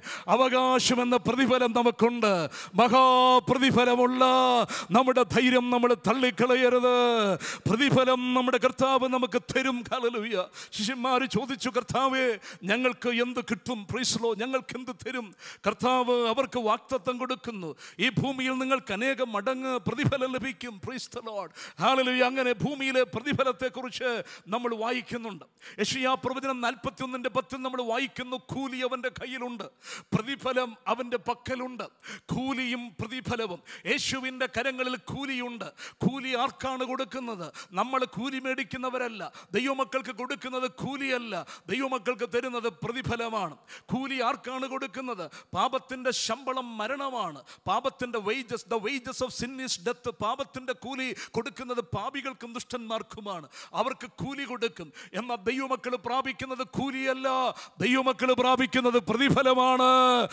അവകാശമെന്ന പ്രതിഫലം നമുക്കുണ്ട് മഹാപ്രതിഫലമുള്ള നമ്മുടെ ധൈര്യം നമ്മൾ തള്ളിക്കളയരുത് പ്രതിഫലം നമ്മുടെ കർത്താവ് നമുക്ക് തരും കലലുയ ശിഷ്യന്മാർ ചോദിച്ചു കർത്താവേ ഞങ്ങൾക്ക് എന്ത് കിട്ടും പ്രീസ്ലോ ഞങ്ങൾക്ക് എന്ത് തരും കർത്താവ് അവർക്ക് വാക്തത്വം കൊടുക്കുന്നു ഈ ഭൂമിയിൽ നിങ്ങൾക്ക് അനേകം മടങ്ങ് പ്രതിഫലം ലഭിക്കും പ്രീസ്തലോഡ് ഹാലലുയ അങ്ങനെ ഭൂമിയിലെ പ്രതിഫലത്തെക്കുറിച്ച് നമ്മൾ വായിക്കുന്നുണ്ട് യഷിയാ പ്രവചനം നാൽപ്പത്തി ഒന്നിൻ്റെ പത്തിൽ നമ്മൾ വായിക്കുന്നു കൂലി അവൻ്റെ കയ്യിലുണ്ട് പ്രതിഫലം അവൻ്റെ പക്കലുണ്ട് കൂലിയും പ്രതിഫലവും യേശുവിൻ്റെ കരങ്ങളിൽ കൂലിയുണ്ട് കൂലി ആർക്കാണ് കൊടുക്കുന്നത് നമ്മൾ കൂലി മേടിക്കുന്നവരല്ല ദൈവമക്കൾക്ക് കൊടുക്കുന്നത് കൂലിയല്ല ദൈവമക്കൾക്ക് തരുന്നത് പ്രതിഫലമാണ് കൂലി ആർക്കാണ് കൊടുക്കുന്നത് പാപത്തിൻ്റെ ശമ്പളം മരണമാണ് പാപത്തിൻ്റെ wages the wages of sin is death പാപത്തിൻ്റെ കൂലി കൊടുക്കുന്നത് പാപികൾക്കും ദുഷ്ടന്മാർക്കുമാണ് അവർക്ക് കൂലി കൊടുക്കും എന്നാൽ ദൈവമക്കൾ പ്രാപിക്കുന്നത് കൂലിയല്ല ദൈവമക്കൾ പ്രാപിക്കുന്നത് പ്രതിഫലമാണ്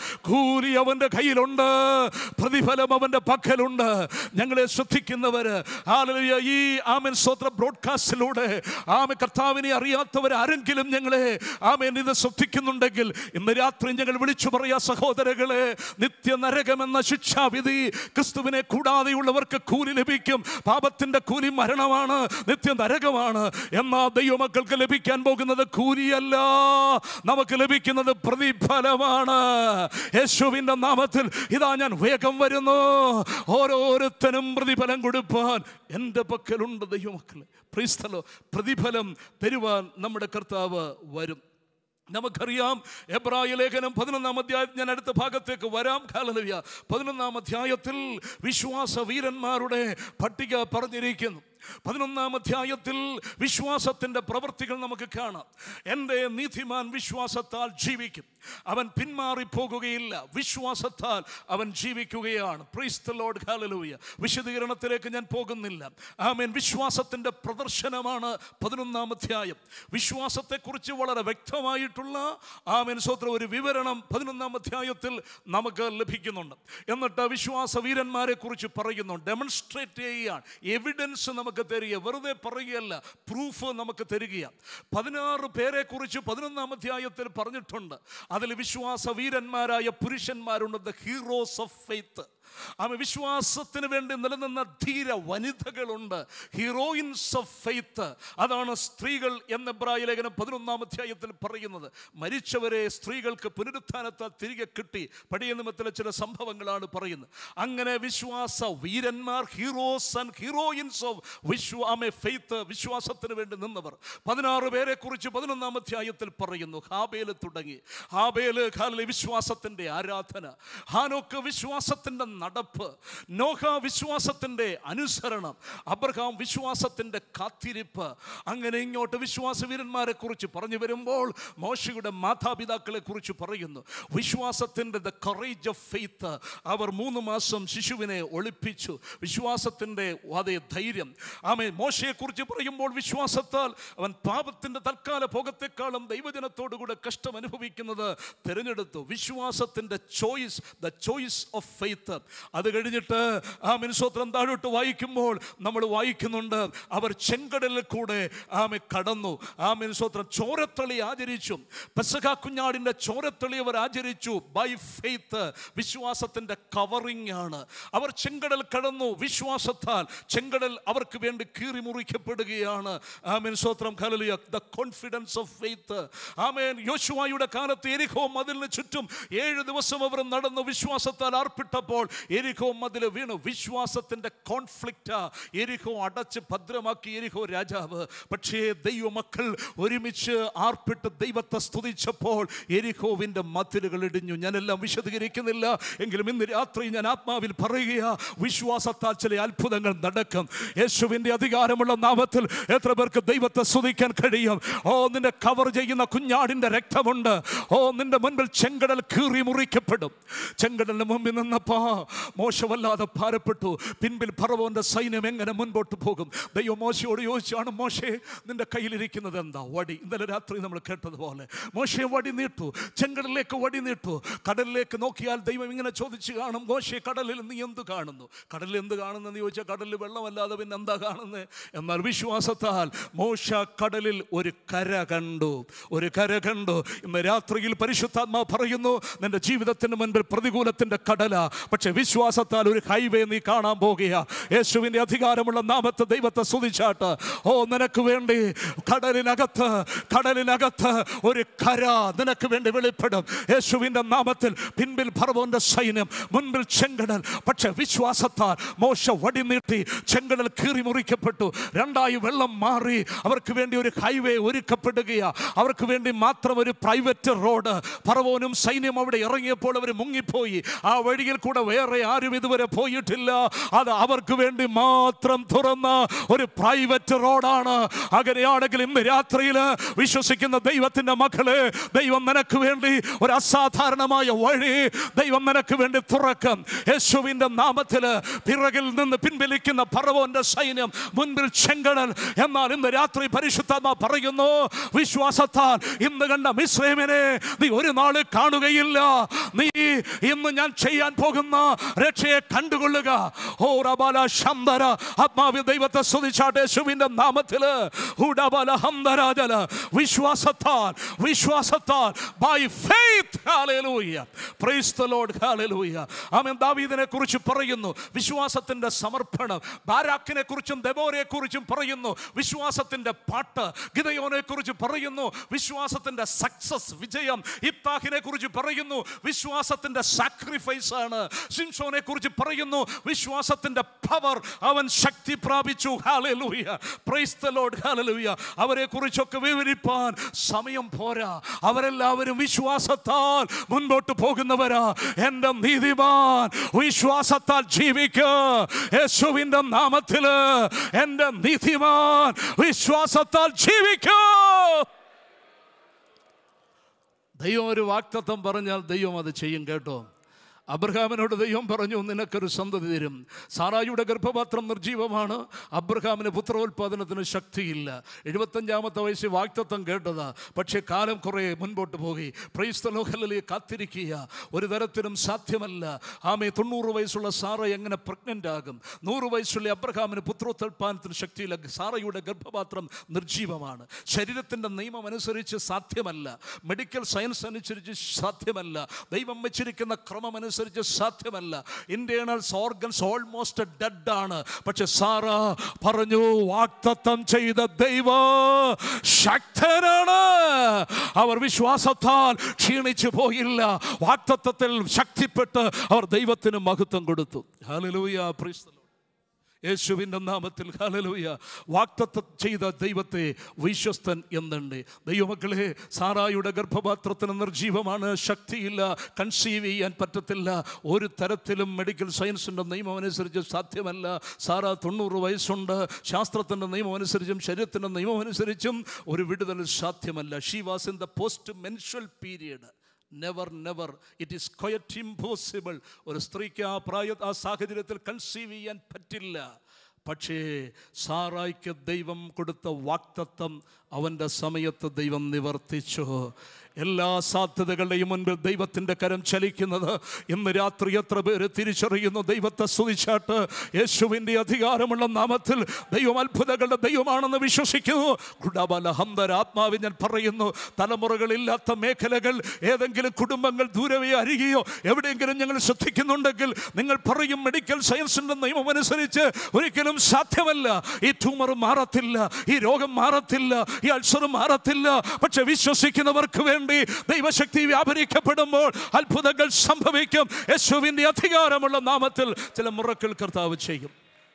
കൂലി അവൻ്റെ കയ്യിലുണ്ട് പ്രതിഫലം അവൻ്റെ പക്കലുണ്ട് ഞങ്ങളെ ശ്രദ്ധിക്കുന്നവര് ഹാലലുയ ഈ ആമൻ സ്വത്ര ബ്രോഡ്കാസ്റ്റിലൂടെ ആമ കർത്താവിനെ അറിയാത്തവർ ആരെങ്കിലും ഞങ്ങളെ ആമേൻ ഇത് ശ്രദ്ധിക്കുന്നുണ്ടെങ്കിൽ ഇന്ന് രാത്രി ഞങ്ങൾ വിളിച്ചു പറയാ സഹോദരങ്ങളെ നിത്യ നരകമെന്ന ശിക്ഷാവിധി ക്രിസ്തുവിനെ കൂടാതെയുള്ളവർക്ക് കൂലി ലഭിക്കും പാപത്തിന്റെ കൂലി മരണമാണ് നിത്യ നരകമാണ് എന്നാൽ ദൈവമക്കൾക്ക് ലഭിക്കാൻ പോകുന്നത് കൂലിയല്ല നമുക്ക് ലഭിക്കുന്നത് പ്രതിഫലമാണ് യേശുവിൻ്റെ നാമത്തിൽ ഇതാ ഞാൻ വേഗം വരുന്നു ഓരോരുത്തരും പ്രതിഫലം കൊടുപ്പാൻ എൻ്റെ പക്കലുണ്ട് ദൈവമക്കളെ പ്രീസ്തലോ പ്രതിഫലം തരുവാൻ നമ്മുടെ കർത്താവ് വരും നമുക്കറിയാം എബ്രായ ലേഖനം പതിനൊന്നാം അധ്യായം ഞാൻ അടുത്ത ഭാഗത്തേക്ക് വരാം കാലലവ്യ പതിനൊന്നാം അധ്യായത്തിൽ വിശ്വാസ വീരന്മാരുടെ പട്ടിക പറഞ്ഞിരിക്കുന്നു പതിനൊന്നാം അധ്യായത്തിൽ വിശ്വാസത്തിൻ്റെ പ്രവൃത്തികൾ നമുക്ക് കാണാം എൻ്റെ നീതിമാൻ വിശ്വാസത്താൽ ജീവിക്കും അവൻ പിന്മാറിപ്പോകുകയില്ല വിശ്വാസത്താൽ അവൻ ജീവിക്കുകയാണ് പ്രീസ്ത ലോഡ് ഹാലലൂയ വിശദീകരണത്തിലേക്ക് ഞാൻ പോകുന്നില്ല ആമേൻ വിശ്വാസത്തിൻ്റെ പ്രദർശനമാണ് പതിനൊന്നാം അധ്യായം വിശ്വാസത്തെക്കുറിച്ച് വളരെ വ്യക്തമായിട്ടുള്ള ആമേൻ സ്വത്ര ഒരു വിവരണം പതിനൊന്നാം അധ്യായത്തിൽ നമുക്ക് ലഭിക്കുന്നുണ്ട് എന്നിട്ട് വിശ്വാസ വീരന്മാരെ കുറിച്ച് പറയുന്നു ഡെമോൺസ്ട്രേറ്റ് ചെയ്യുകയാണ് എവിഡൻസ് നമുക്ക് തരിക വെറുതെ പറയുകയല്ല പ്രൂഫ് നമുക്ക് തരികയാണ് പതിനാറ് പേരെ കുറിച്ച് പതിനൊന്നാം അധ്യായത്തിൽ പറഞ്ഞിട്ടുണ്ട് അതിൽ വിശ്വാസ വീരന്മാരായ പുരുഷന്മാരുണ്ട് ദ ഹീറോസ് ഓഫ് ഫെയ്ത്ത് ആമ വിശ്വാസത്തിന് വേണ്ടി നിലനിന്ന ധീര വനിതകളുണ്ട് ഹീറോയിൻസ് ഓഫ് ഫെയ്ത്ത് അതാണ് സ്ത്രീകൾ എന്ന എബ്രായ ലേഖനം പതിനൊന്നാം അധ്യായത്തിൽ പറയുന്നത് മരിച്ചവരെ സ്ത്രീകൾക്ക് പുനരുത്ഥാനത്താൽ തിരികെ കിട്ടി പടിയ നിമിത്തത്തിലെ ചില സംഭവങ്ങളാണ് പറയുന്നത് അങ്ങനെ വിശ്വാസ വീരന്മാർ ഹീറോസ് ആൻഡ് ഹീറോയിൻസ് ഓഫ് വിശ്വാമെ ഫെയ്ത്ത് വിശ്വാസത്തിന് വേണ്ടി നിന്നവർ പതിനാറ് പേരെ കുറിച്ച് പതിനൊന്നാം അധ്യായത്തിൽ പറയുന്നു ഹാബേല് തുടങ്ങി ഹാബേല് ഹാലെ വിശ്വാസത്തിൻ്റെ ആരാധന ഹാനോക്ക് വിശ്വാസത്തിൻ്റെ നടപ്പ് നോഹ വിശ്വാസത്തിൻ്റെ അനുസരണം അബ്രഹാം വിശ്വാസത്തിൻ്റെ കാത്തിരിപ്പ് അങ്ങനെ ഇങ്ങോട്ട് വിശ്വാസവീരന്മാരെ കുറിച്ച് പറഞ്ഞു വരുമ്പോൾ മോശയുടെ മാതാപിതാക്കളെ കുറിച്ച് പറയുന്നു വിശ്വാസത്തിൻ്റെ ദ കറേജ് ഓഫ് ഫെയ്ത്ത് അവർ മൂന്ന് മാസം ശിശുവിനെ ഒളിപ്പിച്ചു വിശ്വാസത്തിൻ്റെ അതേ ധൈര്യം ആമേ മോശയെക്കുറിച്ച് പറയുമ്പോൾ വിശ്വാസത്താൽ അവൻ പാപത്തിൻ്റെ തൽക്കാല ഭോഗത്തെക്കാളും ദൈവജനത്തോടുകൂടെ കഷ്ടം അനുഭവിക്കുന്നത് തിരഞ്ഞെടുത്തു വിശ്വാസത്തിൻ്റെ choice the choice of faith അത് കഴിഞ്ഞിട്ട് ആ മിൻസോത്രം താഴോട്ട് വായിക്കുമ്പോൾ നമ്മൾ വായിക്കുന്നുണ്ട് അവർ ചെങ്കടലിൽ കൂടെ ആമെ കടന്നു ആ മിൻസോത്രം ചോരത്തളി ആചരിച്ചു പെസക കുഞ്ഞാടിൻ്റെ ചോരത്തളി അവർ ആചരിച്ചു ബൈ ഫെയ്ത്ത് വിശ്വാസത്തിൻ്റെ കവറിംഗ് ആണ് അവർ ചെങ്കടൽ കടന്നു വിശ്വാസത്താൽ ചെങ്കടൽ അവർക്ക് വേണ്ടി കീറി മുറിക്കപ്പെടുകയാണ് ആമേൻ സ്വത്രം കലലിയ the confidence of faith amen യോശുവായുടെ കാലത്ത് എരിഹോ മതിലിന് ചുറ്റും ഏഴ് ദിവസം അവർ നടന്നു വിശ്വാസത്താൽ ആർപ്പിട്ടപ്പോൾ എരിഹോ മതിൽ വീണു വിശ്വാസത്തിന്റെ കോൺഫ്ലിക്റ്റാ എരിഹോ അടച്ച് ഭദ്രമാക്കി എരിഹോ രാജാവ് പക്ഷേ ദൈവമക്കൾ ഒരുമിച്ച് ആർപ്പിട്ട് ദൈവത്തെ സ്തുതിച്ചപ്പോൾ എരിഹോവിന്റെ മതിലുകൾ ഇടിഞ്ഞു ഞാനെല്ലാം വിശദീകരിക്കുന്നില്ല എങ്കിലും ഇന്ന് രാത്രി ഞാൻ ആത്മാവിൽ പറയുക വിശ്വാസത്താൽ ചില അത്ഭുതങ്ങൾ നടക്കും യേശുവിന്റെ അധികാരമുള്ള നാമത്തിൽ എത്ര പേർക്ക് ദൈവത്തെ സ്തുതിക്കാൻ കഴിയും ഓ നിന്നെ കവർ ചെയ്യുന്ന കുഞ്ഞാടിന്റെ രക്തമുണ്ട് ഓ നിന്റെ മുൻപിൽ ചെങ്കടൽ കീറി മുറിക്കപ്പെടും ചെങ്കടലിന് മുമ്പിൽ നിന്നപ്പോ മോശമല്ലാതെ ഭാരപ്പെട്ടു പിൻപിൽ ഫറവോന്റെ സൈന്യം എങ്ങനെ മുൻപോട്ട് പോകും ദൈവം മോശയോട് ചോദിച്ചാണ് മോശെ നിന്റെ കയ്യിലിരിക്കുന്നത് എന്താ വടി ഇന്നലെ രാത്രി നമ്മൾ കേട്ടതുപോലെ മോശയെ വടി നീട്ടു ചെങ്കടലിലേക്ക് വടി നീട്ടു കടലിലേക്ക് നോക്കിയാൽ ദൈവം ഇങ്ങനെ ചോദിച്ചു കാണും മോശെ കടലിൽ നീ എന്ത് കാണുന്നു കടലിൽ എന്ത് കാണുന്നെന്ന് ചോദിച്ചാൽ കടലിൽ വെള്ളമല്ലാതെ പിന്നെ എന്താ കാണുന്നത് എന്നാൽ വിശ്വാസത്താൽ മോശ കടലിൽ ഒരു കര കണ്ടു ഒരു കര കണ്ടു ഇന്ന് രാത്രിയിൽ പരിശുദ്ധാത്മാ പറയുന്നു നിന്റെ ജീവിതത്തിന് മുൻപിൽ പ്രതികൂലത്തിന്റെ കടല പക്ഷെ വിശ്വാസത്താൽ ഒരു ഹൈവേ നീ കാണാൻ പോകുക യേശുവിന്റെ അധികാരമുള്ള നാമത്തെ ദൈവത്തെ സ്തുതിച്ചാട്ട് ഓ നിനക്ക് വേണ്ടി കടലിനകത്ത് കടലിനകത്ത് ഒരു കര നിനക്ക് വേണ്ടി വെളിപ്പെടും യേശുവിന്റെ നാമത്തിൽ പിൻപിൽ ഭർവോന്റെ സൈന്യം മുൻപിൽ ചെങ്കടൽ പക്ഷെ വിശ്വാസത്താൽ മോശ വടി നീട്ടി ചെങ്കടൽ കീറി മുറിക്കപ്പെട്ടു രണ്ടായി വെള്ളം മാറി അവർക്ക് വേണ്ടി ഒരു ഹൈവേ ഒരുക്കപ്പെടുകയാ അവർക്ക് വേണ്ടി മാത്രം ഒരു പ്രൈവറ്റ് റോഡ് ഫറവോനും സൈന്യം അവിടെ ഇറങ്ങിയപ്പോൾ അവർ മുങ്ങിപ്പോയി ആ വഴിയിൽ കൂടെ വേറെ ആരും ഇതുവരെ പോയിട്ടില്ല അത് അവർക്ക് വേണ്ടി മാത്രം തുറന്ന ഒരു പ്രൈവറ്റ് റോഡാണ് അങ്ങനെയാണെങ്കിൽ ഇന്ന് രാത്രിയിൽ വിശ്വസിക്കുന്ന ദൈവത്തിന്റെ മക്കള് ദൈവം നിനക്ക് വേണ്ടി ഒരു അസാധാരണമായ വഴി ദൈവം നിനക്ക് വേണ്ടി തുറക്കും യേശുവിന്റെ നാമത്തില് പിറകിൽ നിന്ന് പിൻവലിക്കുന്ന ഫറവോന്റെ സൈന്യം മുൻപിൽ ചെങ്കടൽ എന്നാൽ ഇന്ന് രാത്രി പരിശുദ്ധാത്മ പറയുന്നു വിശ്വാസത്താൽ ഇന്ന് കണ്ട മിശ്രമിനെ നീ ഒരു നാള് കാണുകയില്ല നീ ഇന്ന് ഞാൻ ചെയ്യാൻ പോകുന്ന രക്ഷയെ കണ്ടുകൊള്ളുക ഓ റബാല ശന്തര ആത്മാവി ദൈവത്തെ സ്തുതിച്ചാട്ടെ യേശുവിന്റെ നാമത്തില് ഉടബല ഹന്തരാജല വിശ്വാസത്താൽ വിശ്വാസത്താൽ by faith hallelujah praise the lord hallelujah amen ദാവീദിനെ കുറിച്ച് പറയുന്നു വിശ്വാസത്തിന്റെ സമർപ്പണം ബാരാക്കിനെ കുറിച്ചും ദെബോരയെ കുറിച്ചും പറയുന്നു വിശ്വാസത്തിന്റെ പാട്ട് ഗിതയോനെ കുറിച്ച് പറയുന്നു വിശ്വാസത്തിന്റെ സക്സസ് വിജയം ഇത്താഹിനെ കുറിച്ച് പറയുന്നു വിശ്വാസത്തിന്റെ സാക്രിഫൈസ് ആണ് സിംസോനെ കുറിച്ച് പറയുന്നു വിശ്വാസത്തിന്റെ പവർ അവൻ ശക്തി പ്രാപിച്ചു hallelujah praise the lord hallelujah അവരെ കുറിച്ചൊക്കെ വിവരിപ്പാൻ സമയം പോരാ അവരെല്ലാവരും വിശ്വാസത്താൽ മുൻപോട്ട് പോകുന്നവരാ എൻ്റെ നീതിമാൻ വിശ്വാസത്താൽ ജീവിക്കുക യേശുവിൻ്റെ നാമത്തില് എൻ്റെ നീതിമാൻ വിശ്വാസത്താൽ ജീവിക്കുക ദൈവം ഒരു വാക്തത്വം പറഞ്ഞാൽ ദൈവം അത് ചെയ്യും കേട്ടോ അബ്രഹാമിനോട് ദൈവം പറഞ്ഞു നിനക്കൊരു സന്തതി തരും സാറായിയുടെ ഗർഭപാത്രം നിർജീവമാണ് അബ്രഹാമിന് പുത്രോത്പാദനത്തിന് ശക്തിയില്ല എഴുപത്തഞ്ചാമത്തെ വയസ്സിൽ വാക്തത്വം കേട്ടതാ പക്ഷേ കാലം കുറേ മുൻപോട്ട് പോയി പ്രൈസ്തലോഹലിയെ കാത്തിരിക്കുക ഒരു തരത്തിലും സാധ്യമല്ല ആമെ തൊണ്ണൂറ് വയസ്സുള്ള സാറ എങ്ങനെ പ്രഗ്നൻ്റ് ആകും നൂറ് വയസ്സുള്ള അബ്രഹാമിന് പുത്രോത്പാദനത്തിന് ശക്തിയില്ല സാറയുടെ ഗർഭപാത്രം നിർജീവമാണ് ശരീരത്തിൻ്റെ നിയമം അനുസരിച്ച് സാധ്യമല്ല മെഡിക്കൽ സയൻസ് അനുസരിച്ച് സാധ്യമല്ല ദൈവം വെച്ചിരിക്കുന്ന ക്രമം അനുസരിച്ച് സാധ്യമല്ല ഇന്റേണൽസ് ഓർഗൻസ് ഓൾമോസ്റ്റ് ഡെഡ് ആണ് പക്ഷെ സാറ പറഞ്ഞു വാക്തത്വം ചെയ്ത ദൈവ ശക്തനാണ് അവർ വിശ്വാസത്താൽ ക്ഷീണിച്ചു പോയില്ല വാക്തത്വത്തിൽ ശക്തിപ്പെട്ട് അവർ ദൈവത്തിന് മഹത്വം കൊടുത്തു ഹല്ലേലൂയ praise the Lord. യേശുവിൻ്റെ നാമത്തിൽ ഹലലൂയ വാക്തത്വം ചെയ്ത ദൈവത്തെ വിശ്വസ്തൻ എന്നുണ്ട് ദൈവമക്കളെ സാറായുടെ ഗർഭപാത്രത്തിന് നിർജീവമാണ് ശക്തിയില്ല കൺസീവ് ചെയ്യാൻ പറ്റത്തില്ല ഒരു തരത്തിലും മെഡിക്കൽ സയൻസിൻ്റെ നിയമം അനുസരിച്ച് സാധ്യമല്ല സാറ തൊണ്ണൂറ് വയസ്സുണ്ട് ശാസ്ത്രത്തിൻ്റെ നിയമം അനുസരിച്ചും ശരീരത്തിൻ്റെ നിയമം അനുസരിച്ചും ഒരു വിടുതൽ സാധ്യമല്ല she was in the post menstrual period never never it is quite impossible ഒരു സ്ത്രീക്ക് ആ പ്രായ ആ സാഹചര്യത്തിൽ കൺസീവ് ചെയ്യാൻ പറ്റില്ല പക്ഷേ സാറായിക്ക് ദൈവം കൊടുത്ത വാക്തത്വം അവൻ്റെ സമയത്ത് ദൈവം നിവർത്തിച്ചു എല്ലാ സാധ്യതകളുടെയും മുൻപിൽ ദൈവത്തിൻ്റെ കരം ചലിക്കുന്നത് ഇന്ന് രാത്രി എത്ര പേര് തിരിച്ചറിയുന്നു ദൈവത്തെ സ്തുതിച്ചാട്ട് യേശുവിൻ്റെ അധികാരമുള്ള നാമത്തിൽ ദൈവം അത്ഭുതങ്ങളുടെ ദൈവമാണെന്ന് വിശ്വസിക്കുന്നു കുടബല ഹന്തര ആത്മാവിൽ ഞാൻ പറയുന്നു തലമുറകളില്ലാത്ത മേഖലകൾ ഏതെങ്കിലും കുടുംബങ്ങൾ ദൂരവേ അരികെയോ എവിടെയെങ്കിലും ഞങ്ങൾ ശ്രദ്ധിക്കുന്നുണ്ടെങ്കിൽ നിങ്ങൾ പറയും മെഡിക്കൽ സയൻസിൻ്റെ നിയമം അനുസരിച്ച് ഒരിക്കലും സാധ്യമല്ല ഈ ട്യൂമർ മാറത്തില്ല ഈ രോഗം മാറത്തില്ല ഈ അൾസർ മാറത്തില്ല പക്ഷെ വിശ്വസിക്കുന്നവർക്ക് വേണ്ടി ദൈവശക്തി വ്യാപരിക്കപ്പെടുമ്പോൾ അത്ഭുതങ്ങൾ സംഭവിക്കും യേശുവിൻ്റെ അധികാരമുള്ള നാമത്തിൽ ചില മുറക്കൾ കർത്താവ് ചെയ്യും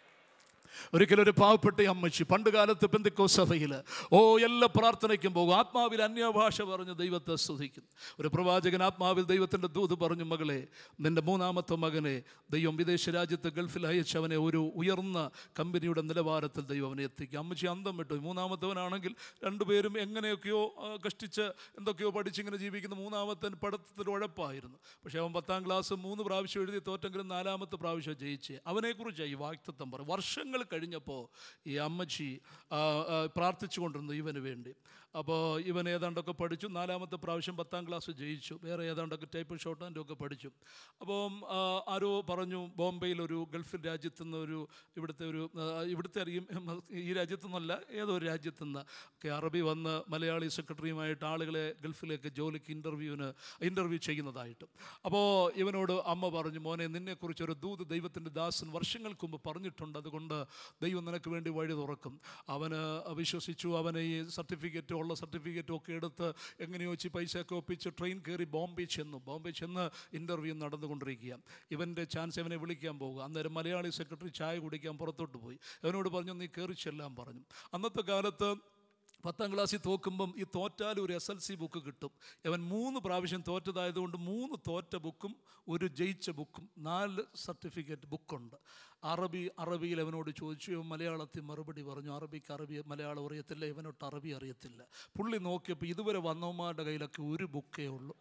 ഒരിക്കലും ഒരു പാവപ്പെട്ട അമ്മച്ചി പണ്ട് കാലത്ത് പെന്തിക്കോ സഭയിൽ ഓ എല്ലാ പ്രാർത്ഥനയ്ക്കും പോകും ആത്മാവിൽ അന്യഭാഷ പറഞ്ഞ് ദൈവത്തെ സ്തുതിക്കും ഒരു പ്രവാചകൻ ആത്മാവിൽ ദൈവത്തിൻ്റെ ദൂത് പറഞ്ഞു മകളെ നിൻ്റെ മൂന്നാമത്തെ മകനെ ദൈവം വിദേശ രാജ്യത്ത് ഗൾഫിൽ അയച്ച് അവനെ ഒരു ഉയർന്ന കമ്പനിയുടെ നിലവാരത്തിൽ ദൈവം അവനെ എത്തിക്കും അമ്മച്ചി അന്തം വിട്ടു മൂന്നാമത്തവനാണെങ്കിൽ രണ്ടുപേരും എങ്ങനെയൊക്കെയോ ആ, കഷ്ടിച്ച് എന്തൊക്കെയോ പഠിച്ചിങ്ങനെ ജീവിക്കുന്ന മൂന്നാമത്തൻ പഠിത്തത്തിൽ ഉഴപ്പായിരുന്നു പക്ഷേ അവൻ പത്താം ക്ലാസ് മൂന്ന് പ്രാവശ്യം എഴുതി തോറ്റെങ്കിലും നാലാമത്തെ പ്രാവശ്യം ജയിച്ച് അവനെക്കുറിച്ച് ഈ വാക്തത്വം പറയും വർഷങ്ങൾ കഴിഞ്ഞപ്പോൾ ഈ അമ്മച്ചി ആ, ആ, പ്രാർത്ഥിച്ചു കൊണ്ടിരുന്നു ഇവന് വേണ്ടി അപ്പോൾ ഇവൻ ഏതാണ്ടൊക്കെ പഠിച്ചു നാലാമത്തെ പ്രാവശ്യം പത്താം ക്ലാസ് ജയിച്ചു വേറെ ഏതാണ്ടൊക്കെ ടൈപ്പ് ഷോർട്ട് ഹാൻഡും ഒക്കെ പഠിച്ചു അപ്പം ആ, ആരോ പറഞ്ഞു ബോംബെയിൽ ഒരു ഗൾഫ് രാജ്യത്തു നിന്ന് ഒരു ഇവിടുത്തെ ഒരു ആ, ഇവിടുത്തെ അറിയും ഈ രാജ്യത്തു നിന്നല്ല ഏതോ ഒരു രാജ്യത്തു നിന്ന് ഒക്കെ അറബി വന്ന് മലയാളി സെക്രട്ടറിയുമായിട്ട് ആളുകളെ ഗൾഫിലേക്ക് ജോലിക്ക് ഇൻ്റർവ്യൂവിന് ഇൻ്റർവ്യൂ ചെയ്യുന്നതായിട്ട് അപ്പോൾ ഇവനോട് അമ്മ പറഞ്ഞു മോനെ നിന്നെക്കുറിച്ച് ഒരു ദൂത് ദൈവത്തിൻ്റെ ദാസൻ വർഷങ്ങൾക്ക് മുമ്പ് പറഞ്ഞിട്ടുണ്ട് അതുകൊണ്ട് ദൈവം നിനക്ക് വേണ്ടി വഴി തുറക്കും അവന് വിശ്വസിച്ചു അവന് ഈ സർട്ടിഫിക്കറ്റും ഉള്ള സർട്ടിഫിക്കറ്റും ഒക്കെ എടുത്ത് എങ്ങനെയോ വെച്ച് പൈസയൊക്കെ ഒപ്പിച്ച് ട്രെയിൻ കയറി ബോംബെ ചെന്നു ബോംബെ ചെന്ന് ഇൻ്റർവ്യൂ നടന്നുകൊണ്ടിരിക്കുക ഇവൻ്റെ ചാൻസ് അവനെ വിളിക്കാൻ പോകുക അന്നേരം മലയാളി സെക്രട്ടറി ചായ കുടിക്കാൻ പുറത്തോട്ട് പോയി അവനോട് പറഞ്ഞു നീ കയറി ചെല്ലാൻ പറഞ്ഞു അന്നത്തെ കാലത്ത് പത്താം ക്ലാസ്സിൽ തോക്കുമ്പം ഈ തോറ്റാൽ ഒരു എസ് എൽ സി ബുക്ക് കിട്ടും അവൻ മൂന്ന് പ്രാവശ്യം തോറ്റതായതുകൊണ്ട് മൂന്ന് തോറ്റ ബുക്കും ഒരു ജയിച്ച ബുക്കും നാല് സർട്ടിഫിക്കറ്റ് ബുക്കുണ്ട് അറബി അറബിയിൽ അവനോട് ചോദിച്ചു ഇവൻ മലയാളത്തിൽ മറുപടി പറഞ്ഞു അറബിക്ക് അറബി മലയാളം അറിയത്തില്ല ഇവനൊട്ട് അറബി അറിയത്തില്ല പുള്ളി നോക്കിയപ്പോൾ ഇതുവരെ വന്നവന്മാരുടെ കയ്യിലൊക്കെ ഒരു ബുക്കേ ഉള്ളൂ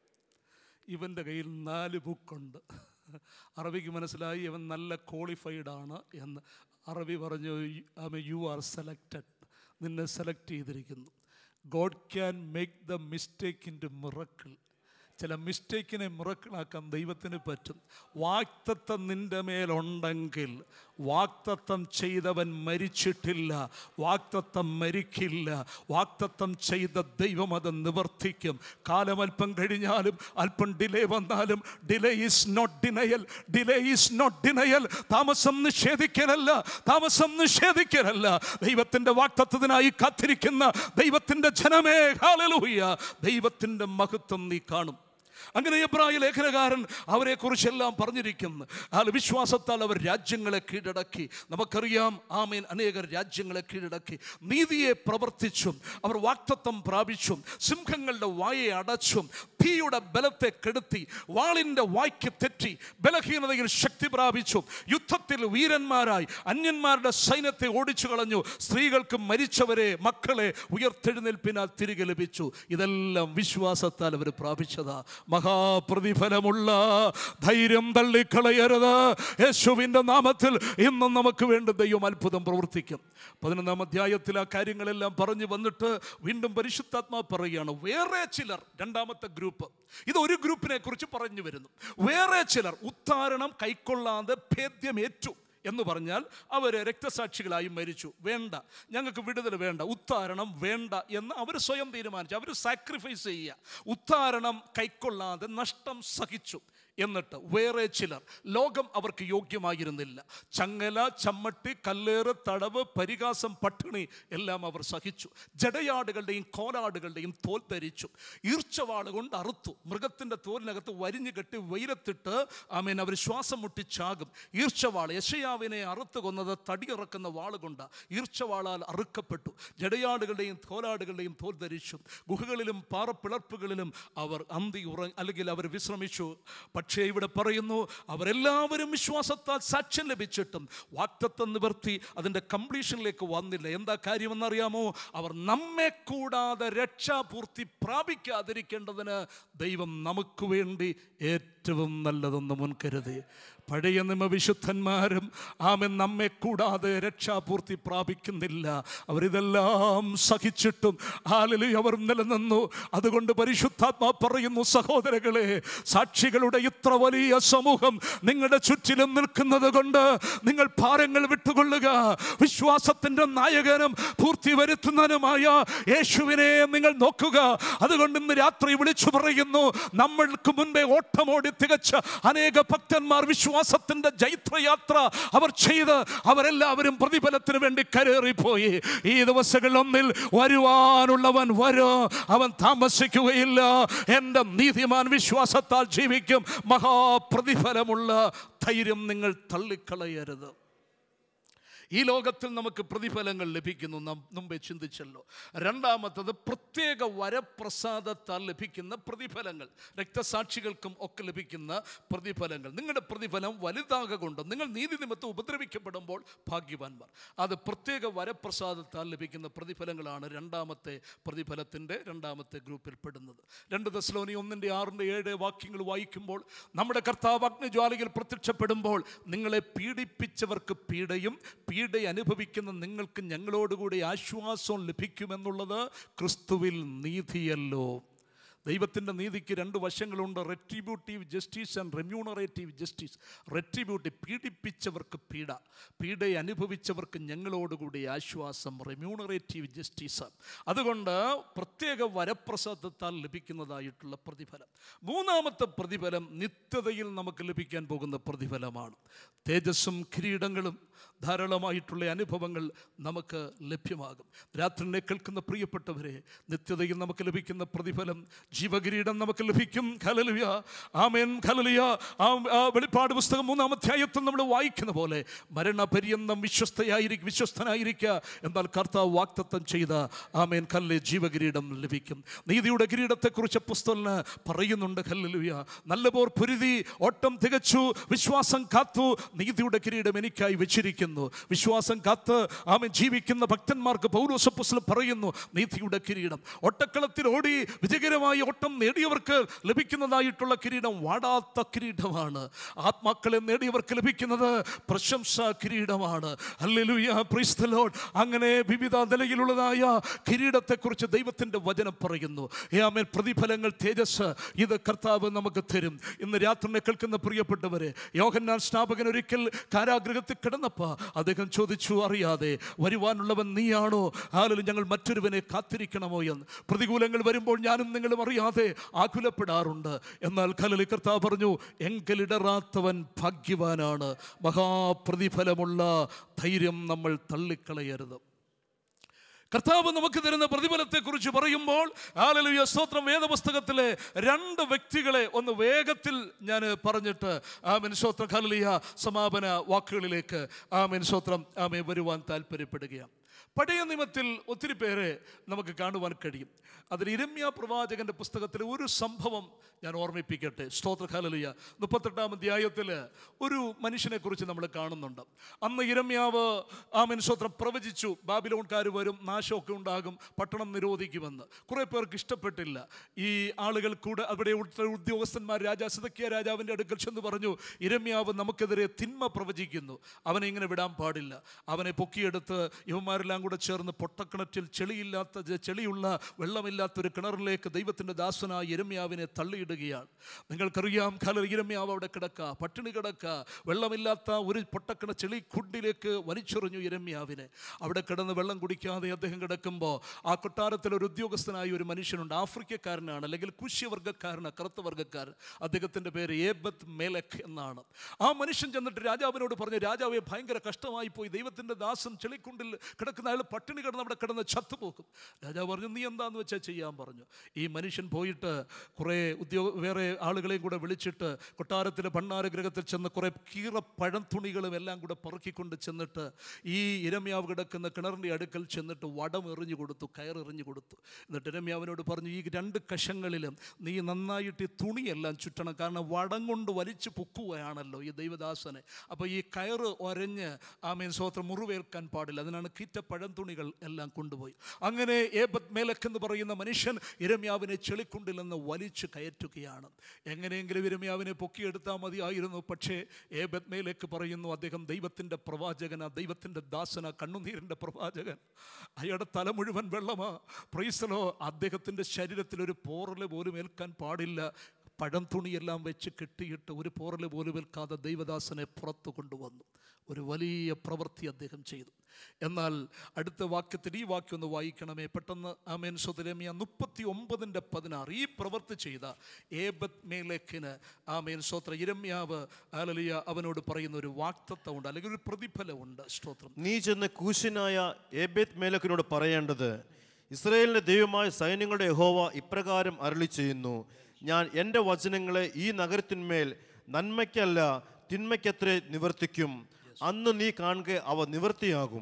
ഇവൻ്റെ കയ്യിൽ നാല് ബുക്കുണ്ട് അറബിക്ക് മനസ്സിലായി ഇവൻ നല്ല ക്വാളിഫൈഡ് ആണ് എന്ന് അറബി പറഞ്ഞു യു ആർ സെലക്റ്റഡ് നിന്നെ സെലക്ട് ചെയ്തിരിക്കുന്നു God can make the mistake into miracle ചില മിസ്റ്റേക്കിനെ മിറക്കിളാക്കാൻ ദൈവത്തിന് പറ്റും വാക്തത്വം നിൻ്റെ മേലുണ്ടെങ്കിൽ വാക്തത്വം ചെയ്തവൻ മരിച്ചിട്ടില്ല വാക്തത്വം മരിക്കില്ല വാക്തത്വം ചെയ്ത ദൈവം അത് നിവർത്തിക്കും കാലമല്പം കഴിഞ്ഞാലും അല്പം ഡിലേ വന്നാലും delay is not denial delay is not denial താമസം നിഷേധിക്കലല്ല താമസം നിഷേധിക്കലല്ല ദൈവത്തിൻ്റെ വാക്തത്വത്തിനായി കാത്തിരിക്കുന്ന ദൈവത്തിൻ്റെ ജനമേ ഹാലലൂയ ദൈവത്തിൻ്റെ മഹത്വം നീ കാണും അങ്ങനെ എബ്രായ ലേഖനകാരൻ അവരെക്കുറിച്ചെല്ലാം പറഞ്ഞിരിക്കുന്നു ആ വിശ്വാസത്താൽ അവർ രാജ്യങ്ങളെ കീഴടക്കി നമുക്കറിയാം ആമേൻ അനേകർ രാജ്യങ്ങളെ കീഴടക്കി നീതിയെ പ്രവർത്തിച്ചും അവർ വാക്തത്വം പ്രാപിച്ചും സിംഹങ്ങളുടെ വായെ അടച്ചും തീയുടെ ബലത്തെ കെടുത്തി വാളിൻ്റെ വായ്ക്ക് തെറ്റി ബലഹീനതയിൽ ശക്തി പ്രാപിച്ചു യുദ്ധത്തിൽ വീരന്മാരായി അന്യന്മാരുടെ സൈന്യത്തെ ഓടിച്ചു കളഞ്ഞു സ്ത്രീകൾക്ക് മരിച്ചവരെ മക്കളെ ഉയർത്തെഴുന്നേൽപ്പിനാൽ തിരികെ ലഭിച്ചു ഇതെല്ലാം വിശ്വാസത്താൽ അവർ പ്രാപിച്ചതാ മഹാപ്രതിഫലമുള്ള ധൈര്യം തള്ളിക്കളയരുത് യേശുവിൻ്റെ നാമത്തിൽ ഇന്നും നമുക്ക് വേണ്ടി ദൈവം അത്ഭുതം പ്രവർത്തിക്കും പതിനൊന്നാം അധ്യായത്തിൽ ആ കാര്യങ്ങളെല്ലാം പറഞ്ഞു വന്നിട്ട് വീണ്ടും പരിശുദ്ധാത്മാ പറയുകയാണ് വേറെ ചിലർ രണ്ടാമത്തെ ഗ്രൂപ്പ് ഇത് ഒരു ഗ്രൂപ്പിനെ കുറിച്ച് പറഞ്ഞു വരുന്നു വേറെ ചിലർ ഉത്താരണം കൈക്കൊള്ളാതെ ഭേദ്യമേറ്റു എന്ന് പറഞ്ഞാൽ അവർ രക്തസാക്ഷികളായി മരിച്ചു വേണ്ട ഞങ്ങൾക്ക് വിടുതൽ വേണ്ട ഉത്താരണം വേണ്ട എന്ന് അവർ സ്വയം തീരുമാനിച്ചു അവർ സാക്രിഫൈസ് ചെയ്യുക ഉത്താരണം കൈക്കൊള്ളാതെ നഷ്ടം സഹിച്ചു എന്നിട്ട് വേറെ ചിലർ ലോകം അവർക്ക് യോഗ്യമായിരുന്നില്ല ചങ്ങല ചമ്മട്ടി കല്ലേറ് തടവ് പരിഹാസം പട്ടിണി എല്ലാം അവർ സഹിച്ചു ജടയാടുകളുടെയും കോലാടുകളുടെയും തോൽ ധരിച്ചു ഈർച്ചവാള് കൊണ്ട് അറുത്തു മൃഗത്തിൻ്റെ തോലിനകത്ത് വരിഞ്ഞു കെട്ടി വെയിലത്തിട്ട് ആമേൻ അവർ ശ്വാസം മുട്ടി ചാകും ഈർച്ചവാൾ യശയാവിനെ അറുത്ത് കൊന്നത് തടിയിറക്കുന്ന വാളുകൊണ്ട് ഈർച്ചവാളാൽ അറുക്കപ്പെട്ടു ജടയാടുകളുടെയും തോലാടുകളുടെയും തോൽ ധരിച്ചു ഗുഹകളിലും പാറപ്പിളർപ്പുകളിലും അവർ അന്തി ഉറ അല്ലെങ്കിൽ അവർ വിശ്രമിച്ചു പക്ഷേ ഇവിടെ പറയുന്നു അവരെല്ലാവരും വിശ്വാസത്താൽ സാക്ഷ്യം ലഭിച്ചിട്ടും വാക്തത്വം നിവർത്തി അതിൻ്റെ കംപ്ലീഷനിലേക്ക് വന്നില്ല എന്താ കാര്യമെന്നറിയാമോ അവർ നമ്മെ കൂടാതെ രക്ഷാപൂർത്തി പ്രാപിക്കാതിരിക്കേണ്ടതിന് ദൈവം നമുക്ക് വേണ്ടി ഏറ്റവും നല്ലതൊന്ന് മുൻകരുതി പഴയ നിമ വിശുദ്ധന്മാരും ആമൻ നമ്മെ കൂടാതെ രക്ഷാപൂർത്തി പ്രാപിക്കുന്നില്ല അവരിതെല്ലാം സഹിച്ചിട്ടും ആലിലി അവർ നിലനിന്നു അതുകൊണ്ട് പരിശുദ്ധാത്മാ പറയുന്നു സഹോദരങ്ങളെ സാക്ഷികളുടെ ഇത്ര വലിയ സമൂഹം നിങ്ങളുടെ ചുറ്റിലും നിൽക്കുന്നത് കൊണ്ട് നിങ്ങൾ ഭാരങ്ങൾ വിട്ടുകൊള്ളുക വിശ്വാസത്തിൻ്റെ നായകനും പൂർത്തി വരുത്തുന്നതിനുമായ യേശുവിനെ നിങ്ങൾ നോക്കുക അതുകൊണ്ട് ഇന്ന് രാത്രി വിളിച്ചു പറയുന്നു നമ്മൾക്ക് മുൻപേ ഓട്ടമോടി തികച്ച അനേക ഭക്തന്മാർ വിശ്വാസത്തിന്റെ ജൈത്രയാത്ര അവർ ചെയ്ത് അവരെല്ലാവരും പ്രതിഫലത്തിന് വേണ്ടി കരേറിപ്പോയി ഈ ദിവസങ്ങളിലൊന്നിൽ വരുവാനുള്ളവൻ വരോ അവൻ താമസിക്കുകയില്ല എൻ്റെ നീതിമാൻ വിശ്വാസത്താൽ ജീവിക്കും മഹാപ്രതിഫലമുള്ള ധൈര്യം നിങ്ങൾ തള്ളിക്കളയരുത് ഈ ലോകത്തിൽ നമുക്ക് പ്രതിഫലങ്ങൾ ലഭിക്കുന്നു നാം മുമ്പേ ചിന്തിച്ചല്ലോ രണ്ടാമത്തത് പ്രത്യേക വരപ്രസാദത്താൽ ലഭിക്കുന്ന പ്രതിഫലങ്ങൾ രക്തസാക്ഷികൾക്കും ഒക്കെ ലഭിക്കുന്ന പ്രതിഫലങ്ങൾ നിങ്ങളുടെ പ്രതിഫലം വലുതാകൊണ്ട് നിങ്ങൾ നീതി നിമിത്തം ഉപദ്രവിക്കപ്പെടുമ്പോൾ ഭാഗ്യവാന്മാർ അത് പ്രത്യേക വരപ്രസാദത്താൽ ലഭിക്കുന്ന പ്രതിഫലങ്ങളാണ് രണ്ടാമത്തെ പ്രതിഫലത്തിൻ്റെ രണ്ടാമത്തെ ഗ്രൂപ്പിൽ പെടുന്നത് രണ്ട് ദശലോനി ഒന്നിൻ്റെ ആറിൻ്റെ ഏഴ് വാക്യങ്ങൾ വായിക്കുമ്പോൾ നമ്മുടെ കർത്താവ് അഗ്നിജ്വാലയിൽ പ്രത്യക്ഷപ്പെടുമ്പോൾ നിങ്ങളെ പീഡിപ്പിച്ചവർക്ക് പീഡയും പീഡ അനുഭവിക്കുന്ന നിങ്ങൾക്ക് ഞങ്ങളോടുകൂടി ആശ്വാസവും ലഭിക്കുമെന്നുള്ളത് ക്രിസ്തുവിൽ നീതിയല്ലോ ദൈവത്തിൻ്റെ നീതിക്ക് രണ്ട് വശങ്ങളുണ്ട് retributive justice and remunerative justice retributive പീഡിപ്പിച്ചവർക്ക് പീഡ പീഡയെ അനുഭവിച്ചവർക്ക് ഞങ്ങളോടുകൂടി ആശ്വാസം റെമ്യൂണറേറ്റീവ് ജസ്റ്റിസ് അതുകൊണ്ട് പ്രത്യേക വരപ്രസാദത്താൽ ലഭിക്കുന്നതായിട്ടുള്ള പ്രതിഫലം മൂന്നാമത്തെ പ്രതിഫലം നിത്യതയിൽ നമുക്ക് ലഭിക്കാൻ പോകുന്ന പ്രതിഫലമാണ് തേജസ്സും കിരീടങ്ങളും ധാരാളമായിട്ടുള്ള അനുഭവങ്ങൾ നമുക്ക് ലഭ്യമാകും രാത്രിനെ കേൾക്കുന്ന പ്രിയപ്പെട്ടവരെ നിത്യതയിൽ നമുക്ക് ലഭിക്കുന്ന പ്രതിഫലം ജീവകിരീടം നമുക്ക് ലഭിക്കും ഖലലുയ ആമേൻ ഖലലുയ ആ ആ വെളിപ്പാട് പുസ്തകം മൂന്നാം അധ്യായത്തിൽ നമ്മൾ വായിക്കുന്ന പോലെ മരണപര്യന്തം വിശ്വസ്തയായിരിക്കും വിശ്വസ്തനായിരിക്കുക എന്നാൽ കർത്താവ് വാക്തത്വം ചെയ്ത ആമേൻ കല്ലെ ജീവകിരീടം ലഭിക്കും നീതിയുടെ കിരീടത്തെക്കുറിച്ച് പുസ്തകന് പറയുന്നുണ്ട് കല്ലുയ നല്ല പോർ പൊരുതി ഓട്ടം തികച്ചു വിശ്വാസം കാത്തു നീതിയുടെ കിരീടം എനിക്കായി വെച്ചിരിക്കുന്നു വിശ്വാസം കാത്ത് ആമൻ ജീവിക്കുന്ന ഭക്തന്മാർക്ക് പൗരോസപ്പുസ്ലം പറയുന്നു നീതിയുടെ കിരീടം ഒട്ടക്കളത്തിൽ ഓടി വിജയകരമായി ഓട്ടം നേടിയവർക്ക് ലഭിക്കുന്നതായിട്ടുള്ള കിരീടം വാടാത്ത കിരീടമാണ് ആത്മാക്കളെ നേടിയവർക്ക് ലഭിക്കുന്നത് പ്രശംസാ കിരീടമാണ് ഹല്ലേലൂയ പ്രൈസ് ദി ലോർഡ് അങ്ങനെ വിവിധ നിലയിലുള്ളതായ കിരീടത്തെക്കുറിച്ച് ദൈവത്തിൻ്റെ വചനം പറയുന്നു ഏ ആമേൻ പ്രതിഫലങ്ങൾ തേജസ് ഇത് കർത്താവ് നമുക്ക് തരും ഇന്ന് രാത്രിനെ കേൾക്കുന്ന പ്രിയപ്പെട്ടവരെ യോഹന്നാൻ സ്നാപകൻ ഒരിക്കൽ കാരാഗൃഹത്തിൽ കിടന്നപ്പോൾ അദ്ദേഹം ചോദിച്ചു അറിയാതെ വരുവാനുള്ളവൻ നീയാണോ ആലും ഞങ്ങൾ മറ്റൊരുവനെ കാത്തിരിക്കണമോ എന്ന് പ്രതികൂലങ്ങൾ വരുമ്പോൾ ഞാനും നിങ്ങളും അറിയാതെ ആകുലപ്പെടാറുണ്ട് എന്നാൽ കലലി കർത്താവ് പറഞ്ഞു എങ്കലിടറാത്തവൻ ഭാഗ്യവാനാണ് മഹാപ്രതിഫലമുള്ള ധൈര്യം നമ്മൾ തള്ളിക്കളയരുത് കർത്താവ് നമുക്ക് തരുന്ന പ്രതിഫലത്തെക്കുറിച്ച് പറയുമ്പോൾ ആലലുയ സ്തോത്രം വേദപുസ്തകത്തിലെ രണ്ട് വ്യക്തികളെ ഒന്ന് വേഗത്തിൽ ഞാൻ പറഞ്ഞിട്ട് ആ മെൻസോത്ര ഖലലിയ സമാപന വാക്കുകളിലേക്ക് ആ മെൻസോത്രം ആമെ വരുവാൻ താല്പര്യപ്പെടുകയാണ് പഴയ നിയമത്തിൽ ഒത്തിരി പേരെ നമുക്ക് കാണുവാൻ കഴിയും അതിൽ ഇരമ്യ പ്രവാചകന്റെ പുസ്തകത്തിലെ ഒരു സംഭവം ഞാൻ ഓർമ്മിപ്പിക്കട്ടെ സ്തോത്ര ഖലലിയ മുപ്പത്തെട്ടാം അധ്യായത്തിൽ ഒരു മനുഷ്യനെ കുറിച്ച് നമ്മൾ കാണുന്നുണ്ട് അന്ന് ഇരമ്യാവ് ആ മനുഷ്യത്രം പ്രവചിച്ചു ബാബിലോൺകാർ വരും നാശമൊക്കെ ഉണ്ടാകും പട്ടണം നിരോധിക്കുമെന്ന് കുറേ പേർക്ക് ഇഷ്ടപ്പെട്ടില്ല ഈ ആളുകൾ കൂടെ അവിടെ ഉള്ള ഉദ്യോഗസ്ഥന്മാർ രാജാ സിതക്കിയ രാജാവിൻ്റെ അടുക്കൽ ചെന്ന് പറഞ്ഞു ഇരമ്യാവ് നമുക്കെതിരെ തിന്മ പ്രവചിക്കുന്നു അവനെ ഇങ്ങനെ വിടാൻ പാടില്ല അവനെ പൊക്കിയെടുത്ത് ഇവന്മാരെല്ലാം അവരെല്ലാം കൂടെ ചേർന്ന് പൊട്ടക്കിണറ്റിൽ ചെളിയില്ലാത്ത ജ- ചെളിയുള്ള വെള്ളമില്ലാത്ത ഒരു കിണറിലേക്ക് ദൈവത്തിൻ്റെ ദാസനായ ഇരമ്യാവിനെ തള്ളിയിടുകയാണ് നിങ്ങൾക്കറിയാം കല ഇരമ്യാവ് അവിടെ കിടക്കുക പട്ടിണി കിടക്കുക വെള്ളമില്ലാത്ത ഒരു പൊട്ടക്കിണ ചെളി കുണ്ടിലേക്ക് വലിച്ചെറിഞ്ഞു ഇരമ്യാവിനെ അവിടെ കിടന്ന് വെള്ളം കുടിക്കാതെ അദ്ദേഹം കിടക്കുമ്പോൾ ആ കൊട്ടാരത്തിൽ ഒരു ഉദ്യോഗസ്ഥനായ ഒരു മനുഷ്യനുണ്ട് ആഫ്രിക്കക്കാരനാണ് അല്ലെങ്കിൽ കുശ്യവർഗ്ഗക്കാരനാണ് കറുത്ത വർഗ്ഗക്കാരൻ അദ്ദേഹത്തിൻ്റെ പേര് ഏബത്ത് മേലക് എന്നാണ് ആ മനുഷ്യൻ ചെന്നിട്ട് രാജാവിനോട് പറഞ്ഞു രാജാവെ ഭയങ്കര കഷ്ടമായി പോയി ദൈവത്തിൻ്റെ ദാസൻ ചെളിക്കുണ്ടിൽ കിടക്കുന്ന അയാൾ പട്ടിണി കിടന്ന് അവിടെ കിടന്ന് ചത്തുപോകും രാജാവ് പറഞ്ഞു നീ എന്താന്ന് വെച്ചാൽ ചെയ്യാൻ പറഞ്ഞു ഈ മനുഷ്യൻ പോയിട്ട് കുറേ ഉദ്യോഗ വേറെ ആളുകളെയും കൂടെ വിളിച്ചിട്ട് കൊട്ടാരത്തിലെ ഭണ്ണാരഗ്രഹത്തിൽ ചെന്ന് കുറേ കീറ പഴം തുണികളും എല്ലാം കൂടെ പറക്കിക്കൊണ്ട് ചെന്നിട്ട് ഈ ഇരമ്യാവ് കിടക്കുന്ന കിണറിൻ്റെ അടുക്കൽ ചെന്നിട്ട് വടം എറിഞ്ഞു കൊടുത്തു കയറെറിഞ്ഞു കൊടുത്തു എന്നിട്ട് ഇരമ്യാവിനോട് പറഞ്ഞു ഈ രണ്ട് കഷങ്ങളിലും നീ നന്നായിട്ട് ഈ തുണിയെല്ലാം ചുറ്റണം കാരണം വടം കൊണ്ട് വലിച്ചു പൊക്കുകയാണല്ലോ ഈ ദൈവദാസനെ അപ്പോൾ ഈ കയറ് ഒരഞ്ഞ് ആമേൻ സ്വോത്രം മുറിവേൽക്കാൻ പാടില്ല അതിനാണ് കീറ്റ പഴം തുണികൾ എല്ലാം കൊണ്ടുപോയി അങ്ങനെ ഏബത് മേലക്ക് എന്ന് പറയുന്ന മനുഷ്യൻ ഇരമ്യാവിനെ ചെളിക്കുണ്ടിൽ നിന്ന് വലിച്ചു കയറ്റുകയാണ് എങ്ങനെയെങ്കിലും ഇരമ്യാവിനെ പൊക്കിയെടുത്താൽ മതിയായിരുന്നു പക്ഷേ ഏബത് മേലേക്ക് പറയുന്നു അദ്ദേഹം ദൈവത്തിൻ്റെ പ്രവാചകന ദൈവത്തിൻ്റെ ദാസന കണ്ണുനീരിൻ്റെ പ്രവാചകൻ അയാളുടെ തല മുഴുവൻ വെള്ളമാ പ്രൈസലോ അദ്ദേഹത്തിൻ്റെ ശരീരത്തിൽ ഒരു പോറൽ പോലും ഏൽക്കാൻ പാടില്ല പഴം തുണിയെല്ലാം വെച്ച് കെട്ടിയിട്ട് ഒരു പോറൽ പോലും ഏൽക്കാതെ ദൈവദാസനെ പുറത്തു കൊണ്ടുവന്നു ഒരു വലിയ പ്രവൃത്തി അദ്ദേഹം ചെയ്തു എന്നാൽ അടുത്ത വാക്യത്തിൽ ഈ വാക്യം ഒന്ന് വായിക്കണമേ പെട്ടെന്ന് ആമേൻ സ്വതരമിയ മുപ്പത്തി ഒമ്പതിൻ്റെ പതിനാറ് ഈ പ്രവൃത്തി ചെയ്ത ഏബത് മേലേക്കിന് ആമേൻ സ്തോത്ര ഇരമ്യാവ് ആലലിയ അവനോട് പറയുന്ന ഒരു വാക്തത്വമുണ്ട് അല്ലെങ്കിൽ ഒരു പ്രതിഫലമുണ്ട് സ്തോത്രം നീ ചെന്ന് കൂശനായ ഏബേത് മേലക്കിനോട് പറയേണ്ടത് ഇസ്രായേലിന്റെ ദൈവമായ സൈന്യങ്ങളുടെ യഹോവ ഇപ്രകാരം അരളി ചെയ്യുന്നു ഞാൻ എൻ്റെ വചനങ്ങളെ ഈ നഗരത്തിന്മേൽ നന്മയ്ക്കല്ല തിന്മയ്ക്കത്രേ നിവർത്തിക്കും അന്ന് നീ കാണുക അവ നിവർത്തിയാകും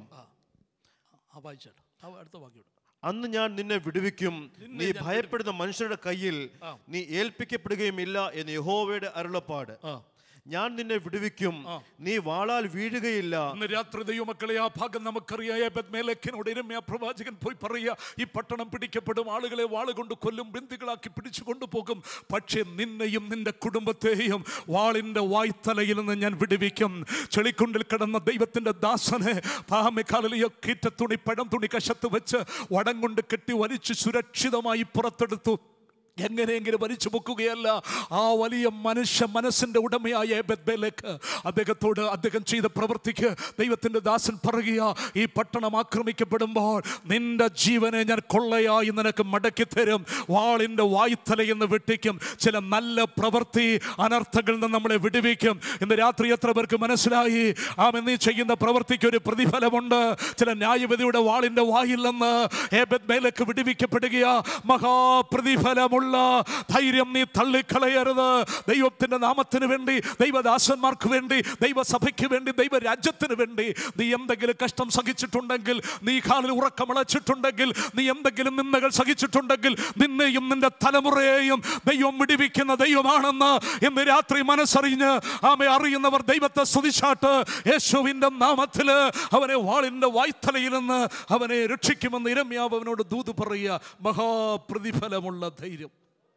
ആ വായിച്ചാട്ടോ ആ അടുത്ത വാക്യം അന്ന് ഞാൻ നിന്നെ വിടുവിക്കും നീ ഭയപ്പെടുന്ന മനുഷ്യരുടെ കയ്യിൽ നീ ഏൽപ്പിക്കപ്പെടുകയുമില്ല എന്ന് യഹോവയുടെ അരുളപ്പാട് ഞാൻ നിന്നെ വിടുവിക്കും നീ വാളാൽ വീഴുകയില്ല ഇന്ന് രാത്രി ദൈവമക്കളെ ആ ഭാഗം നമുക്കറിയാം ഏബദ് മേലക്കിനോട് ഇരമ്യ പ്രവാചകൻ പോയി പറയുക ഈ പട്ടണം പിടിക്കപ്പെടും ആളുകളെ വാളുകൊണ്ട് കൊല്ലും ബന്ദികളാക്കി പിടിച്ചു കൊണ്ടുപോകും പക്ഷേ നിന്നെയും നിന്റെ കുടുംബത്തെയും വാളിന്റെ വായ്ത്തലയിൽ നിന്ന് ഞാൻ വിടുവിക്കും ചെളിക്കുണ്ടിൽ കിടന്ന ദൈവത്തിന്റെ ദാസനെ പാമക്കാലിലെയോ കീറ്റത്തുണി പഴം തുണി കശത്ത് വെച്ച് വടം കൊണ്ട് കെട്ടി വലിച്ചു സുരക്ഷിതമായി പുറത്തെടുത്തു എങ്ങനെയെങ്കിലും വലിച്ചു പൊക്കുകയല്ല ആ വലിയ മനുഷ്യ മനസ്സിന്റെ ഉടമയായ ബെദ്ബേലേക്ക് അദ്ദേഹത്തോട് അദ്ദേഹം ചെയ്ത പ്രവൃത്തിക്ക് ദൈവത്തിന്റെ ദാസൻ പറയുക ഈ പട്ടണം ആക്രമിക്കപ്പെടുമ്പോൾ നിന്റെ ജീവനെ ഞാൻ കൊള്ളയായി നിനക്ക് മടക്കി തരും വാളിന്റെ വായ്ത്തലയിൽ നിന്ന് വെട്ടിക്കും ചില നല്ല പ്രവൃത്തി അനർത്ഥങ്ങളിൽ നിന്ന് നമ്മളെ വിടുവിക്കും ഇന്ന് രാത്രി എത്ര പേർക്ക് മനസ്സിലായി ആമൻ നീ ചെയ്യുന്ന പ്രവൃത്തിക്ക് ഒരു പ്രതിഫലമുണ്ട് ചില ന്യായവിധിയുടെ വാളിന്റെ വായിൽ നിന്ന് ഏബദ് മേലേക്ക് വിടുവിക്കപ്പെടുകയാ മഹാപ്രതിഫലമുള്ള ധൈര്യം നീ തള്ളിക്കളയരുത് ദൈവത്തിന്റെ നാമത്തിന് വേണ്ടി ദൈവദാസന്മാർക്ക് വേണ്ടി ദൈവസഭയ്ക്ക് വേണ്ടി ദൈവരാജ്യത്തിന് വേണ്ടി നീ എന്തെങ്കിലും കഷ്ടം സഹിച്ചിട്ടുണ്ടെങ്കിൽ നീ കാലിൽ ഉറക്കമിളച്ചിട്ടുണ്ടെങ്കിൽ നീ എന്തെങ്കിലും നിന്ദകൾ സഹിച്ചിട്ടുണ്ടെങ്കിൽ നിന്നെയും നിന്റെ തലമുറയെയും ദൈവം വിടിവിക്കുന്ന ദൈവമാണെന്ന് ഇന്ന് രാത്രി മനസ്സറിഞ്ഞ് ആമെ അറിയുന്നവർ ദൈവത്തെ സ്തുതിച്ചാട്ട് യേശുവിൻ്റെ നാമത്തിൽ അവനെ വാളിൻ്റെ വായ്ത്തലയിൽ നിന്ന് അവനെ രക്ഷിക്കുമെന്ന് ഇരമ്യാവ് അവനോട് ദൂത് പറയുക മഹാപ്രതിഫലമുള്ള ധൈര്യം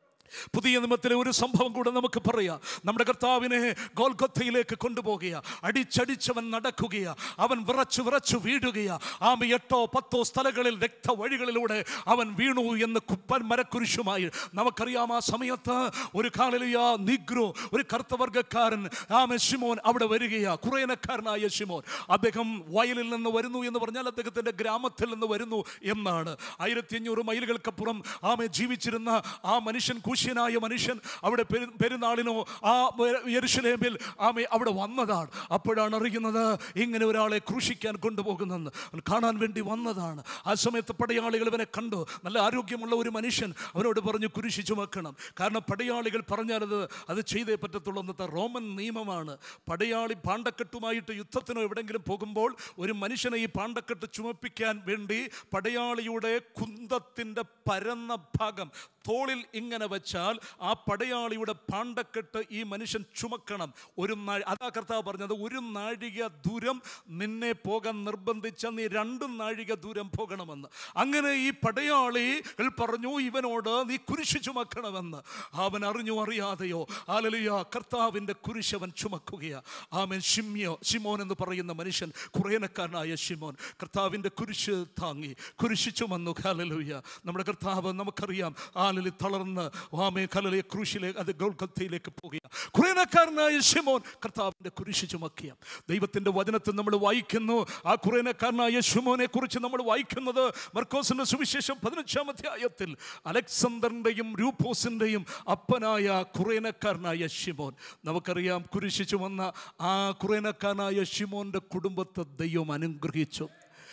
പുതിയ നിയമത്തിലെ ഒരു സംഭവം കൂടെ നമുക്ക് പറയാം നമ്മുടെ കർത്താവിനെ ഗോൽഗൊത്തയിലേക്ക് കൊണ്ടുപോകുക അടിച്ചടിച്ചവൻ നടക്കുകയാ അവൻ വിറച്ചു വിറച്ചു വീഴുകയാ ആമ എട്ടോ പത്തോ സ്ഥലങ്ങളിൽ രക്തവഴികളിലൂടെ അവൻ വീണു എന്ന് കുപ്പൻ മരക്കുരിശുമായി നമുക്കറിയാം ആ സമയത്ത് ഒരു കാലിലിയ നിഗ്രോ ഒരു കറുത്തവർഗക്കാരൻ ആമ ഷിമോൻ അവിടെ വരികയാ കുറേനക്കാരനായ ഷിമോൻ അദ്ദേഹം വയലിൽ നിന്ന് വരുന്നു എന്ന് പറഞ്ഞാൽ അദ്ദേഹത്തിന്റെ ഗ്രാമത്തിൽ നിന്ന് വരുന്നു എന്നാണ് ആയിരത്തി അഞ്ഞൂറ് മൈലുകൾക്കപ്പുറം ആമെ ജീവിച്ചിരുന്ന ആ മനുഷ്യൻ കൂശ്യനായ മനുഷ്യൻ അവിടെ പെരു- പെരുന്നാളിനോ ആ യെരുശലേമിൽ ആമെ അവിടെ വന്നതാണ് അപ്പോഴാണ് അറിയുന്നത് ഇങ്ങനെ ഒരാളെ ക്രൂശിക്കാൻ കൊണ്ടുപോകുന്നെന്ന് അവൻ കാണാൻ വേണ്ടി വന്നതാണ് ആ സമയത്ത് പടയാളികൾ ഇവനെ കണ്ടു നല്ല ആരോഗ്യമുള്ള ഒരു മനുഷ്യൻ അവനോട് പറഞ്ഞു കുരിശി ചുമക്കണം കാരണം പടയാളികൾ പറഞ്ഞാൽ അത് അത് ചെയ്തേ പറ്റത്തുള്ളൂ എന്നത്തെ റോമൻ നിയമമാണ് പടയാളി പാണ്ടക്കെട്ടുമായിട്ട് യുദ്ധത്തിനോ എവിടെങ്കിലും പോകുമ്പോൾ ഒരു മനുഷ്യനെ ഈ പാണ്ടക്കെട്ട് ചുമപ്പിക്കാൻ വേണ്ടി പടയാളിയുടെ കുന്തത്തിൻ്റെ പരന്ന ഭാഗം തോളിൽ ഇങ്ങനെ വെച്ചാൽ ആ പടയാളിയുടെ പാണ്ടക്കെട്ട് ഈ മനുഷ്യൻ ചുമക്കണം ഒരു നാഴി അതാ കർത്താവ് പറഞ്ഞത് ഒരു നാഴിക ദൂരം നിന്നെ പോകാൻ നിർബന്ധിച്ച നീ രണ്ട് നാഴിക ദൂരം പോകണമെന്ന് അങ്ങനെ ഈ പടയാളികൾ പറഞ്ഞു ഇവനോട് നീ കുരിശ് ചുമക്കണമെന്ന് അവൻ അറിഞ്ഞു അറിയാതെയോ ആലലിയ കർത്താവിൻ്റെ കുരിശ് അവൻ ചുമക്കുകയാ ആമൻ ഷിമ്യോ ഷിമോൻ എന്ന് പറയുന്ന മനുഷ്യൻ കുറേനക്കാരനായ ഷിമോൻ കർത്താവിൻ്റെ കുരിശ് താങ്ങി കുരിശ് ചുമന്നു ഹാലലുയ നമ്മുടെ കർത്താവ് നമുക്കറിയാം ആലലി തളർന്ന് ആമേ കലലിയ ക്രൂശിലേക്ക് അത് ഗോൾക്കത്തയിലേക്ക് പോകുക കുറേനക്കാരനായ ഷിമോൻ കർത്താവിൻ്റെ കുരിശ് ചുമക്കിയ ദൈവത്തിൻ്റെ വചനത്തിൽ നമ്മൾ വായിക്കുന്നു ആ കുറേനക്കാരനായ ഷിമോനെ കുറിച്ച് നമ്മൾ വായിക്കുന്നത് മർക്കോസിന്റെ സുവിശേഷം പതിനഞ്ചാം അധ്യായത്തിൽ അലക്സണ്ടറിൻ്റെയും രൂപോസിൻ്റെയും അപ്പനായ കുറേനക്കാരനായ ഷിമോൻ നമുക്കറിയാം കുരിശ് ചുമന്ന ആ കുറേനക്കാരനായ ഷിമോന്റെ കുടുംബത്തെ ദൈവം അനുഗ്രഹിച്ചു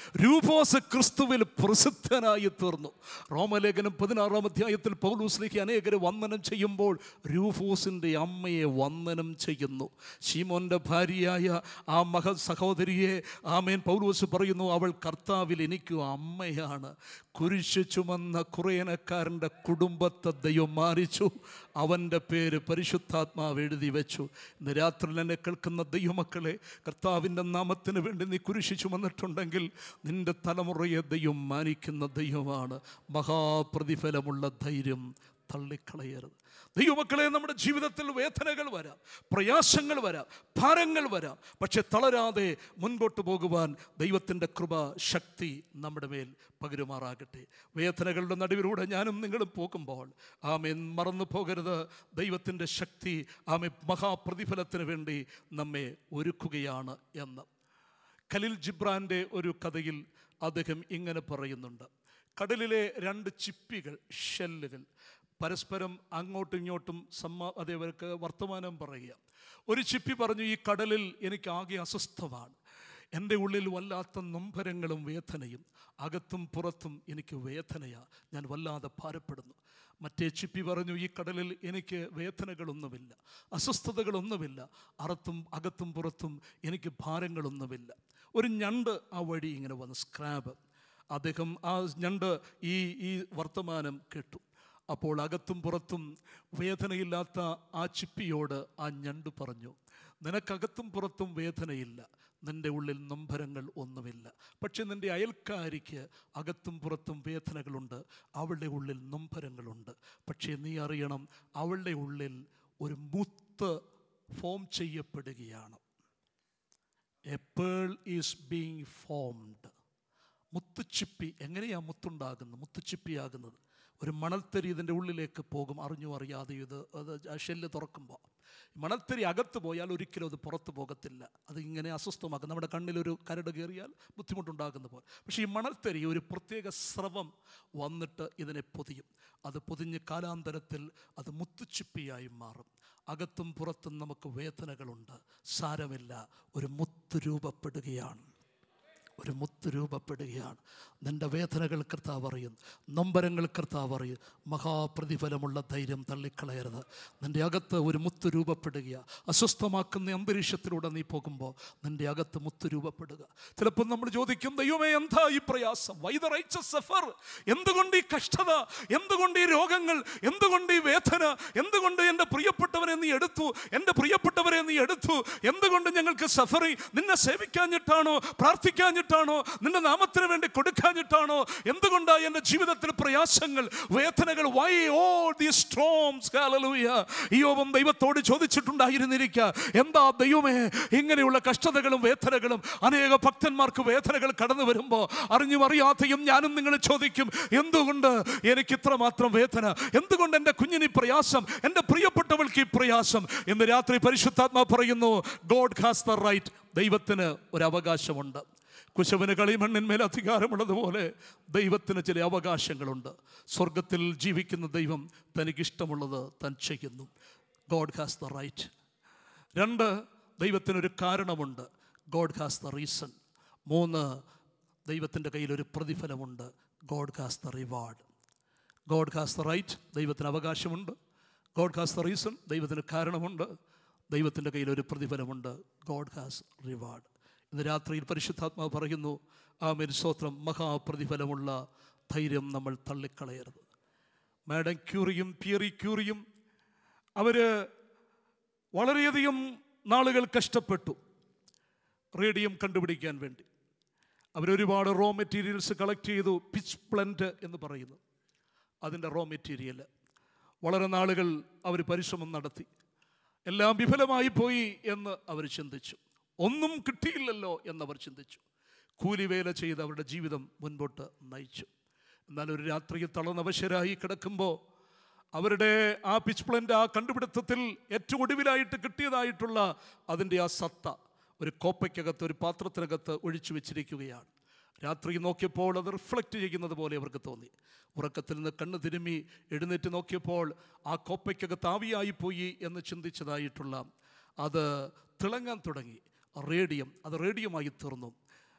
രൂപോസ് ക്രിസ്തുവിൽ പ്രസിദ്ധനായി തീർന്നു റോമലേഖനം പതിനാറാം അധ്യായത്തിൽ പൗലൂസിലേക്ക് അനേകരെ വന്ദനം ചെയ്യുമ്പോൾ രൂഫോസിൻ്റെ അമ്മയെ വന്ദനം ചെയ്യുന്നു ഷീമോൻ്റെ ഭാര്യയായ ആ മഹ സഹോദരിയെ ആമേൻ പൗലൂസ് പറയുന്നു അവൾ കർത്താവിൽ എനിക്ക് അമ്മയാണ് കുരിശ് ചുമന്ന കുറേനക്കാരൻ്റെ കുടുംബത്തെ ദൈവം മാറിച്ചു അവൻ്റെ പേര് പരിശുദ്ധാത്മാവ് എഴുതി വെച്ചു ഇന്ന് രാത്രി എന്നെ കേൾക്കുന്ന ദൈവമക്കളെ കർത്താവിൻ്റെ നാമത്തിന് വേണ്ടി നീ കുരിശ് ചുമന്നിട്ടുണ്ടെങ്കിൽ നിന്റെ തലമുറയെ ദൈവം മാനിക്കുന്ന ദൈവമാണ് മഹാപ്രതിഫലമുള്ള ധൈര്യം തള്ളിക്കളയരുത് ദൈവമക്കളെ നമ്മുടെ ജീവിതത്തിൽ വേദനകൾ വരാം പ്രയാസങ്ങൾ വരാം ഭാരങ്ങൾ വരാം പക്ഷെ തളരാതെ മുൻപോട്ട് പോകുവാൻ ദൈവത്തിൻ്റെ കൃപ ശക്തി നമ്മുടെ മേൽ പകരുമാറാകട്ടെ വേദനകളുടെ നടുവിലൂടെ ഞാനും നിങ്ങളും പോകുമ്പോൾ ആമെ മറന്നു പോകരുത് ദൈവത്തിൻ്റെ ശക്തി ആമെ മഹാപ്രതിഫലത്തിന് വേണ്ടി നമ്മെ ഒരുക്കുകയാണ് എന്ന് ഖലിൽ ജിബ്രാൻ്റെ ഒരു കഥയിൽ അദ്ദേഹം ഇങ്ങനെ പറയുന്നുണ്ട് കടലിലെ രണ്ട് ചിപ്പികൾ ഷെല്ലുകൾ പരസ്പരം അങ്ങോട്ടും ഇങ്ങോട്ടും സമ്മ അതേവർക്ക് വർത്തമാനം പറയുക ഒരു ചിപ്പി പറഞ്ഞു ഈ കടലിൽ എനിക്ക് ആകെ അസ്വസ്ഥമാണ് എൻ്റെ ഉള്ളിൽ വല്ലാത്ത നൊമ്പരങ്ങളും വേദനയും അകത്തും പുറത്തും എനിക്ക് വേദനയാ ഞാൻ വല്ലാതെ ഭാരപ്പെടുന്നു മറ്റേ ചിപ്പി പറഞ്ഞു ഈ കടലിൽ എനിക്ക് വേദനകളൊന്നുമില്ല അസ്വസ്ഥതകളൊന്നുമില്ല അറത്തും അകത്തും പുറത്തും എനിക്ക് ഭാരങ്ങളൊന്നുമില്ല ഒരു ഞണ്ട് ആ വഴി ഇങ്ങനെ വന്നു സ്ക്രാബ് അദ്ദേഹം ആ ഞണ്ട് ഈ ഈ വർത്തമാനം കേട്ടു അപ്പോൾ അകത്തും പുറത്തും വേദനയില്ലാത്ത ആ ചിപ്പിയോട് ആ ഞണ്ട് പറഞ്ഞു നിനക്കകത്തും പുറത്തും വേദനയില്ല നിൻ്റെ ഉള്ളിൽ നൊമ്പരങ്ങൾ ഒന്നുമില്ല പക്ഷെ നിൻ്റെ അയൽക്കാരിക്ക് അകത്തും പുറത്തും വേദനകളുണ്ട് അവളുടെ ഉള്ളിൽ നൊമ്പരങ്ങളുണ്ട് പക്ഷേ നീ അറിയണം അവളുടെ ഉള്ളിൽ ഒരു മുത്ത് ഫോം ചെയ്യപ്പെടുകയാണ് a pearl is being formed മുത്തുച്ചിപ്പി എങ്ങനെയാ മുത്തുണ്ടാകുന്നത് മുത്തുച്ചിപ്പിയാകുന്നത് ഒരു മണൽത്തരി ഇതിൻ്റെ ഉള്ളിലേക്ക് പോകും അറിഞ്ഞു അറിയാതെ ഇത് അത് ആ ഷെല്ല് തുറക്കുമ്പോൾ മണൽത്തരി അകത്ത് പോയാൽ ഒരിക്കലും അത് പുറത്ത് പോകത്തില്ല അത് ഇങ്ങനെ അസ്വസ്ഥമാക്കും നമ്മുടെ കണ്ണിലൊരു കരട് കയറിയാൽ ബുദ്ധിമുട്ടുണ്ടാകുന്ന പോലെ പക്ഷേ ഈ മണൽത്തരി ഒരു പ്രത്യേക സ്രവം വന്നിട്ട് ഇതിനെ പൊതിയും അത് പൊതിഞ്ഞ് കാലാന്തരത്തിൽ അത് മുത്തുച്ചിപ്പിയായി മാറും അകത്തും പുറത്തും നമുക്ക് വേദനകളുണ്ട് സാരമില്ല ഒരു മുത്ത് രൂപപ്പെടുകയാണ് ഒരു മുത്ത് രൂപപ്പെടുകയാണ് നിൻ്റെ വേദനകൾ കർത്താവ് അറിയും നൊമ്പരങ്ങൾ കർത്താവ് അറിയും മഹാപ്രതിഫലമുള്ള ധൈര്യം തള്ളിക്കളയരുത് നിൻ്റെ അകത്ത് ഒരു മുത്ത് രൂപപ്പെടുക അസ്വസ്ഥമാക്കുന്ന അന്തരീക്ഷത്തിലൂടെ നീ പോകുമ്പോൾ നിൻ്റെ അകത്ത് മുത്ത് രൂപപ്പെടുക ചിലപ്പോൾ നമ്മൾ ചോദിക്കും ദൈവമേ എന്താ ഈ പ്രയാസം വൈദറൈച്ച സഫർ എന്തുകൊണ്ട് ഈ കഷ്ടത എന്തുകൊണ്ട് ഈ രോഗങ്ങൾ എന്തുകൊണ്ട് ഈ വേദന എന്തുകൊണ്ട് എൻ്റെ പ്രിയപ്പെട്ടവരെ നീ എടുത്തു എൻ്റെ പ്രിയപ്പെട്ടവരെ നീ എടുത്തു എന്തുകൊണ്ട് ഞങ്ങൾക്ക് സഫറി നിന്നെ സേവിക്കാഞ്ഞിട്ടാണോ പ്രാർത്ഥിക്കാഞ്ഞിട്ടാണോ നിന്റെ നാമത്തിന് വേണ്ടി കൊടുക്കാഞ്ഞിട്ടാണോ എന്തുകൊണ്ടാണ് എൻ്റെ ജീവിതത്തിൽ പ്രയാസങ്ങൾ വേദനകൾ വൈ ഓൾ ദി സ്ട്രോംസ് ഹല്ലേലൂയ യോബം ദൈവത്തോട് ചോദിച്ചിട്ടുണ്ടായിരുന്നിരിക്കുക എന്താ ദൈവമേ ഇങ്ങനെയുള്ള കഷ്ടതകളും വേദനകളും അനേക ഭക്തന്മാർക്ക് വേദനകൾ കടന്നു വരുമ്പോൾ അറിഞ്ഞും അറിയാതെയും ഞാനും നിങ്ങൾ ചോദിക്കും എന്തുകൊണ്ട് എനിക്ക് ഇത്രമാത്രം വേദന എന്തുകൊണ്ട് എൻ്റെ കുഞ്ഞിന് ഈ പ്രയാസം എൻ്റെ പ്രിയപ്പെട്ടവൾക്ക് ഈ പ്രയാസം എന്ന് രാത്രി പരിശുദ്ധാത്മാ പറയുന്നു ഗോഡ് ഹാസ് ദ റൈറ്റ് ദൈവത്തിന് ഒരു അവകാശമുണ്ട് കുശവന് കളിമണ്ണിന്മേൽ അധികാരമുള്ളതുപോലെ ദൈവത്തിന് ചില അവകാശങ്ങളുണ്ട് സ്വർഗത്തിൽ ജീവിക്കുന്ന ദൈവം തനിക്കിഷ്ടമുള്ളത് താൻ ചെയ്യുന്നു ഗോഡ് ഹാസ് ദ റൈറ്റ് രണ്ട് ദൈവത്തിനൊരു കാരണമുണ്ട് ഗോഡ് ഹാസ് ദ റീസൺ മൂന്ന് ദൈവത്തിൻ്റെ കയ്യിൽ ഒരു പ്രതിഫലമുണ്ട് God has the reward God has the right ദൈവത്തിന് അവകാശമുണ്ട് ഗോഡ് ഹാസ് ദ റീസൺ ദൈവത്തിന് കാരണമുണ്ട് ദൈവത്തിൻ്റെ കയ്യിൽ ഒരു പ്രതിഫലമുണ്ട് ഗോഡ് ഹാസ് റിവാർഡ് ഇന്ന് രാത്രിയിൽ പരിശുദ്ധാത്മാവ് പറയുന്നു ആ മെരുസ്തോത്രം മഹാപ്രതിഫലമുള്ള ധൈര്യം നമ്മൾ തള്ളിക്കളയരുത് മാഡം ക്യൂറിയും പിയറി ക്യൂറിയും അവർ വളരെയധികം നാളുകൾ കഷ്ടപ്പെട്ടു റേഡിയം കണ്ടുപിടിക്കാൻ വേണ്ടി അവരൊരുപാട് റോ മെറ്റീരിയൽസ് കളക്ട് ചെയ്തു പിച്ച് പ്ലന്റ് എന്ന് പറയുന്നു അതിൻ്റെ റോ മെറ്റീരിയൽ വളരെ നാളുകൾ അവർ പരിശ്രമം നടത്തി എല്ലാം വിഫലമായി പോയി എന്ന് അവർ ചിന്തിച്ചു ഒന്നും കിട്ടിയില്ലല്ലോ എന്നവർ ചിന്തിച്ചു കൂലിവേല ചെയ്ത് അവരുടെ ജീവിതം മുൻപോട്ട് നയിച്ചു എന്നാൽ ഒരു രാത്രിയിൽ തളർന്നവശരായി കിടക്കുമ്പോൾ അവരുടെ ആ പിച്ച് പ്ലന്റ് ആ കണ്ടുപിടുത്തത്തിൽ ഏറ്റവും ഒടുവിലായിട്ട് കിട്ടിയതായിട്ടുള്ള അതിൻ്റെ ആ സത്ത ഒരു കോപ്പയ്ക്കകത്ത് ഒരു പാത്രത്തിനകത്ത് ഒഴിച്ചു വെച്ചിരിക്കുകയാണ് രാത്രി നോക്കിയപ്പോൾ അത് റിഫ്ലക്റ്റ് ചെയ്യുന്നത് പോലെ അവർക്ക് തോന്നി ഉറക്കത്തിൽ നിന്ന് കണ്ണ് തിരുമ്മി എഴുന്നേറ്റ് നോക്കിയപ്പോൾ ആ കോപ്പയ്ക്കകത്ത് ആവിയായി പോയി എന്ന് ചിന്തിച്ചതായിട്ടുള്ള അത് തിളങ്ങാൻ തുടങ്ങി റേഡിയം അത് റേഡിയമായി തീർന്നു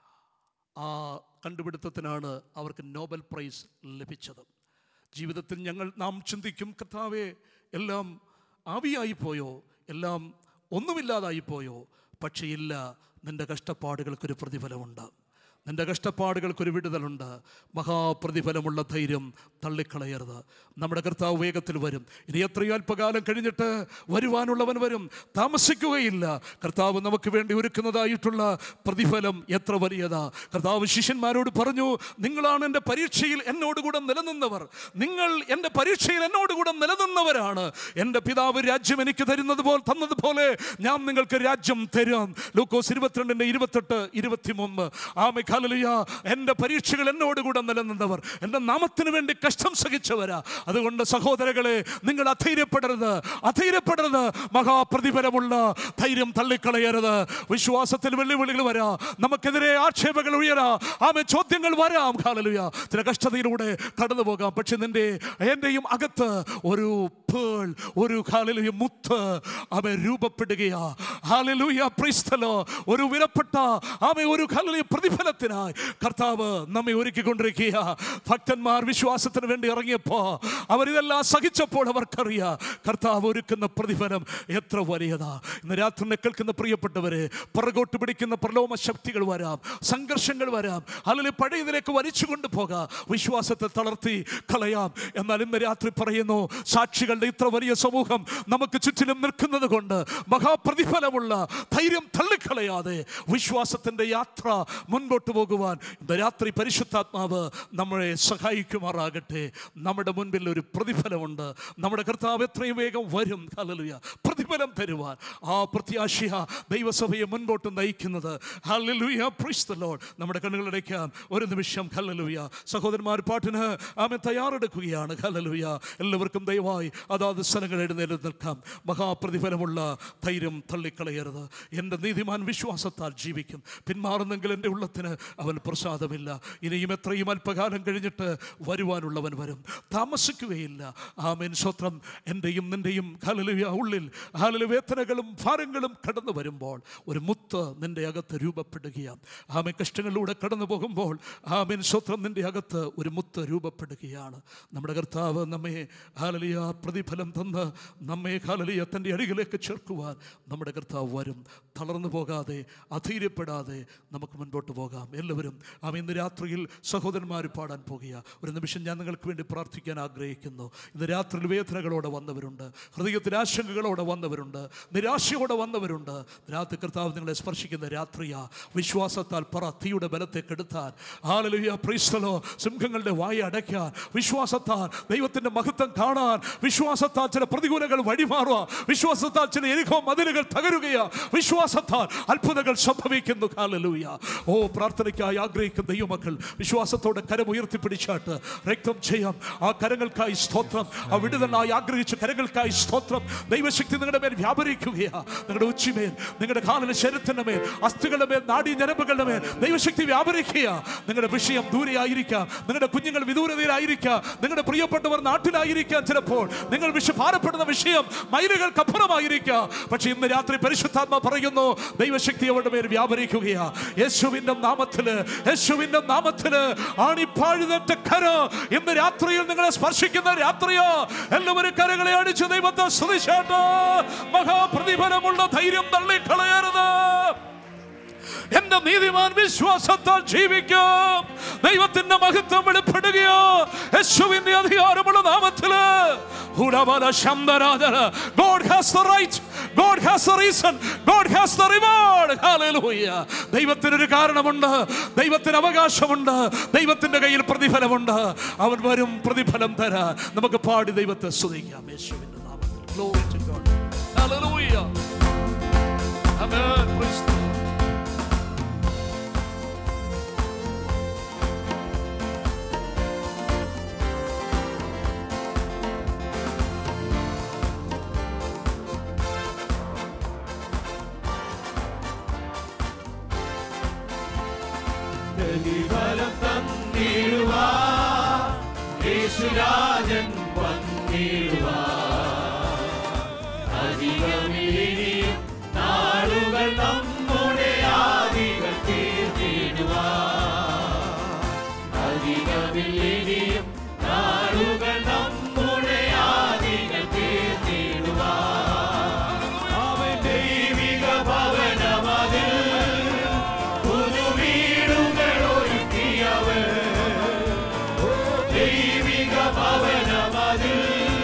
ആ കണ്ടുപിടുത്തത്തിനാണ് അവർക്ക് നോബൽ പ്രൈസ് ലഭിച്ചത് ജീവിതത്തിൽ ഞങ്ങൾ നാം ചിന്തിക്കും കർത്താവെ എല്ലാം ആവിയായി പോയോ എല്ലാം ഒന്നുമില്ലാതായി പോയോ പക്ഷേ ഇല്ല നിന്റെ കഷ്ടപ്പാടുകൾക്കൊരു പ്രതിഫലമുണ്ട് നിന്റെ കഷ്ടപ്പാടുകൾക്കൊരു വിടുതലുണ്ട് മഹാപ്രതിഫലമുള്ള ധൈര്യം തള്ളിക്കളയരുത് നമ്മുടെ കർത്താവ് വേഗത്തിൽ വരും ഇനി എത്രയോ അല്പകാലം കഴിഞ്ഞിട്ട് വരുവാനുള്ളവൻ വരും താമസിക്കുകയില്ല കർത്താവ് നമുക്ക് വേണ്ടി ഒരുക്കുന്നതായിട്ടുള്ള പ്രതിഫലം എത്ര വലിയതാ കർത്താവ് ശിഷ്യന്മാരോട് പറഞ്ഞു നിങ്ങളാണ് എൻ്റെ പരീക്ഷയിൽ എന്നോടുകൂടെ നിലനിന്നവർ നിങ്ങൾ എൻ്റെ പരീക്ഷയിൽ എന്നോടുകൂടെ നിലനിന്നവരാണ് എൻ്റെ പിതാവ് രാജ്യം എനിക്ക് തരുന്നത് പോലെ തന്നതുപോലെ ഞാൻ നിങ്ങൾക്ക് രാജ്യം തരാം ലൂക്കോസ് ഇരുപത്തിരണ്ടിൻ്റെ ഇരുപത്തെട്ട് ഇരുപത്തിമൂന്ന് ആമെ ഖാലലിയ എൻ്റെ പരീക്ഷകൾ എന്നോടുകൂടെ നിലനിന്നവർ എൻ്റെ നാമത്തിന് വേണ്ടി കഷ്ടം സഹിച്ചവരാ അതുകൊണ്ട് സഹോദരങ്ങളെ നിങ്ങൾ അധൈര്യപ്പെടരുത് അധൈര്യപ്പെടരുത് മഹാപ്രതിഫലമുള്ള ധൈര്യം തള്ളിക്കളയരുത് വിശ്വാസത്തിൽ വെല്ലുവിളികൾ വരാം നമുക്കെതിരെ ആക്ഷേപങ്ങൾ ഉയരാം ആമെ ചോദ്യങ്ങൾ വരാം ഖാലലുയ ചില കഷ്ടതയിലൂടെ കടന്നു പോകാം പക്ഷെ നിന്റെ എൻ്റെയും അകത്ത് ഒരു പേൾ ഒരു ഹാലലുയ മുത്ത് അവ രൂപപ്പെടുകയാ ഹാലലുയ പ്രിസ്തലോ ഒരു വിലപ്പെട്ട ആമെ ഒരു ഹാലലുയ പ്രതിഫലത്തിനായി കർത്താവ് നമ്മെ ഒരുക്കിക്കൊണ്ടിരിക്കുക ഭക്തന്മാർ വിശ്വാസത്തിന് വേണ്ടി ഇറങ്ങിയപ്പോൾ അവരിതെല്ലാം സഹിച്ചപ്പോൾ അവർക്കറിയാം കർത്താവ് ഒരുക്കുന്ന പ്രതിഫലം എത്ര വലിയതാ ഇന്ന് രാത്രി കേൾക്കുന്ന പ്രിയപ്പെട്ടവരെ പുറകോട്ട് പിടിക്കുന്ന പ്രലോമ ശക്തികൾ വരാം സംഘർഷങ്ങൾ വരാം അല്ലെങ്കിൽ പഴയതിലേക്ക് വലിച്ചു കൊണ്ടുപോകാം വിശ്വാസത്തെ തളർത്തി കളയാം എന്നാൽ ഇന്ന് രാത്രി പറയുന്നു സാക്ഷികളുടെ ഇത്ര വലിയ സമൂഹം നമുക്ക് ചുറ്റിലും നിൽക്കുന്നത് കൊണ്ട് മഹാപ്രതിഫലമുള്ള ധൈര്യം തള്ളിക്കളയാതെ വിശ്വാസത്തിന്റെ യാത്ര മുൻപോട്ട് പോകുവാൻ ഇന്ന് രാത്രി പരിശുദ്ധാത്മാവ് നമ്മളെ സഹായിക്കുമാറാകട്ടെ നമ്മുടെ മുൻപിൽ ഒരു പ്രതിഫലമുണ്ട് നമ്മുടെ കർത്താവ് എത്രയും വേഗം വരും ഹല്ലേലൂയ പ്രതിഫലം തരുവാൻ ആ പ്രത്യാശയ ദൈവസഭയെ മുൻപോട്ട് നയിക്കുന്നത് ഹല്ലേലൂയ praise the Lord നമ്മുടെ കണ്ണുകളടയ്ക്കാം ഒരു നിമിഷം ഹല്ലേലൂയ സഹോദരന്മാർ പാട്ടിന് ആമെ തയ്യാറെടുക്കുകയാണ് ഹല്ലേലൂയ എല്ലാവർക്കും ദയവായി അതാത് സ്ഥലങ്ങൾ എഴുന്നേറ്റ് നിൽക്കാം മഹാപ്രതിഫലമുള്ള ധൈര്യം തള്ളിക്കളയരുത് എൻ്റെ നീതിമാൻ വിശ്വാസത്താൽ ജീവിക്കും പിന്മാറുന്നെങ്കിൽ എൻ്റെ ഉള്ളത്തിന് അവൻ പ്രസാദമില്ല ഇനിയും എത്രയും അല്പകാലം കഴിഞ്ഞിട്ട് വരുവാനുള്ളവൻ വരും താമസിക്കുകയില്ല ആമേൻ സ്വത്രം എൻ്റെയും നിൻ്റെയും ഹലലുയ ഉള്ളിൽ ഹലലു വേദനകളും ഭാരങ്ങളും കടന്നു വരുമ്പോൾ ഒരു മുത്ത് നിൻ്റെ അകത്ത് രൂപപ്പെടുകയാണ് ആമേ കഷ്ടങ്ങളിലൂടെ കടന്നു പോകുമ്പോൾ ആമേൻ സ്വത്രം നിൻ്റെ അകത്ത് ഒരു മുത്ത് രൂപപ്പെടുകയാണ് നമ്മുടെ കർത്താവ് നമ്മെ ഹാലലിയ പ്രതിഫലം തന്ന് നമ്മെ ഹാലലിയ തൻ്റെ അടികളിലേക്ക് ചേർക്കുവാൻ നമ്മുടെ കർത്താവ് വരും തളർന്നു പോകാതെ അധൈര്യപ്പെടാതെ നമുക്ക് മുൻപോട്ട് പോകാം എല്ലാവരും ആമ ഇന്ന് രാത്രിയിൽ സഹോദരന്മാർ പാടാൻ പോകുക ഒരു നിമിഷം ഞാൻ നിങ്ങൾക്ക് വേണ്ടി പ്രാർത്ഥിക്കാൻ ആഗ്രഹിക്കുന്നു ഇന്ന് രാത്രിയിൽ വേദനകളോടെ വന്നവരുണ്ട് ഹൃദയത്തിൽ ആശങ്കകളോടെ വന്നവരുണ്ട് നിരാശയോടെ വന്നവരുണ്ട് രാത്രി കർത്താവ് നിങ്ങളെ സ്പർശിക്കുന്ന രാത്രിയാ വിശ്വാസത്താൽ പറ തീയുടെ ബലത്തെ കെടുത്താൻ ആലലുയ പ്രീസ്തലോ സിംഹങ്ങളുടെ വായ അടയ്ക്കാൻ വിശ്വാസത്താൽ ദൈവത്തിന്റെ മഹത്വം കാണാൻ വിശ്വാസത്താൽ ചില പ്രതികൂലങ്ങൾ വഴിമാറുക വിശ്വാസത്താൽ ചില എരികോ മതിലുകൾ തകരുകയാ വിശ്വാസത്താൽ അത്ഭുതങ്ങൾ സംഭവിക്കുന്നു ഹാലലൂയ ഓ പ്രാർത്ഥനയ്ക്കായി ആഗ്രഹിക്കുന്ന ദൈവമക്കൾ വിശ്വാസത്തോടെ കരം ഉയർത്തിപ്പിടിച്ചാട്ട് രക്തം ചെയ്യാം ആ കരങ്ങൾക്കായി സ്തോത്രം ആ വിടുതലായി ആഗ്രഹിച്ച കരങ്ങൾക്കായി സ്തോത്രം ദൈവശക്തി നിങ്ങളുടെ മേൽ വ്യാപരിക്കുകയാ നിങ്ങളുടെ ഉച്ചിമേൽ നിങ്ങളുടെ കാലിലെ ശരീരത്തിന്റെ മേൽ അസ്ഥികളുടെ മേൽ നാഡീ ഞരമ്പുകളുടെ മേൽ ദൈവശക്തി വ്യാപരിക്കുക നിങ്ങളുടെ വിഷയം ദൂരെയായിരിക്കാം നിങ്ങളുടെ കുഞ്ഞുങ്ങൾ വിദൂരതയിലായിരിക്കാം നിങ്ങളുടെ പ്രിയപ്പെട്ടവർ നാട്ടിലായിരിക്കാം ചിലപ്പോൾ നിങ്ങൾ വിഷ ഭാരപ്പെടുന്ന വിഷയം മൈലുകൾക്കപ്പുറമായിരിക്കാം പക്ഷെ ഇന്ന് രാത്രി പരിശുദ്ധാത്മ പറയുന്നു ദൈവശക്തി അവരുടെ മേൽ വ്യാപരിക്കുകയാ യേശുവിന്റെ നാമത്തില് യേശുവിന്റെ നാമത്തില് ആണിപ്പാഴുതറ്റ കര ഇന്ന് രാത്രിയിൽ നിങ്ങളെ സ്പർശിക്കുന്ന രാത്രിയോ എല്ലാവരും കരകളെ അടിച്ച് ദൈവത്തെ സ്തുതിച്ചാട്ട് മഹാപ്രതിഫലമുള്ള ധൈര്യം തള്ളിക്കളയരുത് എന്റെ നീതിമാൻ വിശ്വാസത്താൽ ജീവിക്കും ദൈവത്തിന്റെ മഹത്വം വെളിപ്പെടുകയോ യേശുവിന്റെ അധികാരമുള്ള നാമത്തില് ഹുഡബല ശബ്ദരാജന God has the right God has the reason God has the reward Hallelujah ദൈവത്തിനൊരു കാരണമുണ്ട് ദൈവത്തിന് അവകാശമുണ്ട് ദൈവത്തിന്റെ കയ്യിൽ പ്രതിഫലമുണ്ട് അവൻ വരും പ്രതിഫലം തരാൻ നമുക്ക് പാടി ദൈവത്തെ സ്തുതിക്കാം യേശുവിന്റെ നാമത്തിൽ Glory to God Hallelujah Amen Praise the Lord. പ്രതിഫലം തന്നിടുവാ യേശുരാജൻ വന്നിടുവാ അധികമിനിയും നാളുകൾ നമ്മുടെ ആദികൾ തീർന്നിടുവാ അധികമിനിയും നാളുകൾ നമ്മുടെ ആദികൾ തീർന്നിടുവാ അവൻ ദൈവിക ഭവനമതിൽ പുതുവീടുകൾ ഒരുക്കിയവർ ദൈവിക ഭവനമതിൽ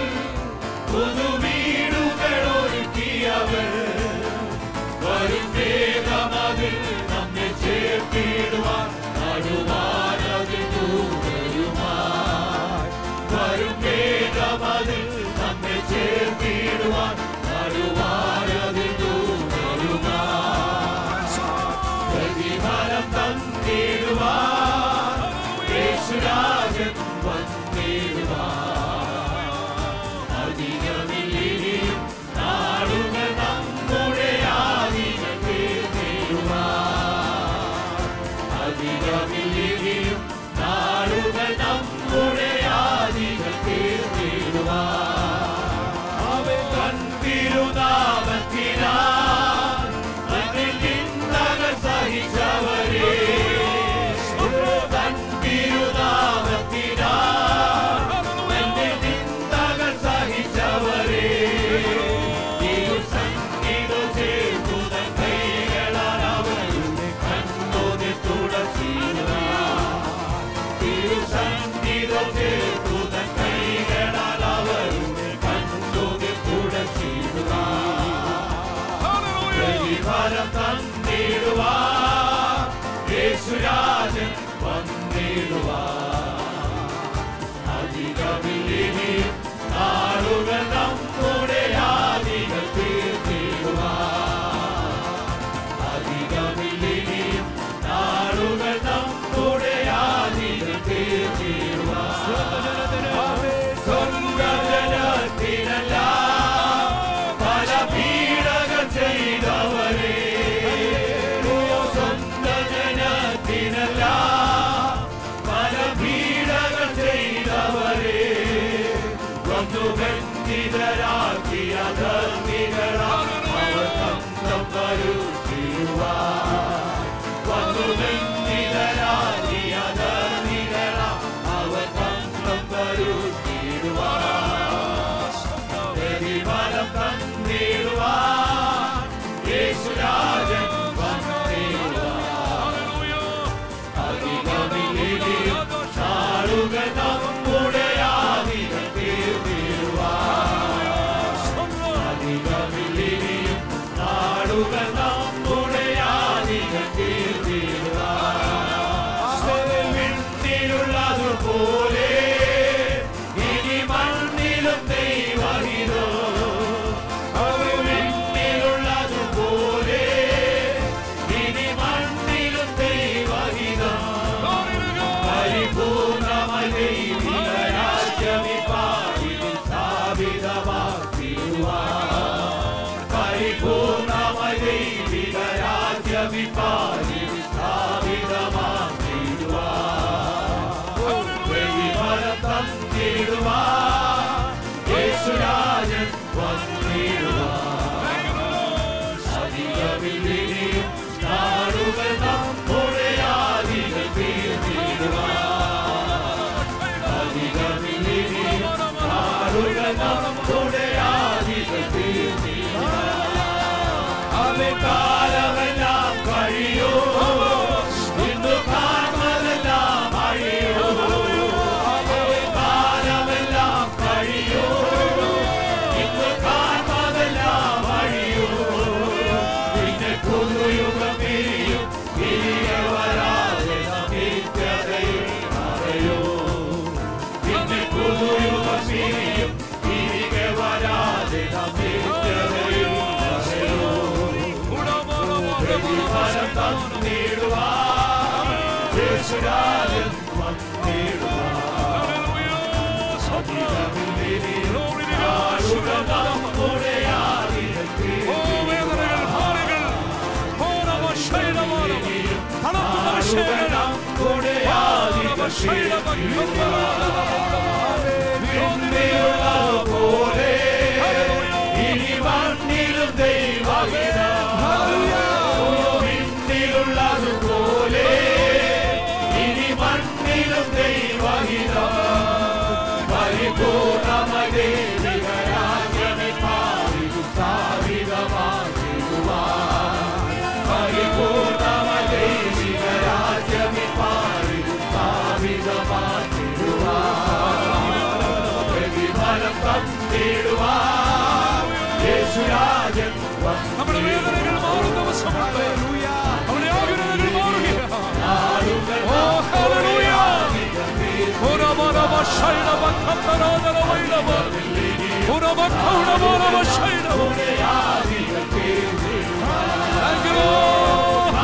പുതുവീടുകൾ ഒരുക്കിയവർ വരും വേഗമതിൽ നമ്മെ ചേർത്തിടുവാൻ നടുവാനതിൽ ദൂരയുമായി വരും വേഗമതിൽ നമ്മെ ചേർത്തിടുവാൻ നടുവാനതിൽ ദൂരയുമായി പ്രതിഫലം തന്നിടുവാൻ യേശുരാജൻ വന്നിടുവാൻ അധികമില്ലിനിയും നാടുകൾ നമ്മുടെ ആദികൾ തീർന്നിടുവാൻ അധികമില്ലിനിയും നാടുകൾ നമ്മുടെ ആദികൾ തീർന്നിടുവാൻ അവൻ തൻ തിരുനാമത്തിനാൽ അതിൽ നിന്ദകൾ സഹിച്ചവരെ തൻ തിരുനാമത്തിനാൽ തന്റെ നിന്ദകൾ സഹിച്ചവരെ തിരുസന്നിധി ചേർത്തു തൻ കൈകളാൽ അവരുടെ കണ്ണോടെ തുടച്ചിടുവാൻ തിരുസന്നിധി ചേർത്തു തൻ കൈകളാൽ അവരുടെ കണ്ണോടെ തുടച്ചിടുവാൻ പ്രതിഫലം തന്നിടുവാൻ യേശുരാജൻ വന്നിടുവാൻ അധികമില്ലിനിയും നാളുകൾ നമ്മുടെ ആദികൾ തീർത്തിടുവാൻ അധികമില്ലിനിയും നാളുകൾ നമ്മുടെ ആദികൾ തീർത്തിടുവാൻ സ്വർഗജനത്തിനല്ല പല പീഡകൾ ചെയ്തവരെ സ്വന്ത ജനത്തിനല്ല പല പീഡകൾ ചെയ്തവരെ വന്നു ബന്ധിതരാക്കിയ ധർമ്മികളാൽ അവർ സ്വന്തം വരുത്തിടുവാൻ വന്നു ബന്ധിതരാക്കിയ ധർമ്മികളാൽ അവർ സ്വന്തം വരുത്തിടുവാൻ പ്രതിഫലം തന്നിടുവാൻ യേശുരാജൻ വന്നിടുവാൻ അധികമില്ലിനിയും നാളുകൾ നമ്മുടെ ആദികൾ തീർന്നിടുവാൻ അധികമില്ലിനിയും നാളുകൾ നമ്മുടെ ആദികൾ തീർന്നിടുവാൻ വിണ്ണിലുള്ളതുപോലെ ഇനി മണ്ണിലും ദൈവഹിതോ വിണ്ണിലുള്ളതുപോലെ ഇനി മണ്ണിലും ദൈവഹിതം പരിപൂർണമായി ദൈവിക രാജ്യവിപാടിൽ സ്ഥാപിതമാക്കിടുവാൻ പരിപൂർണമായി ദൈവിക രാജ്യവിപാടിൽ സ്ഥാപിതമാക്കിടുവാൻ പ്രതിഫലം തന്നിടുവാൻ യേശുരാജൻ വന്നിടുവാൻ അധികമില്ലിനിയും നാടുകൾ നമ്മുടെ ആദികൾ തീർന്നിടുവാൻ അധികമില്ലിനിയും നാടുകൾ നമ്മുടെ ആദികൾ തീർന്നിടുവാൻ അവൻ കാലമെല്ലാം കഴിയോ വന്നിടുവാൻ യേശുരാജൻ വന്നിടുവാൻ നാളുകൾ നമ്മുടെ ആദികത്തിൽ നാളുകൾ നമ്മുടെ ആദികത്തിൽ പിന്നെയുള്ള പോലെ ഇനി മണ്ണിലും ദൈവഹിത പിന്നിലുള്ളതുപോലെ ഇനി മണ്ണിലും ദൈവഹിത പരിപൂർണമായി ദൈവികരാജ്യമി പാവിലും സ്ഥാപിതമാക്കിടുവാൻ പരിപൂർണമായി ദൈവികരാജ്യമി പാവിലും സ്ഥാപിതമാക്കിടുവാൻ പ്രതിഫലം തന്നിടുവാൻ യേശുരാജൻ നമ്മുടെ വേദനകൾ മാറുന്ന ദിവസമുണ്ട് നമ്മുടെ ആഗ്രഹങ്ങൾ മാറുകയാണ് ഓ ഹല്ലേലൂയ ഉറമറമ ശൈലമ കത്തരാദര വൈലമ ഉറമ കൗടമറമ ശൈലമ Thank you, Lord.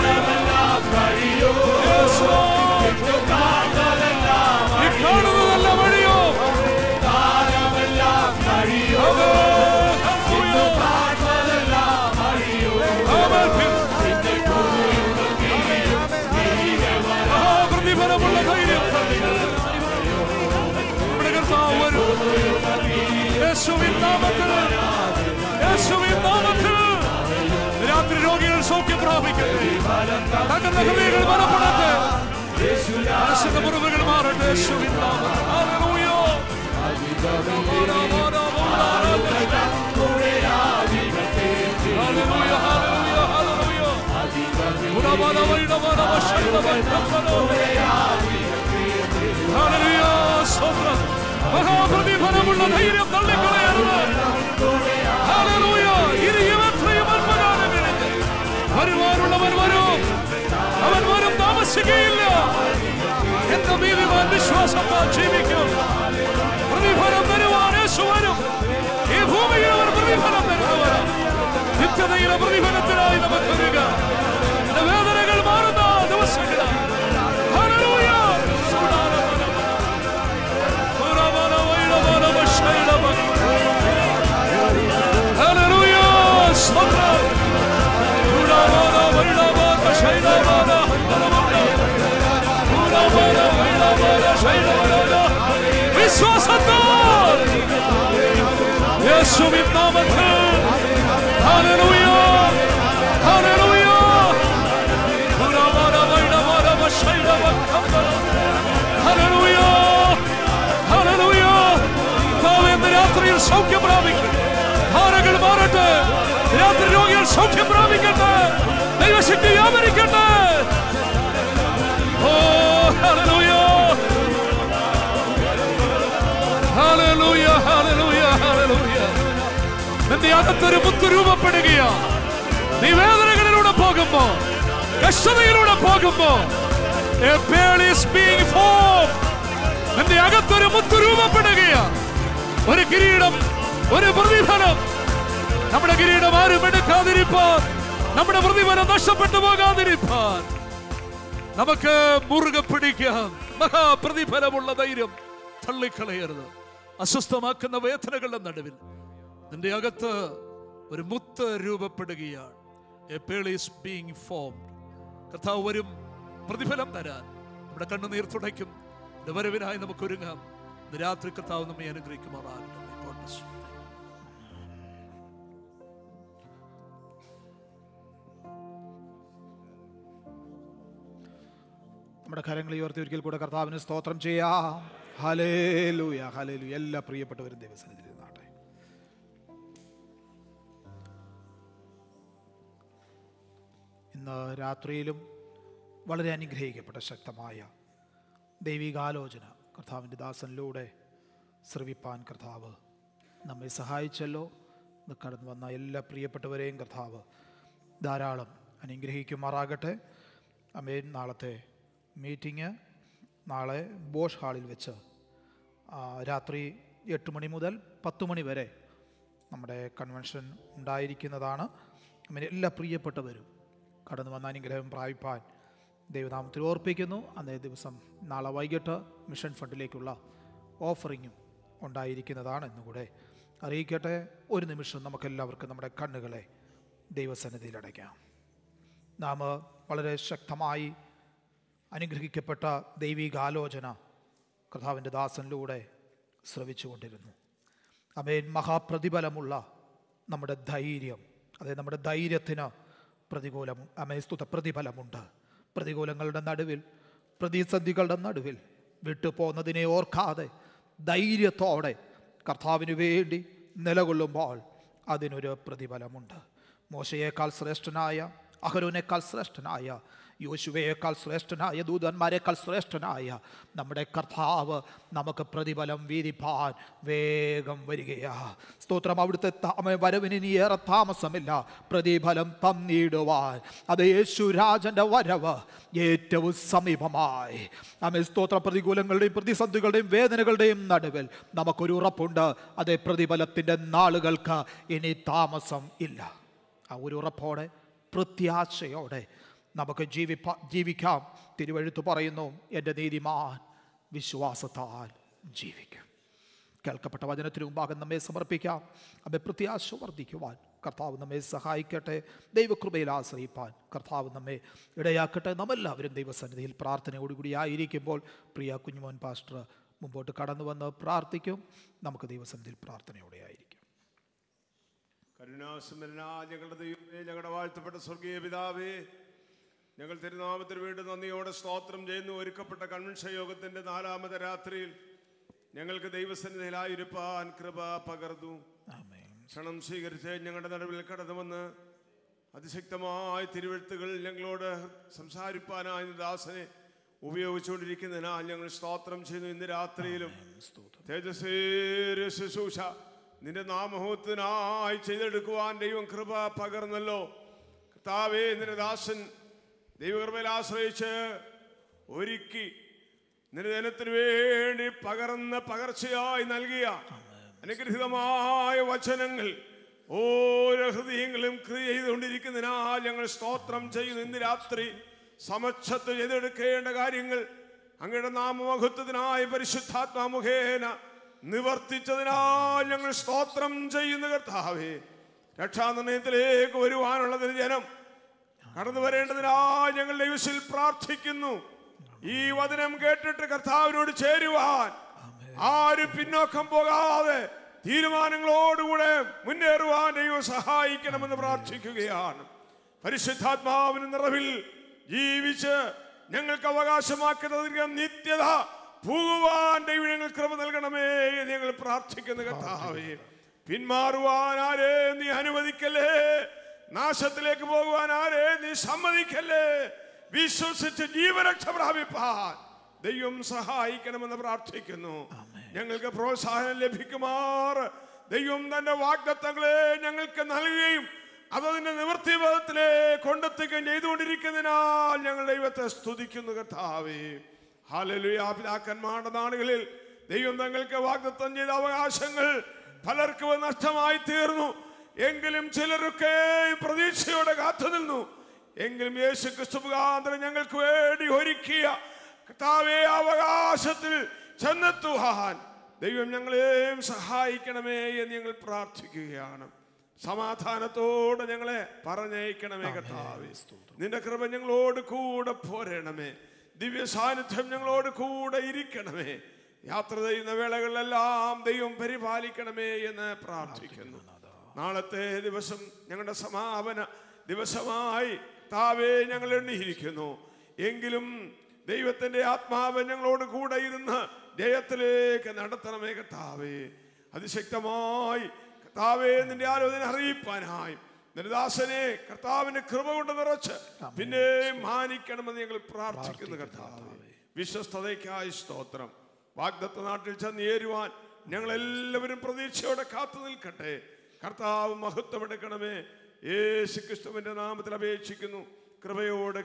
Yes, Lord. ഈ കാണുന്നതെല്ലാം വഴിയോ പ്രതിഫലമുള്ള ധൈര്യം നമ്മുടെ കർത്താവ് വരും യേശുവിൻ നാമത്തിൽ യേശുവിൻ നാമത്തിൽ രാത്രി രോഗികൾ സൗഖ്യം പ്രാപിക്കട്ടെ തകർന്ന ഹൃദയങ്ങൾ ബലപ്പെടട്ടെ മനസ്സിന്റെ മുറിവുകൾ മാറട്ടെ യേശുവിൻ നാമത്തിൽ ഹല്ലേലൂയ ഹല്ലേലൂയ ഹല്ലേലൂയ ഹല്ലേലൂയ ഉറവന വൈഡവന ഹല്ലേലൂയ സ്തോത്രം മഹാപ്രതിഫലമുള്ള ധൈര്യം തള്ളിക്കളയരുത് ഹല്ലേലൂയ ഇനി ഇവത്രയും അല്പകാലമിരുന്ന് വരുവാനുള്ളവൻ വരും അവൻ വരും താമസിക്കുകയില്ല എന്റെ നീതിമാൻ വിശ്വാസത്താൽ ജീവിക്കും പ്രതിഫലം തരുവാൻ യേശു വരും ഈ ഭൂമിയിൽ അവർ പ്രതിഫലം തരുന്നവർ നിത്യതയിലെ പ്രതിഫലത്തിനായി നമുക്ക് വരിക എന്റെ വേദനകൾ മാറുന്ന ദിവസങ്ങളാണ് ഹല്ലേലൂയ. പുറമന വൈഡവന വശൈഡവ. ഹല്ലേലൂയ. സ്തോത്രം. പുറമന വൈഡവന വശൈഡവന. പുറമന വൈഡവന വശൈഡവന. വിശ്വാസത്താൽ യേശുവിൻ നാമത്തിൽ ഹല്ലേലൂയ ഹല്ലേലൂയ പുറമന വൈഡവന വശൈഡവ. ഹല്ലേലൂയ ഹല്ലേലൂയ കർത്താവേ, ഇന്ന് രാത്രിയിൽ സൗഖ്യം പ്രാപിക്കട്ടെ ഭാരങ്ങൾ മാറട്ടെ രാത്രി രോഗികൾ സൗഖ്യം പ്രാപിക്കട്ടെ ദൈവശക്തി വ്യാപരിക്കട്ടെ ഓ ഹല്ലേലൂയ ഹല്ലേലൂയ ഹല്ലേലൂയ ഹല്ലേലൂയ നിന്റെ അകത്തൊരു മുത്ത് രൂപപ്പെടുകയാ നീ വേദനകളിലൂടെ പോകുമ്പോ കഷ്ടതയിലൂടെ പോകുമ്പോ a veil is being formed. നിന്റെ അകത്തൊരു മുത്ത് രൂപപ്പെടുകയാ ഒരു കിരീടം ഒരു പ്രതിഫലം നമ്മുടെ കിരീടം ആരും എടുക്കാതിരിപ്പാൻ നമ്മുടെ പ്രതിഫലം നഷ്ടപ്പെട്ടു പോകാതിരിപ്പാൻ നമുക്ക് മുറുകെ പിടിക്കാം മഹാപ്രതിഫലമുള്ള ധൈര്യം തള്ളിക്കളയരുത് അസ്വസ്ഥമാക്കുന്ന വേദനകളുടെ നടുവിൽ നിന്റെ അകത്ത് ഒരു മുത്ത് രൂപപ്പെടുകയാണ് a pearl is being formed കർത്താവ് വരും പ്രതിഫലം തരാൻ നമ്മുടെ കണ്ണുനീർ തുടയ്ക്കും എൻ്റെ വരവിനായി നമുക്ക് ഒരുങ്ങാം ഇന്ന് രാത്രി കർത്താവ് നമ്മെ അനുഗ്രഹിക്കുമാറാകട്ടെ God bless you. നമ്മുടെ കരങ്ങൾ ഉയർത്തി ഒരിക്കൽ കൂടെ കർത്താവിന് സ്തോത്രം ചെയ്യാം ഹലേലൂയ ഹലേലു എല്ലാ പ്രിയപ്പെട്ടവരും ദൈവസന്നിധിയിൽ ഇരുന്നാട്ടെ ഇന്ന് രാത്രിയിലും വളരെ അനുഗ്രഹിക്കപ്പെട്ട ശക്തമായ ദൈവികാലോചന കർത്താവിൻ്റെ ദാസനിലൂടെ ശ്രവിപ്പാൻ കർത്താവ് നമ്മെ സഹായിച്ചല്ലോ ഇന്ന് കടന്നു വന്ന എല്ലാ പ്രിയപ്പെട്ടവരെയും കർത്താവ് ധാരാളം അനുഗ്രഹിക്കുമാറാകട്ടെ അമേൻ നാളത്തെ മീറ്റിംഗ് നാളെ ബോഷ് ഹാളിൽ വെച്ച് ആ, രാത്രി എട്ട് മണി മുതൽ പത്ത് മണി വരെ നമ്മുടെ കൺവെൻഷൻ ഉണ്ടായിരിക്കുന്നതാണ് അങ്ങനെ എല്ലാ പ്രിയപ്പെട്ടവരും കടന്നു വന്ന അനുഗ്രഹം പ്രാപിപ്പാൻ ദൈവനാമത്തിൽ ഓർപ്പിക്കുന്നു അന്നേ ദിവസം നാളെ വൈകിട്ട് മിഷൻ ഫണ്ടിലേക്കുള്ള ഓഫറിങ്ങും ഉണ്ടായിരിക്കുന്നതാണ് എന്നുകൂടെ അറിയിക്കട്ടെ ഒരു നിമിഷം നമുക്കെല്ലാവർക്കും നമ്മുടെ കണ്ണുകളെ ദൈവസന്നിധിയിൽ അടയ്ക്കാം നാം വളരെ ശക്തമായി അനുഗ്രഹിക്കപ്പെട്ട ദൈവികാലോചന കർത്താവിൻ്റെ ദാസനിലൂടെ ശ്രവിച്ചുകൊണ്ടിരുന്നു അമേൻ മഹാപ്രതിഫലമുള്ള നമ്മുടെ ധൈര്യം അതായത് നമ്മുടെ ധൈര്യത്തിന് പ്രതികൂലം അമേ സ്തുത പ്രതിഫലമുണ്ട് പ്രതികൂലങ്ങളുടെ നടുവിൽ പ്രതിസന്ധികളുടെ നടുവിൽ വിട്ടുപോകുന്നതിനെ ഓർക്കാതെ ധൈര്യത്തോടെ കർത്താവിന് വേണ്ടി നിലകൊള്ളുമ്പോൾ അതിനൊരു പ്രതിഫലമുണ്ട് മോശയേക്കാൾ ശ്രേഷ്ഠനായ അഹരോനേക്കാൾ ശ്രേഷ്ഠനായ യോശുവയേക്കാൾ ശ്രേഷ്ഠനായ ദൂതന്മാരെക്കാൾ ശ്രേഷ്ഠനായ നമ്മുടെ കർത്താവ് നമുക്ക് പ്രതിഫലം വീതിപ്പാൻ വേഗം വരികയാ സ്തോത്രം അവിടുത്തെ താമ വരവിന് ഇനി ഏറെ താമസമില്ല പ്രതിഫലം തന്നിടുവാൻ അത് യേശു രാജന്റെ വരവ് ഏറ്റവും സമീപമായി ആമേ സ്തോത്ര പ്രതികൂലങ്ങളുടെയും പ്രതിസന്ധികളുടെയും വേദനകളുടെയും നടുവിൽ നമുക്കൊരു ഉറപ്പുണ്ട് അതേ പ്രതിഫലത്തിൻ്റെ നാളുകൾക്ക് ഇനി താമസം ഇല്ല ആ ഒരു ഉറപ്പോടെ പ്രത്യാശയോടെ നമുക്ക് ജീവിപ്പ ജീവിക്കാം തിരുവഴുത്ത് പറയുന്നു എൻ്റെ നീതിമാൻ വിശ്വാസത്താൽ ജീവിക്കും കേൾക്കപ്പെട്ട വചനത്തിന് മുമ്പാകെ നമ്മെ സമർപ്പിക്കാം നമ്മെ പ്രത്യാശ വർദ്ധിക്കുവാൻ കർത്താവ് നമ്മെ സഹായിക്കട്ടെ ദൈവകൃപയിൽ ആശ്രയിപ്പാൻ കർത്താവ് നമ്മെ ഇടയാക്കട്ടെ നമ്മെല്ലാവരും ദൈവസന്നിധിയിൽ പ്രാർത്ഥനയോടുകൂടി ആയിരിക്കുമ്പോൾ പ്രിയ കുഞ്ഞുമോൻ പാസ്റ്റർ മുമ്പോട്ട് കടന്നു വന്ന് പ്രാർത്ഥിക്കും നമുക്ക് ദൈവസന്നിധിയിൽ പ്രാർത്ഥനയോടെ ആയിരിക്കും കരുണാസുമരനാ ഞങ്ങളുടെ ദൈവമേ ഞങ്ങളുടെ വാഴ്ത്തപ്പെട്ട സ്വർഗീയ പിതാവേ ഞങ്ങൾ തിരുനാമത്തിന് വേണ്ടി നന്ദിയോടെ സ്തോത്രം ചെയ്യുന്നു ഒരുക്കപ്പെട്ട കൺവെൻഷൻ യോഗത്തിന്റെ നാലാമത്തെ രാത്രിയിൽ ഞങ്ങൾക്ക് ദൈവസന്നിധിയിലായിരിക്കാൻ കൃപ പകർന്നു ക്ഷണം സ്വീകരിച്ച് ഞങ്ങളുടെ നടുവിൽ കടന്നു വന്ന് അതിശക്തമായ തിരുവഴുത്തുകൾ ഞങ്ങളോട് സംസാരിപ്പാനായി ദാസനെ ഉപയോഗിച്ചുകൊണ്ടിരിക്കുന്നതിനാൽ ഞങ്ങൾ സ്തോത്രം ചെയ്യുന്നു ഇന്ന് രാത്രിയിലും തേജസ്വേര ശുശ്രൂഷ നിന്റെ നാമഹോത്തിനായി ചെയ്തെടുക്കുവാൻ ദൈവം കൃപ പകർന്നല്ലോ കർത്താവേ നിന്റെ ദാസൻ ദൈവകൃപയിൽ ആശ്രയിച്ച് ഒരുക്കി നിന്റെ ജനത്തിന് വേണ്ടി പകർന്ന പകർച്ചയായി നൽകിയ അനുഗ്രഹിതമായ വചനങ്ങൾ ഓരോ ഹൃദയങ്ങളും ക്രിയ ചെയ്തുകൊണ്ടിരിക്കുന്നതിനാൽ ഞങ്ങൾ സ്തോത്രം ചെയ്യുന്നു ഇന്ന് രാത്രി സമക്ഷത്ത് ചെയ്തെടുക്കേണ്ട കാര്യങ്ങൾ അങ്ങയുടെ നാമമഹത്വത്തിനായി പരിശുദ്ധാത്മാ മുഖേന നിവർത്തിച്ചതിനാൽ ഞങ്ങൾ സ്തോത്രം ചെയ്യുന്ന കർത്താവേ രക്ഷാനിർണയത്തിലേക്ക് വരുവാനുള്ളതിന് ജനം കടന്നു വരേണ്ടതിനായി ഞങ്ങൾ ദൈവത്തിൽ പ്രാർത്ഥിക്കുന്നു ഈ വചനം കേട്ടിട്ട് കർത്താവിനോട് ചേരുവാൻ ആരും പിന്നോക്കം പോകാതെ തീരുമാനങ്ങളോടുകൂടെ മുന്നേറുവാൻ ദൈവം സഹായിക്കണമെന്ന് പ്രാർത്ഥിക്കുകയാണ് പരിശുദ്ധാത്മാവിന് നിറവിൽ ജീവിച്ച് ഞങ്ങൾക്ക് അവകാശമാക്കുന്ന നിത്യത പോകുവാൻ ദൈവം ഞങ്ങൾ കൃപ നൽകണമേ എന്ന് ഞങ്ങൾ പ്രാർത്ഥിക്കുന്ന കർത്താവേ പിന്മാറുവാൻ ആരേ നീ അനുവദിക്കല്ലേ നാശത്തിലേക്ക് പോകുവാൻ ആരേ നീ സമ്മതിക്കല്ലേ വിശ്വസിച്ച് ജീവരക്ഷ പ്രാപിപ്പാൻ ദൈവം സഹായിക്കണമെന്ന് പ്രാർത്ഥിക്കുന്നു ഞങ്ങൾക്ക് പ്രോത്സാഹനം ലഭിക്കുമാർ ദൈവം തന്റെ വാഗ്ദത്തങ്ങളെ ഞങ്ങൾക്ക് നൽകുകയും അതതിന്റെ നിവൃത്തിപഥത്തിലെ കൊണ്ടെത്തുകയും ചെയ്തുകൊണ്ടിരിക്കുന്നതിനാൽ ഞങ്ങൾ ദൈവത്തെ സ്തുതിക്കുന്നു കർത്താവേ ഹാലലുയാ പിതാക്കന്മാരുടെ നാടുകളിൽ ദൈവം തങ്ങൾക്ക് വാഗ്ദത്തം ചെയ്ത അവകാശങ്ങൾ പലർക്കും അത് നഷ്ടമായി തീർന്നു എങ്കിലും ചിലരൊക്കെ പ്രതീക്ഷയോടെ കാത്തു നിന്നു എങ്കിലും യേശു ക്രിസ്തു മുഖാന്തരം ഞങ്ങൾക്ക് വേണ്ടി ഒരുക്കിയ കർത്താവേ അവകാശത്തിൽ ചെന്നെത്തുവാൻ ദൈവം ഞങ്ങളെയും സഹായിക്കണമേ എന്ന് ഞങ്ങൾ പ്രാർത്ഥിക്കുകയാണ് സമാധാനത്തോടെ ഞങ്ങളെ പറഞ്ഞയക്കണമേ കർത്താവേ നിന്റെ കൃപ ഞങ്ങളോട് കൂടെ പോരണമേ ദിവ്യ സാന്നിധ്യം ഞങ്ങളോട് കൂടെ ഇരിക്കണമേ യാത്ര ചെയ്യുന്ന വേളകളിലെല്ലാം ദൈവം പരിപാലിക്കണമേ എന്ന് പ്രാർത്ഥിക്കുന്നു നാളത്തെ ദിവസം ഞങ്ങളുടെ സമാപന ദിവസമായി താവേ ഞങ്ങൾ എണ്ണിയിരിക്കുന്നു എങ്കിലും ദൈവത്തിന്റെ ആത്മാവ് ഞങ്ങളോട് കൂടെ ഇരുന്ന് ജയത്തിലേക്ക് നടത്തണമേ കർത്താവേ അതിശക്തമായി കർത്താവേ നിന്റെ ആലോചന അറിയിപ്പാനായി നിന്റെ ദാസനെ കർത്താവിന്റെ കൃപ കൊണ്ട് നിറച്ച് പിന്നെ മാനിക്കണമെന്ന് ഞങ്ങൾ പ്രാർത്ഥിക്കുന്നു കർത്താവേ വിശ്വസ്തതയ്ക്കായി സ്തോത്രം വാഗ്ദത്ത നാട്ടിൽ ചെന്നേരുവാൻ ഞങ്ങൾ എല്ലാവരും പ്രതീക്ഷയോടെ കാത്തു നിൽക്കട്ടെ കർത്താവ് മഹത്വമെടുക്കണമേ യേശു ക്രിസ്തുവിന്റെ നാമത്തിൽ അപേക്ഷിക്കുന്നു കൃപയോടെ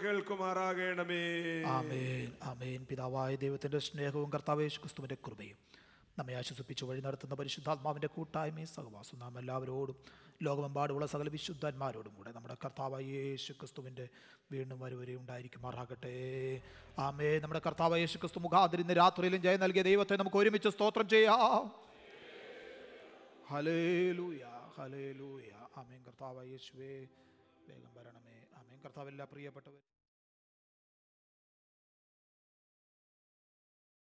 കേൾക്കുമാറാകണമേ ആമേൻ ആമേൻ പിതാവായ ദൈവത്തിൻ്റെ സ്നേഹവും കർത്താവേശു ക്രിസ്തുവിൻ്റെ കൃപയും നമ്മെ ആശ്വസിപ്പിച്ച് വഴി നടത്തുന്ന പരിശുദ്ധാത്മാവിൻ്റെ കൂട്ടായ്മയും സഹവാസം നാം എല്ലാവരോടും ലോകമെമ്പാടുമുള്ള സകല വിശുദ്ധന്മാരോടും കൂടെ നമ്മുടെ കർത്താവായ യേശു ക്രിസ്തുവിൻ്റെ വീണ്ടും വരെ ഉണ്ടായിരിക്കുമാറാകട്ടെ ആമേ നമ്മുടെ കർത്താവായ യേശു ക്രിസ്തു മുഖാതിരി ഇന്ന് രാത്രിയിലും ജയം നൽകിയ ദൈവത്തെ നമുക്ക് ഒരുമിച്ച് സ്തോത്രം ചെയ്യാം ഹലേലൂയ ഹലേലൂയ ആമേൻ കർത്താവായ യേശുവേ വേഗം വരണമേ ആമേൻ കർത്താവ് എല്ലാ പ്രിയപ്പെട്ടവർ